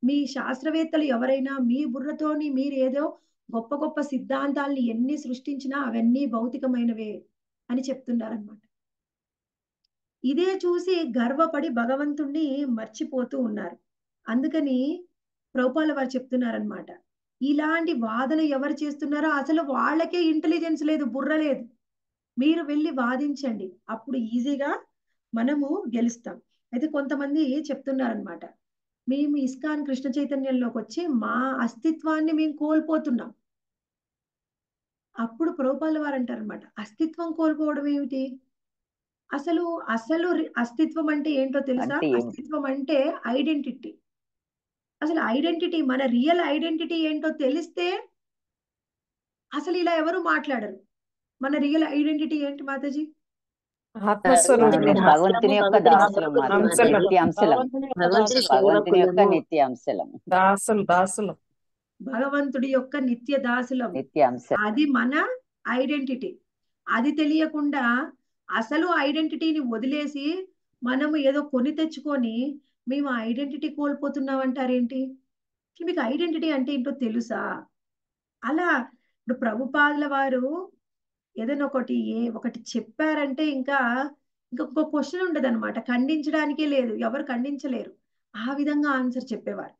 Speaker 1: మీ శాస్త్రవేత్తలు ఎవరైనా మీ బుర్రతోని మీరు ఏదో గొప్ప గొప్ప సిద్ధాంతాల్ని ఎన్ని సృష్టించినా అవన్నీ భౌతికమైనవే అని చెప్తున్నారనమాట ఇదే చూసి గర్వపడి భగవంతుణ్ణి మర్చిపోతూ ఉన్నారు అందుకని ప్రభుపాల వారు చెప్తున్నారనమాట ఇలాంటి వాదన ఎవరు చేస్తున్నారో అసలు వాళ్ళకే ఇంటెలిజెన్స్ లేదు బుర్ర లేదు మీరు వెళ్ళి వాదించండి అప్పుడు ఈజీగా మనము గెలుస్తాం అయితే కొంతమంది చెప్తున్నారనమాట మేము ఇస్కాన్ కృష్ణ చైతన్యంలోకి వచ్చి మా అస్తిత్వాన్ని మేము కోల్పోతున్నాం అప్పుడు ప్రభుపాల వారు అంటారనమాట అస్తిత్వం కోల్పోవడం ఏమిటి అసలు అసలు రి- అస్తిత్వం అంటే ఏంటో తెలుసా
Speaker 2: అంటే ఏమి?
Speaker 1: అస్తిత్వం అంటే ఐడెంటిటీ అసలు ఐడెంటిటీ మన రియల్ ఐడెంటిటీ ఏంటో తెలిస్తే అసలు ఇలా ఎవరు మాట్లాడరు మన రియల్ ఐడెంటిటీ ఏంటి మాతాజీ
Speaker 5: ఆత్మస్వరూపులు
Speaker 2: మనము భగవంతుని యొక్క దాసులం మాత్రం
Speaker 5: అంశలం.
Speaker 2: నిత్యాంశలం
Speaker 3: భగవంతుని
Speaker 2: భగవంతుని యొక్క
Speaker 3: సేవకులము
Speaker 2: నిత్యాంశలం
Speaker 5: దాసులు దాసులు
Speaker 1: భగవంతుడి యొక్క నిత్య దాసులం
Speaker 2: నిత్యాంశం
Speaker 1: అది మన ఐడెంటిటీ అది తెలియకుండా అసలు ఐడెంటిటీని వదిలేసి మనము ఏదో కొని తెచ్చుకొని మేము ఐడెంటిటీ కోల్పోతున్నాం అంటారేంటి అసలు మీకు ఐడెంటిటీ అంటే ఏంటో తెలుసా అలా ఇప్పుడు ప్రభుపాదుల వారు ఏదైనా ఒకటి ఏ ఒకటి చెప్పారంటే ఇంకా ఇంకొక క్వశ్చన్ ఉండదు అనమాట ఖండించడానికే లేదు ఎవరు ఖండించలేరు ఆ విధంగా ఆన్సర్ చెప్పేవారు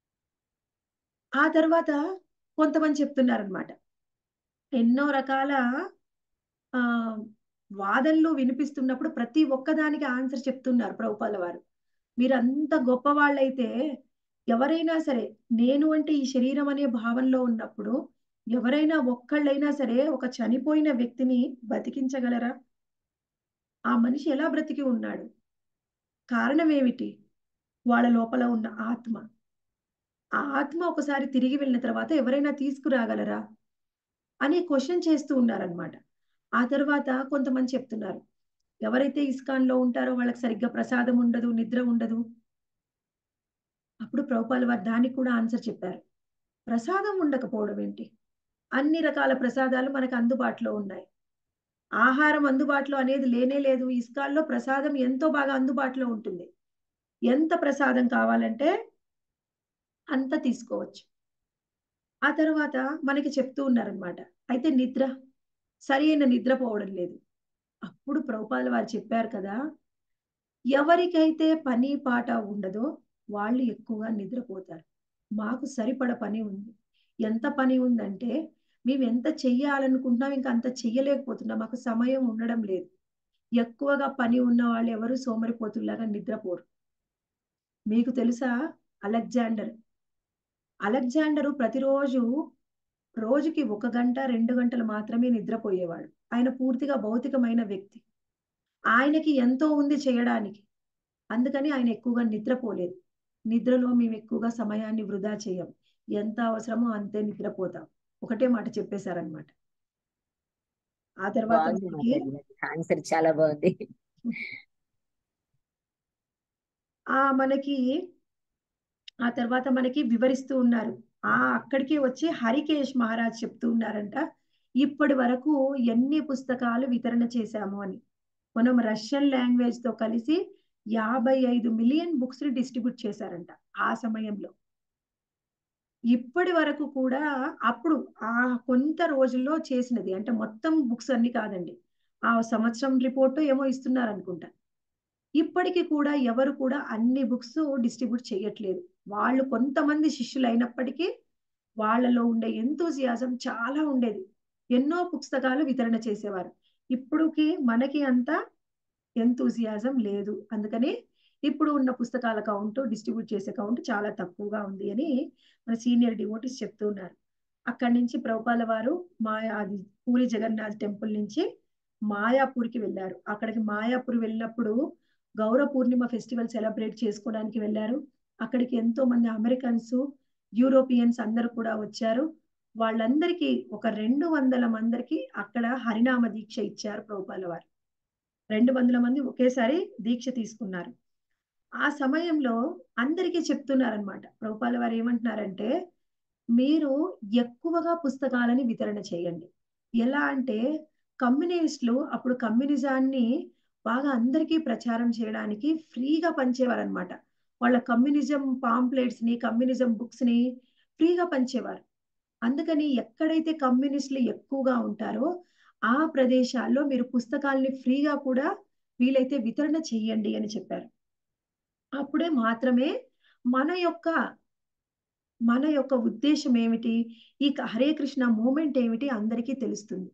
Speaker 1: ఆ తర్వాత కొంతమంది చెప్తున్నారనమాట ఎన్నో రకాల ఆ వాదనలు వినిపిస్తున్నప్పుడు ప్రతి ఒక్కదానికి ఆన్సర్ చెప్తున్నారు ప్రభుపాల వారు మీరు అంత గొప్ప వాళ్ళైతే ఎవరైనా సరే నేను అంటే ఈ శరీరం అనే భావనలో ఉన్నప్పుడు ఎవరైనా ఒక్కళ్ళైనా సరే ఒక చనిపోయిన వ్యక్తిని బతికించగలరా ఆ మనిషి ఎలా బ్రతికి ఉన్నాడు కారణం ఏమిటి వాళ్ళ లోపల ఉన్న ఆత్మ ఆ ఆత్మ ఒకసారి తిరిగి వెళ్ళిన తర్వాత ఎవరైనా తీసుకురాగలరా అని క్వశ్చన్ చేస్తూ ఉన్నారనమాట ఆ తర్వాత కొంతమంది చెప్తున్నారు ఎవరైతే ఇస్కాన్ లో ఉంటారో వాళ్ళకి సరిగ్గా ప్రసాదం ఉండదు నిద్ర ఉండదు అప్పుడు ప్రభుపాల వారు దానికి కూడా ఆన్సర్ చెప్పారు ప్రసాదం ఉండకపోవడం ఏంటి అన్ని రకాల ప్రసాదాలు మనకు అందుబాటులో ఉన్నాయి ఆహారం అందుబాటులో అనేది లేనే లేదు ఇస్కాన్లో ప్రసాదం ఎంతో బాగా అందుబాటులో ఉంటుంది ఎంత ప్రసాదం కావాలంటే అంత తీసుకోవచ్చు ఆ తర్వాత మనకి చెప్తూ ఉన్నారనమాట అయితే నిద్ర సరి అయిన నిద్రపోవడం లేదు అప్పుడు ప్రభుపాల వారు చెప్పారు కదా ఎవరికైతే పని పాట ఉండదో వాళ్ళు ఎక్కువగా నిద్రపోతారు మాకు సరిపడ పని ఉంది ఎంత పని ఉందంటే మేము ఎంత చెయ్యాలనుకుంటున్నాం ఇంకా అంత చెయ్యలేకపోతున్నాం మాకు సమయం ఉండడం లేదు ఎక్కువగా పని ఉన్న వాళ్ళు ఎవరు సోమరిపోతుల్లాగా నిద్రపోరు మీకు తెలుసా అలెగ్జాండర్ అలెగ్జాండరు ప్రతిరోజు రోజుకి ఒక గంట రెండు గంటలు మాత్రమే నిద్రపోయేవాడు ఆయన పూర్తిగా భౌతికమైన వ్యక్తి ఆయనకి ఎంతో ఉంది చేయడానికి అందుకని ఆయన ఎక్కువగా నిద్రపోలేదు నిద్రలో మేము ఎక్కువగా సమయాన్ని వృధా చేయం ఎంత అవసరమో అంతే నిద్రపోతాం ఒకటే మాట చెప్పేశారనమాట ఆ తర్వాత
Speaker 3: బాగుంది
Speaker 1: మనకి
Speaker 3: మాతాజీ ఆన్సర్ చాలా బాగుంది
Speaker 1: ఆ మనకి ఆ తర్వాత మనకి వివరిస్తూ ఉన్నారు ఆ అక్కడికి వచ్చి హరికేష్ మహారాజ్ చెప్తూ ఉన్నారంట ఇప్పటి వరకు ఎన్ని పుస్తకాలు వితరణ చేశాము అని మనం రష్యన్ లాంగ్వేజ్ తో కలిసి యాభై ఐదు మిలియన్ బుక్స్ ని డిస్ట్రిబ్యూట్ చేశారంట ఆ సమయంలో ఇప్పటి వరకు కూడా అప్పుడు ఆ కొంత రోజుల్లో చేసినది అంటే మొత్తం బుక్స్ అన్ని కాదండి ఆ సంవత్సరం రిపోర్ట్ ఏమో ఇస్తున్నారు అనుకుంటా ఇప్పటికీ కూడా ఎవరు కూడా అన్ని బుక్స్ డిస్ట్రిబ్యూట్ చేయట్లేదు వాళ్ళు కొంతమంది శిష్యులు అయినప్పటికీ వాళ్ళలో ఉండే ఎంతూజియాజం చాలా ఉండేది ఎన్నో పుస్తకాలు వితరణ చేసేవారు ఇప్పుడుకి మనకి అంత ఎంతూజియాజం లేదు అందుకని ఇప్పుడు ఉన్న పుస్తకాల కౌంట్ డిస్ట్రిబ్యూట్ చేసే కౌంట్ చాలా తక్కువగా ఉంది అని మన సీనియర్ డివోటీస్ చెప్తూ ఉన్నారు అక్కడి నుంచి ప్రభుపాల వారు మాయా అది పూరి జగన్నాథ్ టెంపుల్ నుంచి మాయాపూర్కి వెళ్ళారు అక్కడికి మాయాపూర్ వెళ్ళినప్పుడు గౌర పూర్ణిమ ఫెస్టివల్ సెలబ్రేట్ చేసుకోవడానికి వెళ్ళారు అక్కడికి ఎంతో మంది అమెరికన్స్ యూరోపియన్స్ అందరూ కూడా వచ్చారు వాళ్ళందరికీ ఒక రెండు వందల మందికి అక్కడ హరినామ దీక్ష ఇచ్చారు ప్రభుపాల వారు రెండు వందల మంది ఒకేసారి దీక్ష తీసుకున్నారు ఆ సమయంలో అందరికీ చెప్తున్నారనమాట ప్రభుపాల వారు ఏమంటున్నారంటే మీరు ఎక్కువగా పుస్తకాలని వితరణ చేయండి ఎలా అంటే కమ్యూనిస్టులు అప్పుడు కమ్యూనిజాన్ని బాగా అందరికీ ప్రచారం చేయడానికి ఫ్రీగా పంచేవారనమాట వాళ్ళ కమ్యూనిజం పాంప్లెట్స్ ని కమ్యూనిజం బుక్స్ ని ఫ్రీగా పంచేవారు అందుకని ఎక్కడైతే కమ్యూనిస్టులు ఎక్కువగా ఉంటారో ఆ ప్రదేశాల్లో మీరు పుస్తకాల్ని ఫ్రీగా కూడా వీలైతే వితరణ చెయ్యండి అని చెప్పారు అప్పుడే మాత్రమే మన యొక్క మన యొక్క ఉద్దేశం ఏమిటి ఈ హరే కృష్ణ మూమెంట్ ఏమిటి అందరికీ తెలుస్తుంది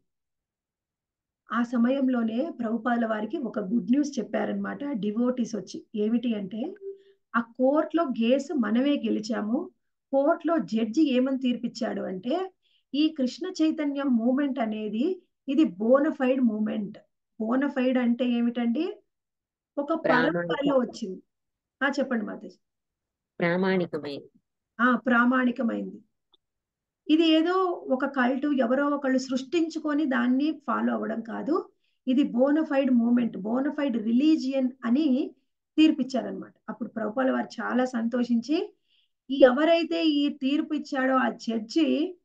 Speaker 1: ఆ సమయంలోనే ప్రభుపాదుల వారికి ఒక గుడ్ న్యూస్ చెప్పారనమాట డివోటీస్ వచ్చి ఏమిటి అంటే ఆ కోర్టులో కేసు మనమే గెలిచాము కోర్టులో జడ్జి ఏమని తీర్పిచ్చాడు అంటే ఈ కృష్ణ చైతన్యం మూమెంట్ అనేది ఇది బోనఫైడ్ మూమెంట్ బోనఫైడ్ అంటే ఏమిటండి ఒక పరంపరలో
Speaker 3: ప్రామాణిక
Speaker 1: వచ్చింది ఆ చెప్పండి మాతాజీ
Speaker 3: ప్రామాణికమైనది
Speaker 1: ఆ ప్రామాణికమైంది ఇది ఏదో ఒక కల్టు ఎవరో ఒకళ్ళు సృష్టించుకొని దాన్ని ఫాలో అవ్వడం కాదు ఇది బోనఫైడ్ మూమెంట్ బోనఫైడ్ రిలీజియన్ అని తీర్పిచ్చారనమాట అప్పుడు ప్రభుపాల వారు చాలా సంతోషించి ఈ ఎవరైతే ఈ తీర్పు ఇచ్చాడో ఆ జడ్జి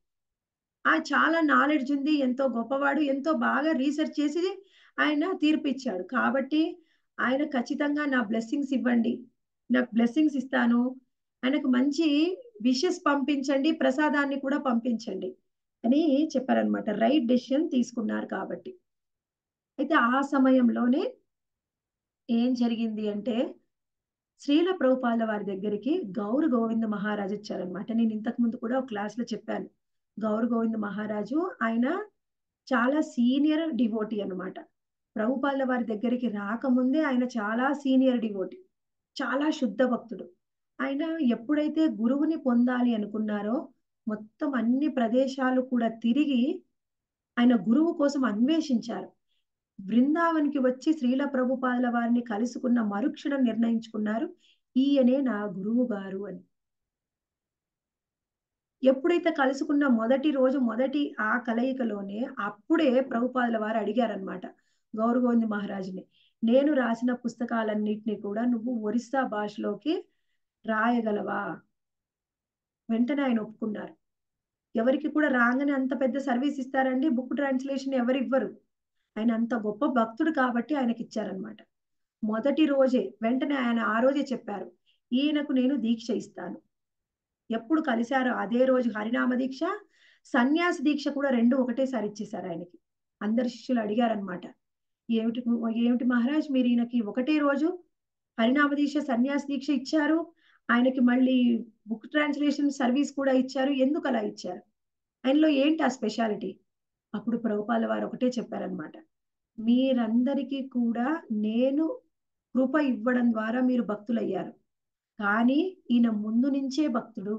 Speaker 1: ఆ చాలా నాలెడ్జ్ ఉంది ఎంతో గొప్పవాడు ఎంతో బాగా రీసెర్చ్ చేసి ఆయన తీర్పు ఇచ్చాడు కాబట్టి ఆయన ఖచ్చితంగా నా బ్లెస్సింగ్స్ ఇవ్వండి నాకు బ్లెస్సింగ్స్ ఇస్తాను ఆయనకు మంచి విషెస్ పంపించండి ప్రసాదాన్ని కూడా పంపించండి అని చెప్పారనమాట రైట్ డెసిషన్ తీసుకున్నారు కాబట్టి అయితే ఆ సమయంలోనే ఏం జరిగింది అంటే శ్రీల ప్రభుపాల వారి దగ్గరికి గౌరు గోవింద మహారాజు వచ్చారనమాట నేను ఇంతకు ముందు కూడా ఒక క్లాస్ లో చెప్పాను గౌరు గోవింద మహారాజు ఆయన చాలా సీనియర్ డివోటీ అన్నమాట ప్రభుపాల వారి దగ్గరికి రాకముందే ఆయన చాలా సీనియర్ డివోటీ చాలా శుద్ధ భక్తుడు ఆయన ఎప్పుడైతే గురువుని పొందాలి అనుకున్నారో మొత్తం అన్ని ప్రదేశాలు కూడా తిరిగి ఆయన గురువు కోసం అన్వేషించారు బృందావనికి వచ్చి శ్రీల ప్రభుపాదుల వారిని కలుసుకున్న మరుక్షణం నిర్ణయించుకున్నారు ఈయనే నా గురువు గారు అని ఎప్పుడైతే కలుసుకున్న మొదటి రోజు మొదటి ఆ కలయికలోనే అప్పుడే ప్రభుపాదుల వారు అడిగారనమాట గౌరగోవింద మహారాజుని నేను రాసిన పుస్తకాలన్నిటినీ కూడా నువ్వు ఒరిస్సా భాషలోకి రాయగలవా వెంటనే ఆయన ఒప్పుకున్నారు ఎవరికి కూడా రాగానే అంత పెద్ద సర్వీస్ ఇస్తారండి బుక్ ట్రాన్స్లేషన్ ఎవరు ఇవ్వరు ఆయన అంత గొప్ప భక్తుడు కాబట్టి ఆయనకి ఇచ్చారనమాట మొదటి రోజే వెంటనే ఆయన ఆ రోజే చెప్పారు ఈయనకు నేను దీక్ష ఇస్తాను ఎప్పుడు కలిశారో అదే రోజు హరినామ దీక్ష సన్యాస దీక్ష కూడా రెండు ఒకటేసారి ఇచ్చేశారు ఆయనకి అందరు శిష్యులు అడిగారనమాట ఏమిటి ఏమిటి మహారాజ్ మీరు ఈయనకి ఒకటే రోజు హరినామ దీక్ష సన్యాస దీక్ష ఇచ్చారు ఆయనకి మళ్ళీ బుక్ ట్రాన్స్లేషన్ సర్వీస్ కూడా ఇచ్చారు ఎందుకు అలా ఇచ్చారు ఆయనలో ఏంటి ఆ స్పెషాలిటీ అప్పుడు ప్రభుపాల వారు ఒకటే చెప్పారనమాట మీరందరికీ కూడా నేను కృప ఇవ్వడం ద్వారా మీరు భక్తులయ్యారు కానీ ఈయన ముందు నుంచే భక్తుడు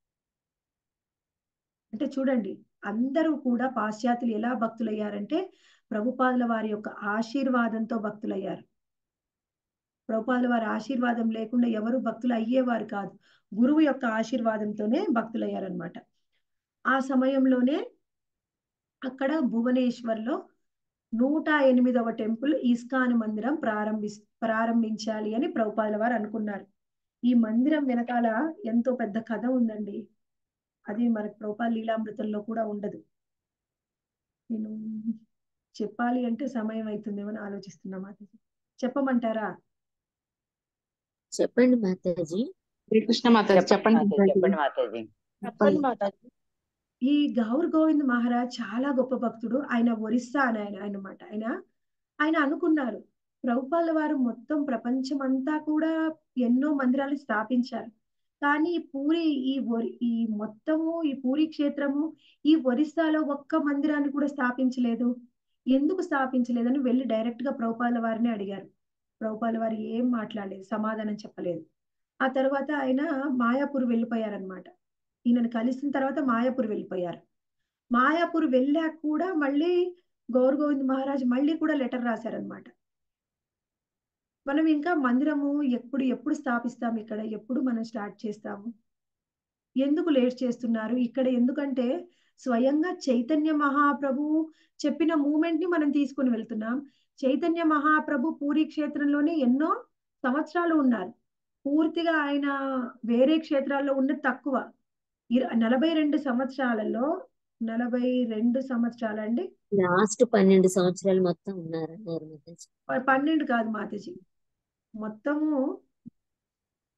Speaker 1: అంటే చూడండి అందరూ కూడా పాశ్చాత్యులు ఎలా భక్తులయ్యారంటే ప్రభుపాదుల వారి యొక్క ఆశీర్వాదంతో భక్తులయ్యారు ప్రభుపాదుల వారి ఆశీర్వాదం లేకుండా ఎవరు భక్తులు అయ్యేవారు కాదు గురువు యొక్క ఆశీర్వాదంతోనే భక్తులయ్యారనమాట ఆ సమయంలోనే అక్కడ భువనేశ్వర్లో నూట ఎనిమిదవ టెంపుల్ ఇస్కాన్ మందిరం ప్రారంభి ప్రారంభించాలి అని ప్రభుపాదుల వారు అనుకున్నారు ఈ మందిరం వెనకాల ఎంతో పెద్ద కథ ఉందండి అది మనకు ప్రభుపాద లీలామృతంలో కూడా ఉండదు నేను చెప్పాలి అంటే సమయం అవుతుందేమో అని ఆలోచిస్తున్నా మాతాజీ చెప్పమంటారా
Speaker 3: చెప్పండి మాతాజీ
Speaker 7: శ్రీకృష్ణ మాతాజీ
Speaker 2: చెప్పండి
Speaker 7: చెప్పండి
Speaker 2: మాతాజీ చెప్పండి మాతాజీ
Speaker 1: ఈ గౌర్ గోవింద్ మహారాజ్ చాలా గొప్ప భక్తుడు ఆయన ఒరిస్సా అని ఆయన అన్నమాట ఆయన ఆయన అనుకున్నారు ప్రభుపాల వారు మొత్తం ప్రపంచం అంతా కూడా ఎన్నో మందిరాలు స్థాపించారు కానీ ఈ పూరి ఈ ఒరి ఈ మొత్తము ఈ పూరి క్షేత్రము ఈ ఒరిస్సాలో ఒక్క మందిరాన్ని కూడా స్థాపించలేదు ఎందుకు స్థాపించలేదని వెళ్ళి డైరెక్ట్ గా ప్రభుపాల వారిని అడిగారు ప్రభుపాల వారు ఏం మాట్లాడలేదు సమాధానం చెప్పలేదు ఆ తర్వాత ఆయన మాయాపూర్ వెళ్ళిపోయారనమాట ఈయనను కలిసిన తర్వాత మాయాపూర్ వెళ్ళిపోయారు మాయాపూర్ వెళ్ళాక కూడా మళ్ళీ గౌర్ గోవింద్ మహారాజ్ మళ్ళీ కూడా లెటర్ రాశారనమాట మనం ఇంకా మందిరము ఎప్పుడు ఎప్పుడు స్థాపిస్తాం ఇక్కడ ఎప్పుడు మనం స్టార్ట్ చేస్తాము ఎందుకు లేట్ చేస్తున్నారు ఇక్కడ ఎందుకంటే స్వయంగా చైతన్య మహాప్రభు చెప్పిన మూమెంట్ ని మనం తీసుకుని వెళ్తున్నాం చైతన్య మహాప్రభు పూరి క్షేత్రంలోనే ఎన్నో సంవత్సరాలు ఉన్నారు పూర్తిగా ఆయన వేరే క్షేత్రాల్లో ఉన్నది తక్కువ ఇర- నలభై రెండు సంవత్సరాలలో నలభై రెండు సంవత్సరాలండి
Speaker 3: లాస్ట్ పన్నెండు సంవత్సరాలు మొత్తం ఉన్నారు అన్నారు మాతాజీ
Speaker 1: ప- పన్నెండు కాదు మాతాజీ మొత్తము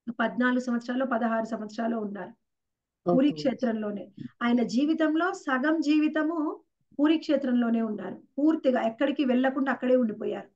Speaker 1: పద్నాలుగు సంవత్సరాలు పదహారు సంవత్సరాలు ఉన్నారు
Speaker 3: ఓకే
Speaker 1: పూరి క్షేత్రంలోనే ఆయన జీవితంలో సగం జీవితము పూరి క్షేత్రంలోనే ఉన్నారు పూర్తిగా ఎక్కడికి వెళ్లకుండా అక్కడే ఉండిపోయారు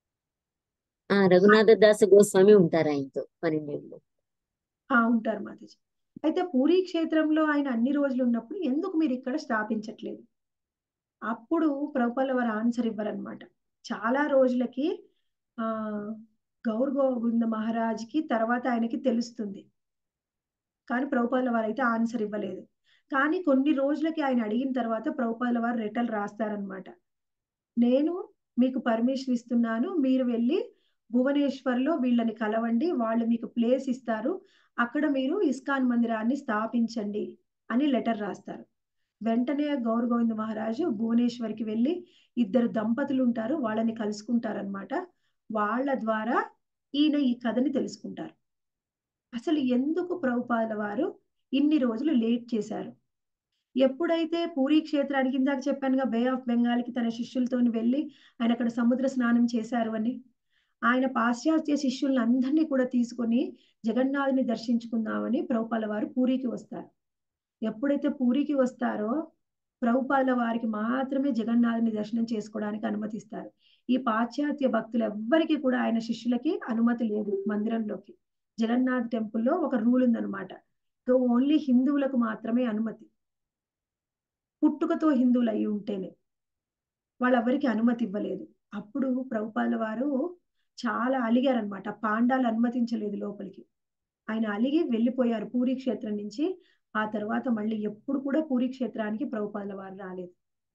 Speaker 3: ఆ రఘునాథ దాస గోస్వామి ఉంటారు ఆయనతో పన్నెండేళ్ళు
Speaker 1: ఆ ఉంటారు మాతాజీ అయితే పూరి క్షేత్రంలో ఆయన అన్ని రోజులు ఉన్నప్పుడు ఎందుకు మీరు ఇక్కడ స్థాపించట్లేదు అప్పుడు ప్రభుపాల వారు ఆన్సర్ ఇవ్వరనమాట చాలా రోజులకి ఆ గౌర్ గోవింద మహారాజ్కి తర్వాత ఆయనకి తెలుస్తుంది కానీ ప్రభుపాల వారు అయితే ఆన్సర్ ఇవ్వలేదు కానీ కొన్ని రోజులకి ఆయన అడిగిన తర్వాత ప్రభుపాల వారు లెటర్ రాస్తారనమాట నేను మీకు పర్మిషన్ ఇస్తున్నాను మీరు వెళ్ళి భువనేశ్వర్లో వీళ్ళని కలవండి వాళ్ళు మీకు ప్లేస్ ఇస్తారు అక్కడ మీరు ఇస్కాన్ మందిరాన్ని స్థాపించండి అని లెటర్ రాస్తారు వెంటనే గౌర్ గోవింద మహారాజు భువనేశ్వర్కి వెళ్ళి ఇద్దరు దంపతులు ఉంటారు వాళ్ళని కలుసుకుంటారనమాట వాళ్ళ ద్వారా ఈయన ఈ కథని తెలుసుకుంటారు అసలు ఎందుకు ప్రభుపాద వారు ఇన్ని రోజులు లేట్ చేశారు ఎప్పుడైతే పూరీ క్షేత్రానికి ఇందాక చెప్పానుగా బే ఆఫ్ బెంగాల్కి తన శిష్యులతోని వెళ్ళి ఆయన అక్కడ సముద్ర స్నానం చేశారు అని ఆయన పాశ్చాత్య శిష్యుల్ని అందరినీ కూడా తీసుకొని జగన్నాథుని దర్శించుకుందామని ప్రభుపాల వారు పూరికి వస్తారు ఎప్పుడైతే పూరికి వస్తారో ప్రభుపాల వారికి మాత్రమే జగన్నాథుని దర్శనం చేసుకోవడానికి అనుమతిస్తారు ఈ పాశ్చాత్య భక్తులు ఎవ్వరికి కూడా ఆయన శిష్యులకి అనుమతి లేదు మందిరంలోకి జగన్నాథ్ టెంపుల్లో ఒక రూల్ ఉందన్నమాట ఓన్లీ హిందువులకు మాత్రమే అనుమతి పుట్టుకతో హిందువులు అయి ఉంటేనే వాళ్ళెవరికి అనుమతి ఇవ్వలేదు అప్పుడు ప్రభుపాల వారు చాలా అలిగారనమాట పాండాలు అనుమతించలేదు లోపలికి ఆయన అలిగి వెళ్ళిపోయారు పూరి క్షేత్రం నుంచి ఆ తర్వాత మళ్ళీ ఎప్పుడు కూడా పూరి క్షేత్రానికి ప్రభుపాల వారు రాలేదు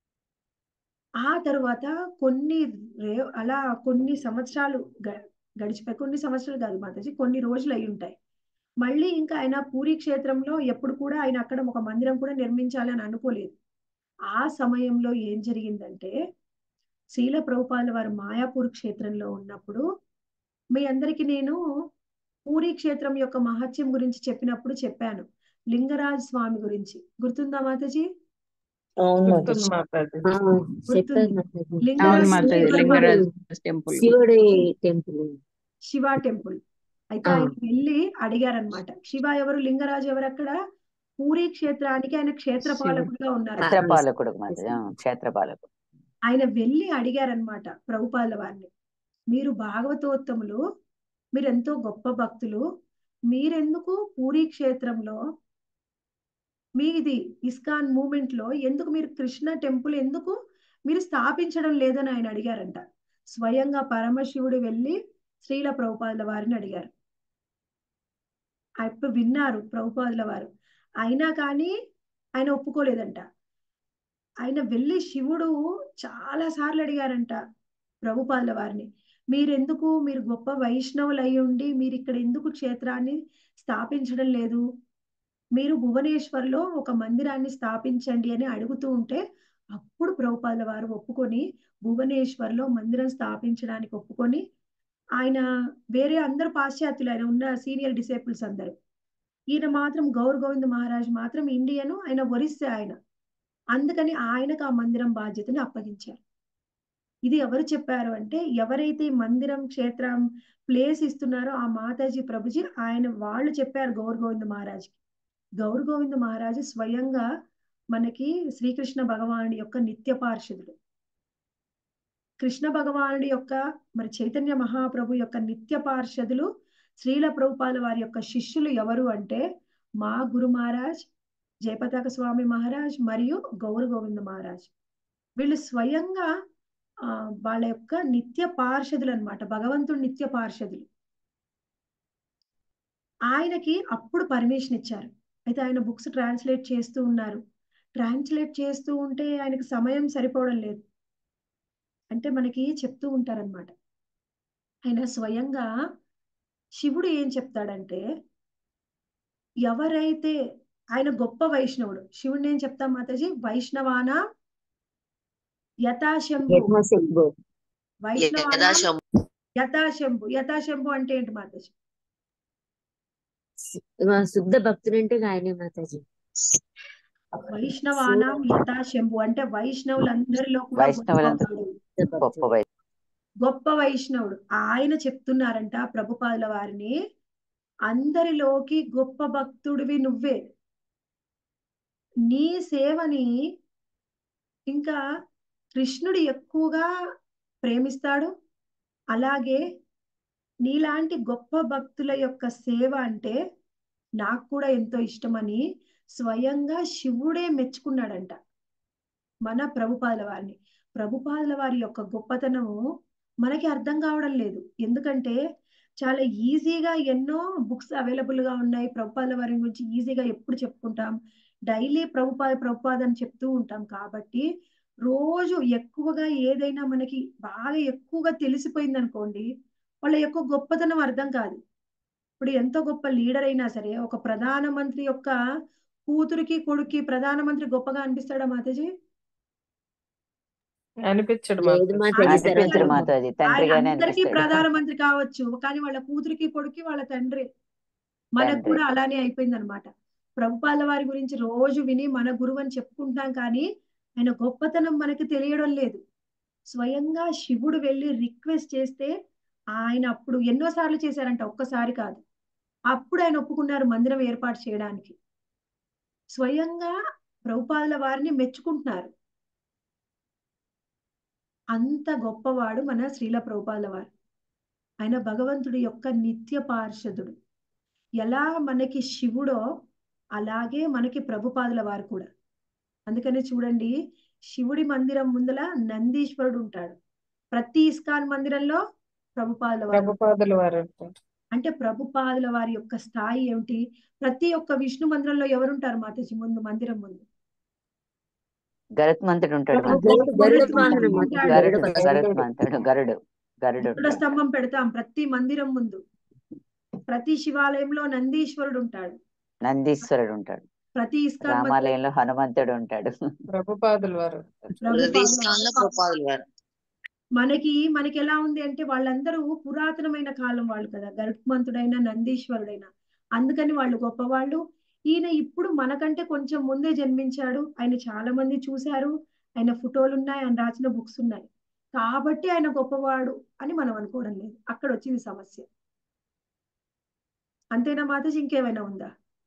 Speaker 1: ఆ తర్వాత కొన్ని రే అలా కొన్ని సంవత్సరాలు గ- గడిచిపోయి కొన్ని సంవత్సరాలు కాదు మాతాజీ కొన్ని రోజులు అయి ఉంటాయి మళ్ళీ ఇంకా ఆయన పూరి క్షేత్రంలో ఎప్పుడు కూడా ఆయన అక్కడ ఒక మందిరం కూడా నిర్మించాలని అనుకోలేదు ఆ సమయంలో ఏం జరిగిందంటే శీల ప్రభుపాల వారు మాయాపూర్ క్షేత్రంలో ఉన్నప్పుడు మీ అందరికి నేను పూరి క్షేత్రం యొక్క మహత్యం గురించి చెప్పినప్పుడు చెప్పాను లింగరాజ్ స్వామి గురించి గుర్తుందా మాతాజీ
Speaker 6: అవును
Speaker 5: గుర్తుంది మాతాజీ
Speaker 3: ఆ, చెప్పారు మాతాజీ
Speaker 6: అవును
Speaker 1: లింగరాజ్
Speaker 6: మాతాజీ
Speaker 1: శివుడు
Speaker 6: లింగరాజ్ టెంపుల్
Speaker 3: శివుడి టెంపుల్
Speaker 1: శివ టెంపుల్ అయితే
Speaker 3: ఆ.
Speaker 1: ఆయన వెళ్ళి అడిగారనమాట శివ ఎవరు లింగరాజు ఎవరు అక్కడ పూరి క్షేత్రానికి ఆయన క్షేత్రపాలకుడుగా ఉన్నారు
Speaker 2: క్షేత్రపాలకుడు మాతాజీ ఆ, క్షేత్రపాలకుడు
Speaker 1: ఆయన వెళ్ళి అడిగారనమాట ప్రభుపాల వారిని మీరు భాగవతోత్తములు మీరు ఎంతో గొప్ప భక్తులు మీరెందుకు పూరి క్షేత్రంలో మీది ఇస్కాన్ మూమెంట్ లో ఎందుకు మీరు కృష్ణ టెంపుల్ ఎందుకు మీరు స్థాపించడం లేదని ఆయన అడిగారంట స్వయంగా పరమశివుడు వెళ్ళి శ్రీల ప్రభుపాదుల వారిని అడిగారు అప్పుడు విన్నారు ప్రభుపాదుల వారు అయినా కానీ ఆయన ఒప్పుకోలేదంట ఆయన వెళ్ళి శివుడు చాలా సార్లు అడిగారంట ప్రభుపాదుల వారిని మీరెందుకు మీరు గొప్ప వైష్ణవులు అయి ఉండి మీరు ఇక్కడ ఎందుకు క్షేత్రాన్ని స్థాపించడం లేదు మీరు భువనేశ్వర్లో ఒక మందిరాన్ని స్థాపించండి అని అడుగుతూ ఉంటే అప్పుడు ప్రభుపాదుల వారు ఒప్పుకొని భువనేశ్వర్లో మందిరం స్థాపించడానికి ఒప్పుకొని ఆయన వేరే అందరు పాశ్చాత్యులు ఆయన ఉన్న సీనియర్ డిసేపుల్స్ అందరూ ఈయన మాత్రం గౌర్ గోవింద్ మహారాజ్ మాత్రం ఇండియను ఆయన ఒరిస్సా ఆయన అందుకని ఆయనకు ఆ మందిరం బాధ్యతని అప్పగించారు ఇది ఎవరు చెప్పారు అంటే ఎవరైతే ఈ మందిరం క్షేత్రం ప్లేస్ ఇస్తున్నారో ఆ మాతాజీ ప్రభుజీ ఆయన వాళ్ళు చెప్పారు గౌర్ గోవింద మహారాజ్కి గౌర్ గోవింద మహారాజు స్వయంగా మనకి శ్రీకృష్ణ భగవానుడి యొక్క నిత్య పార్షదుడు కృష్ణ భగవానుడి యొక్క మరి చైతన్య మహాప్రభు యొక్క నిత్య పార్షదులు శ్రీల ప్రభుపాల వారి యొక్క శిష్యులు ఎవరు అంటే మా గురు మహారాజ్ జయపతాక స్వామి మహారాజ్ మరియు గౌర గోవింద మహారాజ్ వీళ్ళు స్వయంగా ఆ, వాళ్ళ యొక్క నిత్య పార్షదులు అన్నమాట భగవంతుడు నిత్య పార్షదులు ఆయనకి అప్పుడు పర్మిషన్ ఇచ్చారు అయితే ఆయన బుక్స్ ట్రాన్స్లేట్ చేస్తూ ఉన్నారు ట్రాన్స్లేట్ చేస్తూ ఉంటే ఆయనకు సమయం సరిపోవడం లేదు అంటే మనకి చెప్తూ ఉంటారనమాట ఆయన స్వయంగా శివుడు ఏం చెప్తాడంటే ఎవరైతే ఆయన గొప్ప వైష్ణవుడు శివుడిని ఏం చెప్తాం మాతాజీ వైష్ణవానా యథాశంభు
Speaker 3: యథాశంభు
Speaker 1: వైష్ణవానా యథాశంభు యథాశంభు అంటే ఏంటి మాతాజీ
Speaker 3: మా శుద్ధ భక్తుడు అంటే ఆయనే మాతాజీ
Speaker 1: వైష్ణవానాం యథాశంభు అంటే వైష్ణవులందరిలో కూడా
Speaker 2: వైష్ణవులందరూ
Speaker 1: గొప్పవాడు.
Speaker 2: గొప్ప వై-
Speaker 1: గొప్ప వైష్ణవుడు ఆయన చెప్తున్నారంట ప్రభుపాదుల వారిని అందరిలోకి గొప్ప భక్తుడివి నువ్వే నీ సేవని ఇంకా కృష్ణుడు ఎక్కువగా ప్రేమిస్తాడు అలాగే నీలాంటి గొప్ప భక్తుల యొక్క సేవ అంటే నాకు కూడా ఎంతో ఇష్టమని స్వయంగా శివుడే మెచ్చుకున్నాడంట మన ప్రభుపాదుల వారిని ప్రభుపాదుల వారి యొక్క గొప్పతనము మనకి అర్థం కావడం లేదు ఎందుకంటే చాలా ఈజీగా ఎన్నో బుక్స్ అవైలబుల్ గా ఉన్నాయి ప్రభుపాదుల వారి గురించి ఈజీగా ఎప్పుడు చెప్పుకుంటాం డైలీ ప్రభుపాద ప్రభుపాద అని చెప్తూ ఉంటాం కాబట్టి రోజు ఎక్కువగా ఏదైనా మనకి బాగా ఎక్కువగా తెలిసిపోయింది అనుకోండి వాళ్ళ యొక్క గొప్పతనం అర్థం కాదు ఇప్పుడు ఎంతో గొప్ప లీడర్ అయినా సరే ఒక ప్రధానమంత్రి యొక్క కూతురికి కొడుక్కి ప్రధానమంత్రి గొప్పగా అనిపిస్తాడా మాతాజీ
Speaker 5: అనిపించడు
Speaker 3: లేదు
Speaker 5: మాతాజీ
Speaker 3: మాతాజీ సరే
Speaker 2: అనిపించడు
Speaker 1: అనిపించడు
Speaker 2: మాతాజీ
Speaker 1: ఆయన
Speaker 2: తండ్రిగానే
Speaker 1: అందరికీ
Speaker 2: అనిపిస్తాడు
Speaker 1: ప్రధానమంత్రి కావచ్చు కానీ వాళ్ళ కూతురికి కొడుక్కి వాళ్ళ తండ్రి మనకు
Speaker 2: తండ్రి
Speaker 1: కూడా అలానే అయిపోయింది అనమాట ప్రభుపాల వారి గురించి రోజు విని మన గురువు అని చెప్పుకుంటాం కానీ ఆయన గొప్పతనం మనకి తెలియడం లేదు స్వయంగా శివుడు వెళ్ళి రిక్వెస్ట్ చేస్తే ఆయన అప్పుడు ఎన్నో సార్లు చేశారంట ఒక్కసారి కాదు అప్పుడు ఆయన ఒప్పుకున్నారు మందిరం ఏర్పాటు చేయడానికి స్వయంగా ప్రభుపాదుల వారిని మెచ్చుకుంటున్నారు అంత గొప్పవాడు మన శ్రీల ప్రభుపాదుల వారు ఆయన భగవంతుడి యొక్క నిత్య పార్షదుడు ఎలా మనకి శివుడో అలాగే మనకి ప్రభుపాదుల వారు కూడా అందుకనే చూడండి శివుడి మందిరం ముందల నందీశ్వరుడు ఉంటాడు ప్రతి ఇస్కాన్ మందిరంలో ప్రభుపాదుల వారు
Speaker 5: ప్రభుపాదుల వారు అంటారు
Speaker 1: అంటే ప్రభుపాదుల వారి యొక్క స్థాయి ఏమిటి ప్రతి ఒక్క విష్ణు మందిరంలో ఎవరుంటారు మాతాజీ ముందు మందిరం ముందు
Speaker 2: గరుత్మంతుడు ఉంటాడు
Speaker 1: ప్రభు
Speaker 2: మాతాజీ
Speaker 3: గరుడ గరుడ
Speaker 1: గరుత్మంతుడు
Speaker 3: వాహనం మాతాజీ
Speaker 1: ఉంటాడు
Speaker 3: గరుడ
Speaker 2: గరుడు
Speaker 3: పక్షి
Speaker 2: గరుత్మంతుడు గరుడు గరుడు
Speaker 1: గరుడ
Speaker 2: ఉంటాడు
Speaker 1: స్తంభం పెడతాం ప్రతి మందిరం ముందు ప్రతి శివాలయంలో నందీశ్వరుడు ఉంటాడు
Speaker 2: నందీశ్వరుడు ఉంటాడు
Speaker 1: ప్రతి ఇస్కాన్ మందిరం
Speaker 2: రామాలయంలో హనుమంతుడు ఉంటాడు
Speaker 5: ప్రభుపాదుల వారు అంటారు
Speaker 1: ప్రభుపాదుల
Speaker 4: ఇస్కాన్ లో
Speaker 1: వారు
Speaker 4: ప్రభుపాదుల వారు
Speaker 1: మనకి మనకి ఎలా ఉంది అంటే వాళ్ళందరూ పురాతనమైన కాలం వాళ్ళు కదా గరుత్మంతుడైన నందీశ్వరుడైన అందుకని వాళ్ళు గొప్పవాళ్ళు ఈయన ఇప్పుడు మనకంటే కొంచెం ముందే జన్మించాడు ఆయన చాలా మంది చూశారు ఆయన ఫోటోలు ఉన్నాయి ఆయన రాసిన బుక్స్ ఉన్నాయి కాబట్టి ఆయన గొప్పవాడు అని మనం అనుకోవడం లేదు అక్కడ వచ్చింది సమస్య అంతేనా మాతాజీ ఇంకేమైనా ఉందా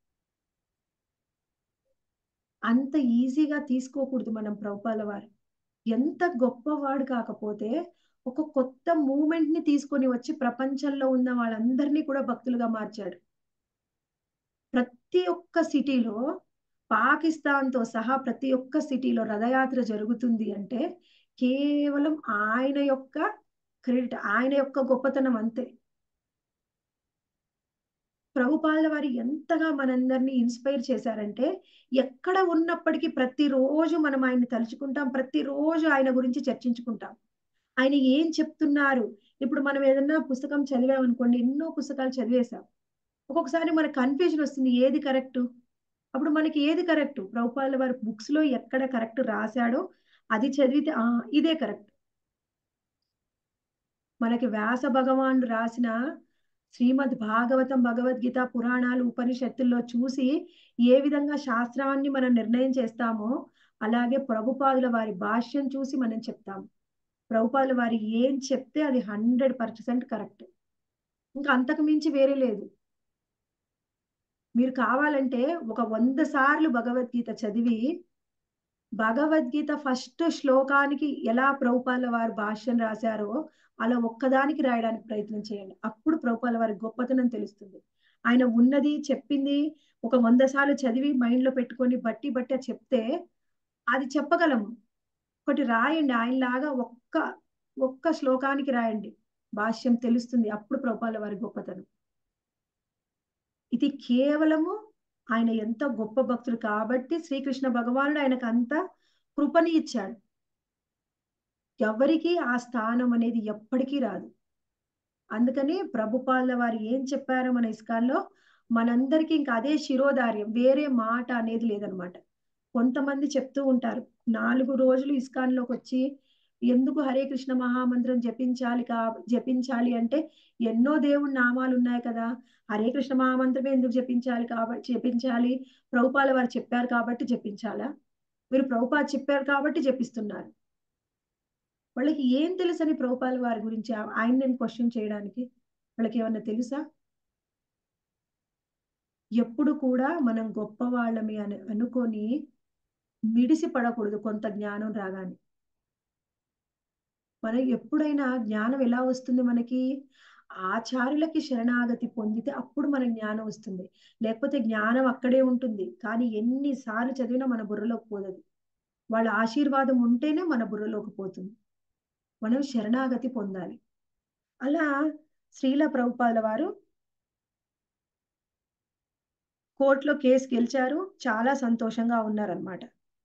Speaker 1: అంత ఈజీగా తీసుకోకూడదు మనం ప్రభుపాల వారు ఎంత గొప్పవాడు కాకపోతే ఒక కొత్త మూమెంట్ ని తీసుకొని వచ్చి ప్రపంచంలో ఉన్న వాళ్ళందరినీ కూడా భక్తులుగా మార్చాడు ప్రతి ఒక్క సిటీలో పాకిస్తాన్ తో సహా ప్రతి ఒక్క సిటీలో రథయాత్ర జరుగుతుంది అంటే కేవలం ఆయన యొక్క క్రెడిట్ ఆయన యొక్క గొప్పతనం అంతే ప్రభుపాదుల వారి ఎంతగా మనందరినీ ఇన్స్పైర్ చేశారంటే ఎక్కడ ఉన్నప్పటికీ ప్రతిరోజు మనం ఆయన్ని తలుచుకుంటాం ప్రతిరోజు ఆయన గురించి చర్చించుకుంటాం ఆయన ఏం చెప్తున్నారు ఇప్పుడు మనం ఏదన్నా పుస్తకం చదివామనుకోండి ఎన్నో పుస్తకాలు చదివేశాం ఒక్కొక్కసారి మనకు కన్ఫ్యూజన్ వస్తుంది ఏది కరెక్ట్ అప్పుడు మనకి ఏది కరెక్ట్ ప్రభుపాదుల వారి బుక్స్ లో ఎక్కడ కరెక్ట్ రాశాడో అది చదివితే ఆ ఇదే కరెక్ట్ మనకి వ్యాస భగవానుడు రాసిన శ్రీమద్ భాగవతం భగవద్గీత పురాణాలు ఉపనిషత్తుల్లో చూసి ఏ విధంగా శాస్త్రాన్ని మనం నిర్ణయం చేస్తామో అలాగే ప్రభుపాదుల వారి భాష్యం చూసి మనం చెప్తాము ప్రభుపాదుల వారి ఏం చెప్తే అది హండ్రెడ్ పర్సెంట్ కరెక్ట్ ఇంకా అంతకు మించి వేరే లేదు మీరు కావాలంటే ఒక వంద సార్లు భగవద్గీత చదివి భగవద్గీత ఫస్ట్ శ్లోకానికి ఎలా ప్రభుపాల వారు భాష్యం రాశారో అలా ఒక్కదానికి రాయడానికి ప్రయత్నం చేయండి అప్పుడు ప్రభుపాల వారి గొప్పతనం తెలుస్తుంది ఆయన ఉన్నది చెప్పింది ఒక వంద సార్లు చదివి మైండ్ లో పెట్టుకొని బట్టి బట్టి చెప్తే అది చెప్పగలము ఒకటి రాయండి ఆయనలాగా ఒక్క ఒక్క శ్లోకానికి రాయండి భాష్యం తెలుస్తుంది అప్పుడు ప్రభుపాల వారి గొప్పతనం ఇది కేవలము ఆయన ఎంత గొప్ప భక్తుడు కాబట్టి శ్రీకృష్ణ భగవానుడు ఆయనకు అంత కృపని ఇచ్చాడు ఎవరికి ఆ స్థానం అనేది ఎప్పటికీ రాదు అందుకని ప్రభుపాల వారు ఏం చెప్పారో మన ఇస్కాన్లో మనందరికీ ఇంకా అదే శిరోధార్యం వేరే మాట అనేది లేదనమాట కొంతమంది చెప్తూ ఉంటారు నాలుగు రోజులు ఇస్కాన్లోకి వచ్చి ఎందుకు హరే కృష్ణ మహామంత్రం జపించాలి కా జపించాలి అంటే ఎన్నో దేవుడి నామాలు ఉన్నాయి కదా హరే కృష్ణ మహామంత్రమే ఎందుకు జపించాలి కాబట్టి జపించాలి ప్రభుపాల వారు చెప్పారు కాబట్టి జపించాలా మీరు ప్రభుపాద చెప్పారు కాబట్టి జపిస్తున్నారు వాళ్ళకి ఏం తెలుసని ప్రభుపాల వారి గురించి ఆయన నేను క్వశ్చన్ చేయడానికి వాళ్ళకి ఏమన్నా తెలుసా ఎప్పుడు కూడా మనం గొప్పవాళ్ళమి అని అనుకొని మిడిసి పడకూడదు కొంత జ్ఞానం రాగానే మనం ఎప్పుడైనా జ్ఞానం ఎలా వస్తుంది మనకి ఆచార్యులకి శరణాగతి పొందితే అప్పుడు మన జ్ఞానం వస్తుంది లేకపోతే జ్ఞానం అక్కడే ఉంటుంది కానీ ఎన్నిసార్లు చదివినా మన బుర్రలోకి పోదది వాళ్ళ ఆశీర్వాదం ఉంటేనే మన బుర్రలోకి పోతుంది మనం శరణాగతి పొందాలి అలా శ్రీల ప్రభుపాదుల వారు కోర్టులో కేసు గెలిచారు చాలా సంతోషంగా ఉన్నారనమాట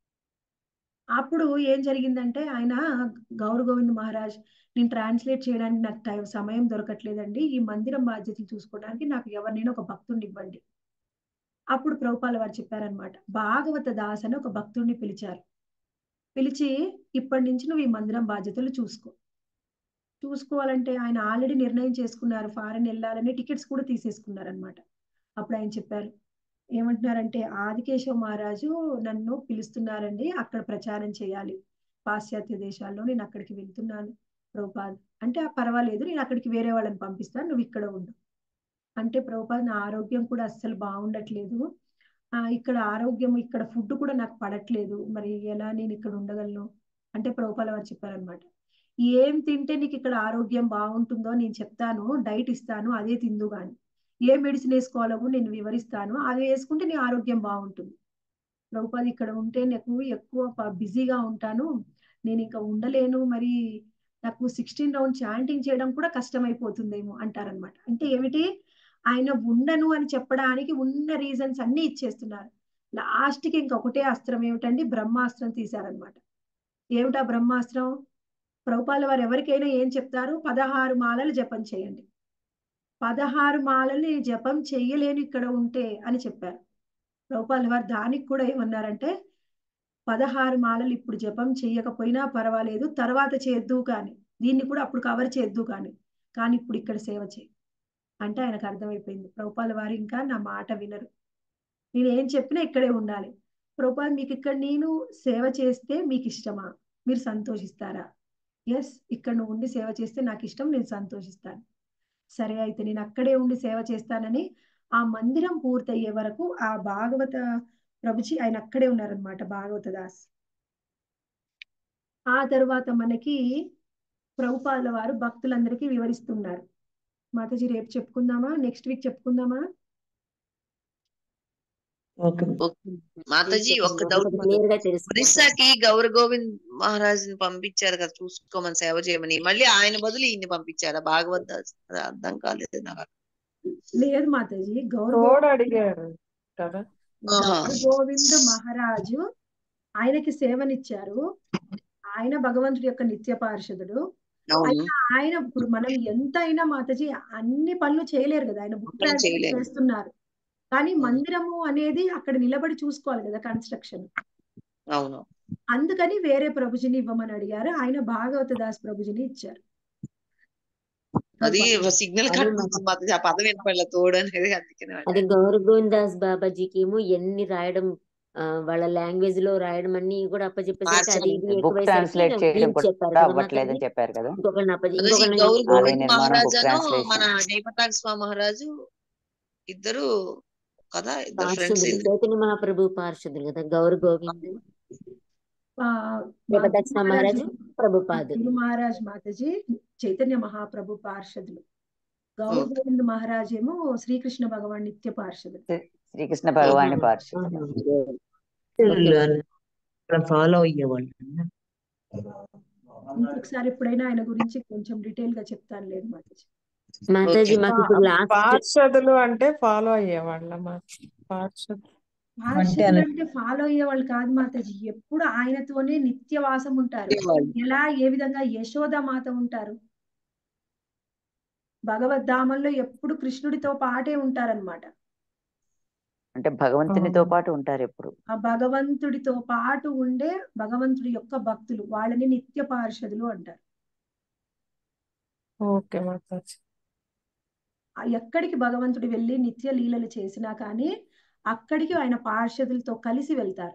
Speaker 1: అప్పుడు ఏం జరిగిందంటే ఆయన గౌర గోవింద్ మహారాజ్ నేను ట్రాన్స్లేట్ చేయడానికి నాకు టైం సమయం దొరకట్లేదండి ఈ మందిరం బాధ్యతలు చూసుకోవడానికి నాకు ఎవరినైనా ఒక భక్తుడిని ఇవ్వండి అప్పుడు ప్రభుపాల వారు చెప్పారనమాట భాగవత దాస్ అని ఒక భక్తుడిని పిలిచారు పిలిచి ఇప్పటి నుంచి నువ్వు ఈ మందిరం బాధ్యతలు చూసుకో చూసుకోవాలంటే ఆయన ఆల్రెడీ నిర్ణయం చేసుకున్నారు ఫారెన్ వెళ్ళాలని టికెట్స్ కూడా తీసేసుకున్నారనమాట అప్పుడు ఆయన చెప్పారు ఏమంటున్నారంటే ఆదికేశవ మహారాజు నన్ను పిలుస్తున్నారండి అక్కడ ప్రచారం చేయాలి పాశ్చాత్య దేశాల్లో నేను అక్కడికి వెళ్తున్నాను ప్రభుపాద్ అంటే "ఆ, పర్వాలేదు నేను అక్కడికి వేరే వాళ్ళని పంపిస్తాను నువ్వు ఇక్కడ ఉండు అంటే ప్రభుపాద్ నా ఆరోగ్యం కూడా అస్సలు బాగుండట్లేదు ఆ ఇక్కడ ఆరోగ్యం ఇక్కడ ఫుడ్ కూడా నాకు పడట్లేదు మరి ఎలా నేను ఇక్కడ ఉండగలను అంటే ప్రభుపాల వారు చెప్పారనమాట ఏం తింటే నీకు ఇక్కడ ఆరోగ్యం బాగుంటుందో నేను చెప్తాను డైట్ ఇస్తాను అదే తిందు గాని ఏ మెడిసిన్ వేసుకోవాలో కూడా నేను వివరిస్తాను అది వేసుకుంటే నీ ఆరోగ్యం బాగుంటుంది ప్రభుపాద్ ఇక్కడ ఉంటే నాకు ఎక్కువ ప- బిజీగా ఉంటాను నేను ఇంకా ఉండలేను మరి నాకు సిక్స్టీన్ రౌండ్ చాంటింగ్ చేయడం కూడా కష్టమైపోతుందేమో అంటారనమాట అంటే ఏమిటి ఆయన ఉండను అని చెప్పడానికి ఉన్న రీజన్స్ అన్ని ఇచ్చేస్తున్నారు లాస్ట్ కి ఇంకొకటే అస్త్రం ఏమిటండి బ్రహ్మాస్త్రం తీశారనమాట ఏమిటా బ్రహ్మాస్త్రం ప్రభుపాల వారు ఎవరికైనా ఏం చెప్తారు పదహారు మాలలు జపం చేయండి పదహారు మాలలు నేను జపం చెయ్యలేను ఇక్కడ ఉంటే అని చెప్పారు ప్రభుపాల వారు దానికి కూడా ఏమన్నారంటే పదహారు మాలలు ఇప్పుడు జపం చెయ్యకపోయినా పర్వాలేదు తర్వాత చేద్దు కానీ దీన్ని కూడా అప్పుడు కవర్ చేద్దు కానీ కానీ ఇప్పుడు ఇక్కడ సేవ చేయి అంటే ఆయనకు అర్థమైపోయింది ప్రభుపాల వారు ఇంకా నా మాట వినరు నేను ఏం చెప్పినా ఇక్కడే ఉండాలి ప్రభుపాల్ మీకు ఇక్కడ నేను సేవ చేస్తే మీకు ఇష్టమా మీరు సంతోషిస్తారా ఎస్ ఇక్కడ నువ్వు ఉండి సేవ చేస్తే నాకు ఇష్టం నేను సంతోషిస్తాను సరే అయితే నేను అక్కడే ఉండి సేవ చేస్తానని ఆ మందిరం పూర్తయ్యే వరకు ఆ భాగవత ప్రభుజీ ఆయన అక్కడే ఉన్నారనమాట భాగవత దాస్ ఆ తర్వాత మనకి ప్రభుపాల వారు భక్తులందరికీ వివరిస్తున్నారు మాతాజీ రేపు చెప్పుకుందామా నెక్స్ట్ వీక్ చెప్పుకుందామా
Speaker 4: ఓకే మాతాజీ ఒక్క డౌట్
Speaker 3: క్లియర్ గా తెలుసు
Speaker 4: ఒరిస్సాకి గౌర గోవింద్ మహారాజ్ ని పంపించారు కదా చూసుకోమని సేవ చేయమని మళ్ళీ ఆయన బదులు ఈయన్ని పంపించారా భాగవత్ దాస్ అది అర్థం కాలేదు నాకు
Speaker 1: లేదు మాతాజీ గౌర
Speaker 5: తోడు అడిగారు కదా
Speaker 4: ఆహా.
Speaker 1: గౌర గోవింద్ మహారాజు ఆయనకి సేవనిచ్చారు ఆయన భగవంతుడి యొక్క నిత్య పార్షదుడు
Speaker 4: అవును
Speaker 1: ఆయన ఇప్పుడు మనం ఎంత అయినా మాతాజీ అన్ని పనులు చేయలేరు కదా ఆయన బుక్
Speaker 4: పనులు చేయలేరు.
Speaker 1: చేస్తున్నారు కానీ మందిరము అనేది అక్కడ నిలబడి చూసుకోవాలి కదా కన్స్ట్రక్షన్
Speaker 4: అవును
Speaker 1: అందుకని వేరే ప్రభుజీని ఇవ్వమని అడిగారు ఆయన భాగవత దాస్ ప్రభుజీని ఇచ్చారు
Speaker 4: అది సిగ్నల్ కట్ అవుతుంది మాతాజీ ఆ పదం వినపడలే తోడు అనేది అందుకని
Speaker 3: అది గౌర గోవిందాస్ బాబాజీకి ఏమో ఎన్ని రాయడం ఆ, వాళ్ళ లాంగ్వేజ్ లో రాయడం అన్ని కూడా అప్పచెప్పేసరికి అది ఇది
Speaker 2: బుక్
Speaker 3: ఎక్కువైసరికి
Speaker 2: ట్రాన్స్లేట్ చేయడం
Speaker 3: వీళ్ళు చెప్పారు
Speaker 2: కూడా
Speaker 3: కదా
Speaker 2: అవ్వట్లేదని
Speaker 3: మాతాజీ
Speaker 2: చెప్పారు కదా
Speaker 3: ఇంకొకరిని అప్పచె
Speaker 4: మాతాజీ
Speaker 3: ఇంకొకరిని
Speaker 4: గౌర
Speaker 2: ఆలయ
Speaker 4: గోవింద్
Speaker 2: నిర్మాణం బుక్
Speaker 4: మహారాజాను
Speaker 2: ట్రాన్స్లేషన్
Speaker 4: మన జయపతాక స్వామి మహారాజు ఇద్దరు కదా ఇద్దరు ఫ్రెండ్స్
Speaker 3: పార్షదులు చైతన్య మహాప్రభు పార్షదులు కదా గౌర గోవింద్
Speaker 1: ఆ,
Speaker 3: జగదక్ష మహారాజు ప్రభుపాదు
Speaker 1: గురు మహారాజ్ మాతాజీ చైతన్య మహాప్రభు పార్షదులు గౌర
Speaker 4: ఓకే.
Speaker 1: గోవింద్ మహారాజ్ ఏమో శ్రీకృష్ణ భగవాన్ నిత్య పార్షదులు
Speaker 2: శ్రీకృష్ణ భగవాని పార్షదులు
Speaker 8: ఫాలో అయ్యేవాళ్ళు
Speaker 1: ఇంకొకసారి ఎప్పుడైనా ఆయన గురించి కొంచెం డీటెయిల్ గా చెప్తాను లేదు మాతాజీ
Speaker 3: మాతాజీ
Speaker 4: ఓకే.
Speaker 3: మాకు ఇప్పుడు లాస్ట్
Speaker 5: పార్షదులు అంటే ఫాలో అయ్యేవాళ్ళ మా పార్షదులు
Speaker 1: పార్షదులు అంటే ఫాలో అయ్యే వాళ్ళు కాదు మాతాజీ ఎప్పుడు ఆయనతోనే నిత్యవాసం ఉంటారు
Speaker 4: వాళ్ళు.
Speaker 1: ఎలా ఏ విధంగా యశోద మాత ఉంటారు భగవద్ధామంలో ఎప్పుడు కృష్ణుడితో పాటే ఉంటారన్నమాట
Speaker 2: అంటే భగవంతునితో
Speaker 5: ఆ.
Speaker 2: పాటు ఉంటారు ఎప్పుడు
Speaker 1: ఆ భగవంతుడితో పాటు ఉండే భగవంతుడి యొక్క భక్తులు వాళ్ళని నిత్య పార్షదులు అంటారు
Speaker 5: ఓకే మాతాజీ
Speaker 1: ఆ ఎక్కడికి భగవంతుడు వెళ్ళి నిత్య లీలలు చేసినా కానీ అక్కడికి ఆయన పార్షదులతో కలిసి వెళ్తారు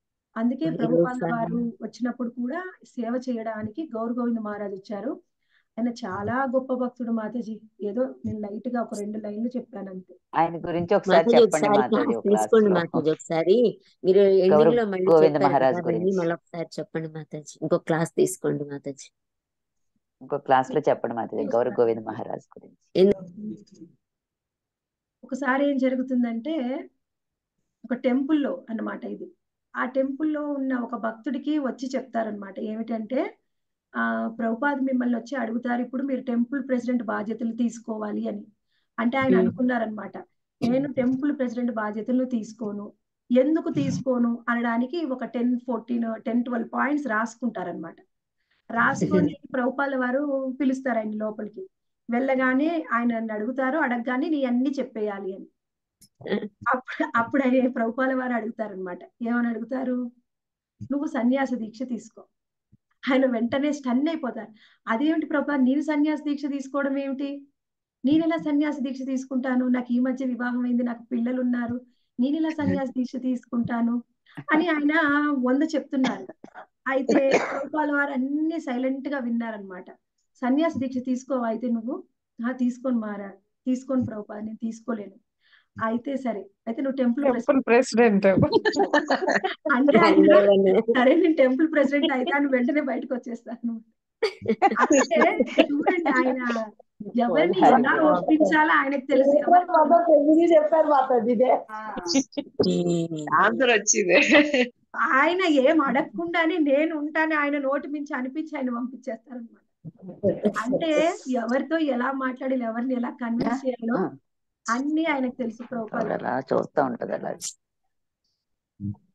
Speaker 1: అందుకే
Speaker 3: ఇది
Speaker 1: ప్రభుపాద
Speaker 3: ఒకసారి-
Speaker 1: వారు వచ్చినప్పుడు కూడా సేవ చేయడానికి గౌర గోవింద మహారాజ్ వచ్చారు ఆయన చాలా గొప్ప భక్తుడు మాతాజీ ఏదో నేను లైట్ గా ఒక రెండు లైన్లు చెప్పాను అంతే
Speaker 2: ఆయన గురించి ఒకసారి
Speaker 3: మాతాజీ
Speaker 2: చెప్పండి
Speaker 3: ఒకసారి
Speaker 2: మాతాజీ
Speaker 3: క్లాస్
Speaker 2: ఒక క్లాస్
Speaker 3: తీసుకోండి
Speaker 2: లో
Speaker 3: మాతాజీ ఒకసారి మీరు
Speaker 2: గౌరవ్
Speaker 3: ఎండింగ్ లో మళ్ళీ
Speaker 2: గోవింద
Speaker 3: చెప్పారు
Speaker 2: మహారాజ్
Speaker 3: కదా అవన్నీ
Speaker 2: గురించి
Speaker 3: మళ్ళీ ఒకసారి చెప్పండి మాతాజీ ఇంకో క్లాస్ తీసుకోండి మాతాజీ
Speaker 2: ఇంకో క్లాస్ లో చెప్పండి మాతాజీ గౌరవ్ గోవింద మహారాజ్ గురించి
Speaker 3: ఎందు-
Speaker 1: ఒకసారి ఏం జరుగుతుందంటే ఒక టెంపుల్లో అన్నమాట ఇది ఆ టెంపుల్లో ఉన్న ఒక భక్తుడికి వచ్చి చెప్తారనమాట ఏమిటంటే ఆ ప్రభుపాద్ మిమ్మల్ని వచ్చి అడుగుతారు ఇప్పుడు మీరు టెంపుల్ ప్రెసిడెంట్ బాధ్యతలు తీసుకోవాలి అని అంటే ఆయన
Speaker 3: ఉమ్,
Speaker 1: అనుకున్నారనమాట నేను టెంపుల్ ప్రెసిడెంట్ బాధ్యతలు తీసుకోను ఎందుకు తీసుకోను అనడానికి ఒక ten fourteen ten twelve points రాసుకుంటారనమాట రాసుకొని ప్రభుపాల వారు పిలుస్తారు ఆయన లోపలికి వెళ్ళగానే ఆయన నన్ను అడుగుతారు అడగగానే నీ అన్ని చెప్పేయాలి అని అప్పుడు అప్పుడు ఆయన ప్రభుపాల వారు అడుగుతారనమాట ఏమని అడుగుతారు నువ్వు సన్యాస దీక్ష తీసుకో ఆయన వెంటనే స్టన్ అయిపోతారు అదేమిటి ప్రభా నేను సన్యాస దీక్ష తీసుకోవడం ఏమిటి నేను ఎలా సన్యాస దీక్ష తీసుకుంటాను నాకు ఈ మధ్య వివాహం అయింది నాకు పిల్లలు ఉన్నారు నేను ఎలా సన్యాస దీక్ష తీసుకుంటాను అని ఆయన వంద చెప్తున్నారు అయితే ప్రభుపాల వారు అన్ని సైలెంట్ గా విన్నారనమాట సన్యాస దీక్ష తీసుకోవా అయితే నువ్వు ఆ తీసుకొని మారా తీసుకొని ప్రభుపా నేను తీసుకోలేను అయితే సరే అయితే నువ్వు టెంపుల్
Speaker 5: టెంపుల్ ప్రెసిడెంట్
Speaker 1: అంటే ఆయన
Speaker 3: అదేలే.
Speaker 1: సరే నేను టెంపుల్ ప్రెసిడెంట్ అయితే అని వెంటనే బయటకు వచ్చేస్తాను అంటే చూడండి ఆయన ఎవరిని ఎలా ఒప్పించాలో ఆయనకు తెలుసు ఎవరిని
Speaker 8: చెప్పారు మాతాజీ ఇదే
Speaker 3: ఉమ్.
Speaker 4: ఆన్సర్ వచ్చింది
Speaker 1: ఆయన ఏం అడగకుండానే నేను ఉంటాను ఆయన నోటి మించి అనిపించి ఆయన పంపించేస్తారనమాట అంటే ఎవరితో ఎలా మాట్లాడాలి ఎవరిని ఎలా కన్విన్స్ చేయాలో అన్ని ఆయనకు తెలుసు ప్రభుపాద
Speaker 2: అలా చూస్తా ఉంటది అలా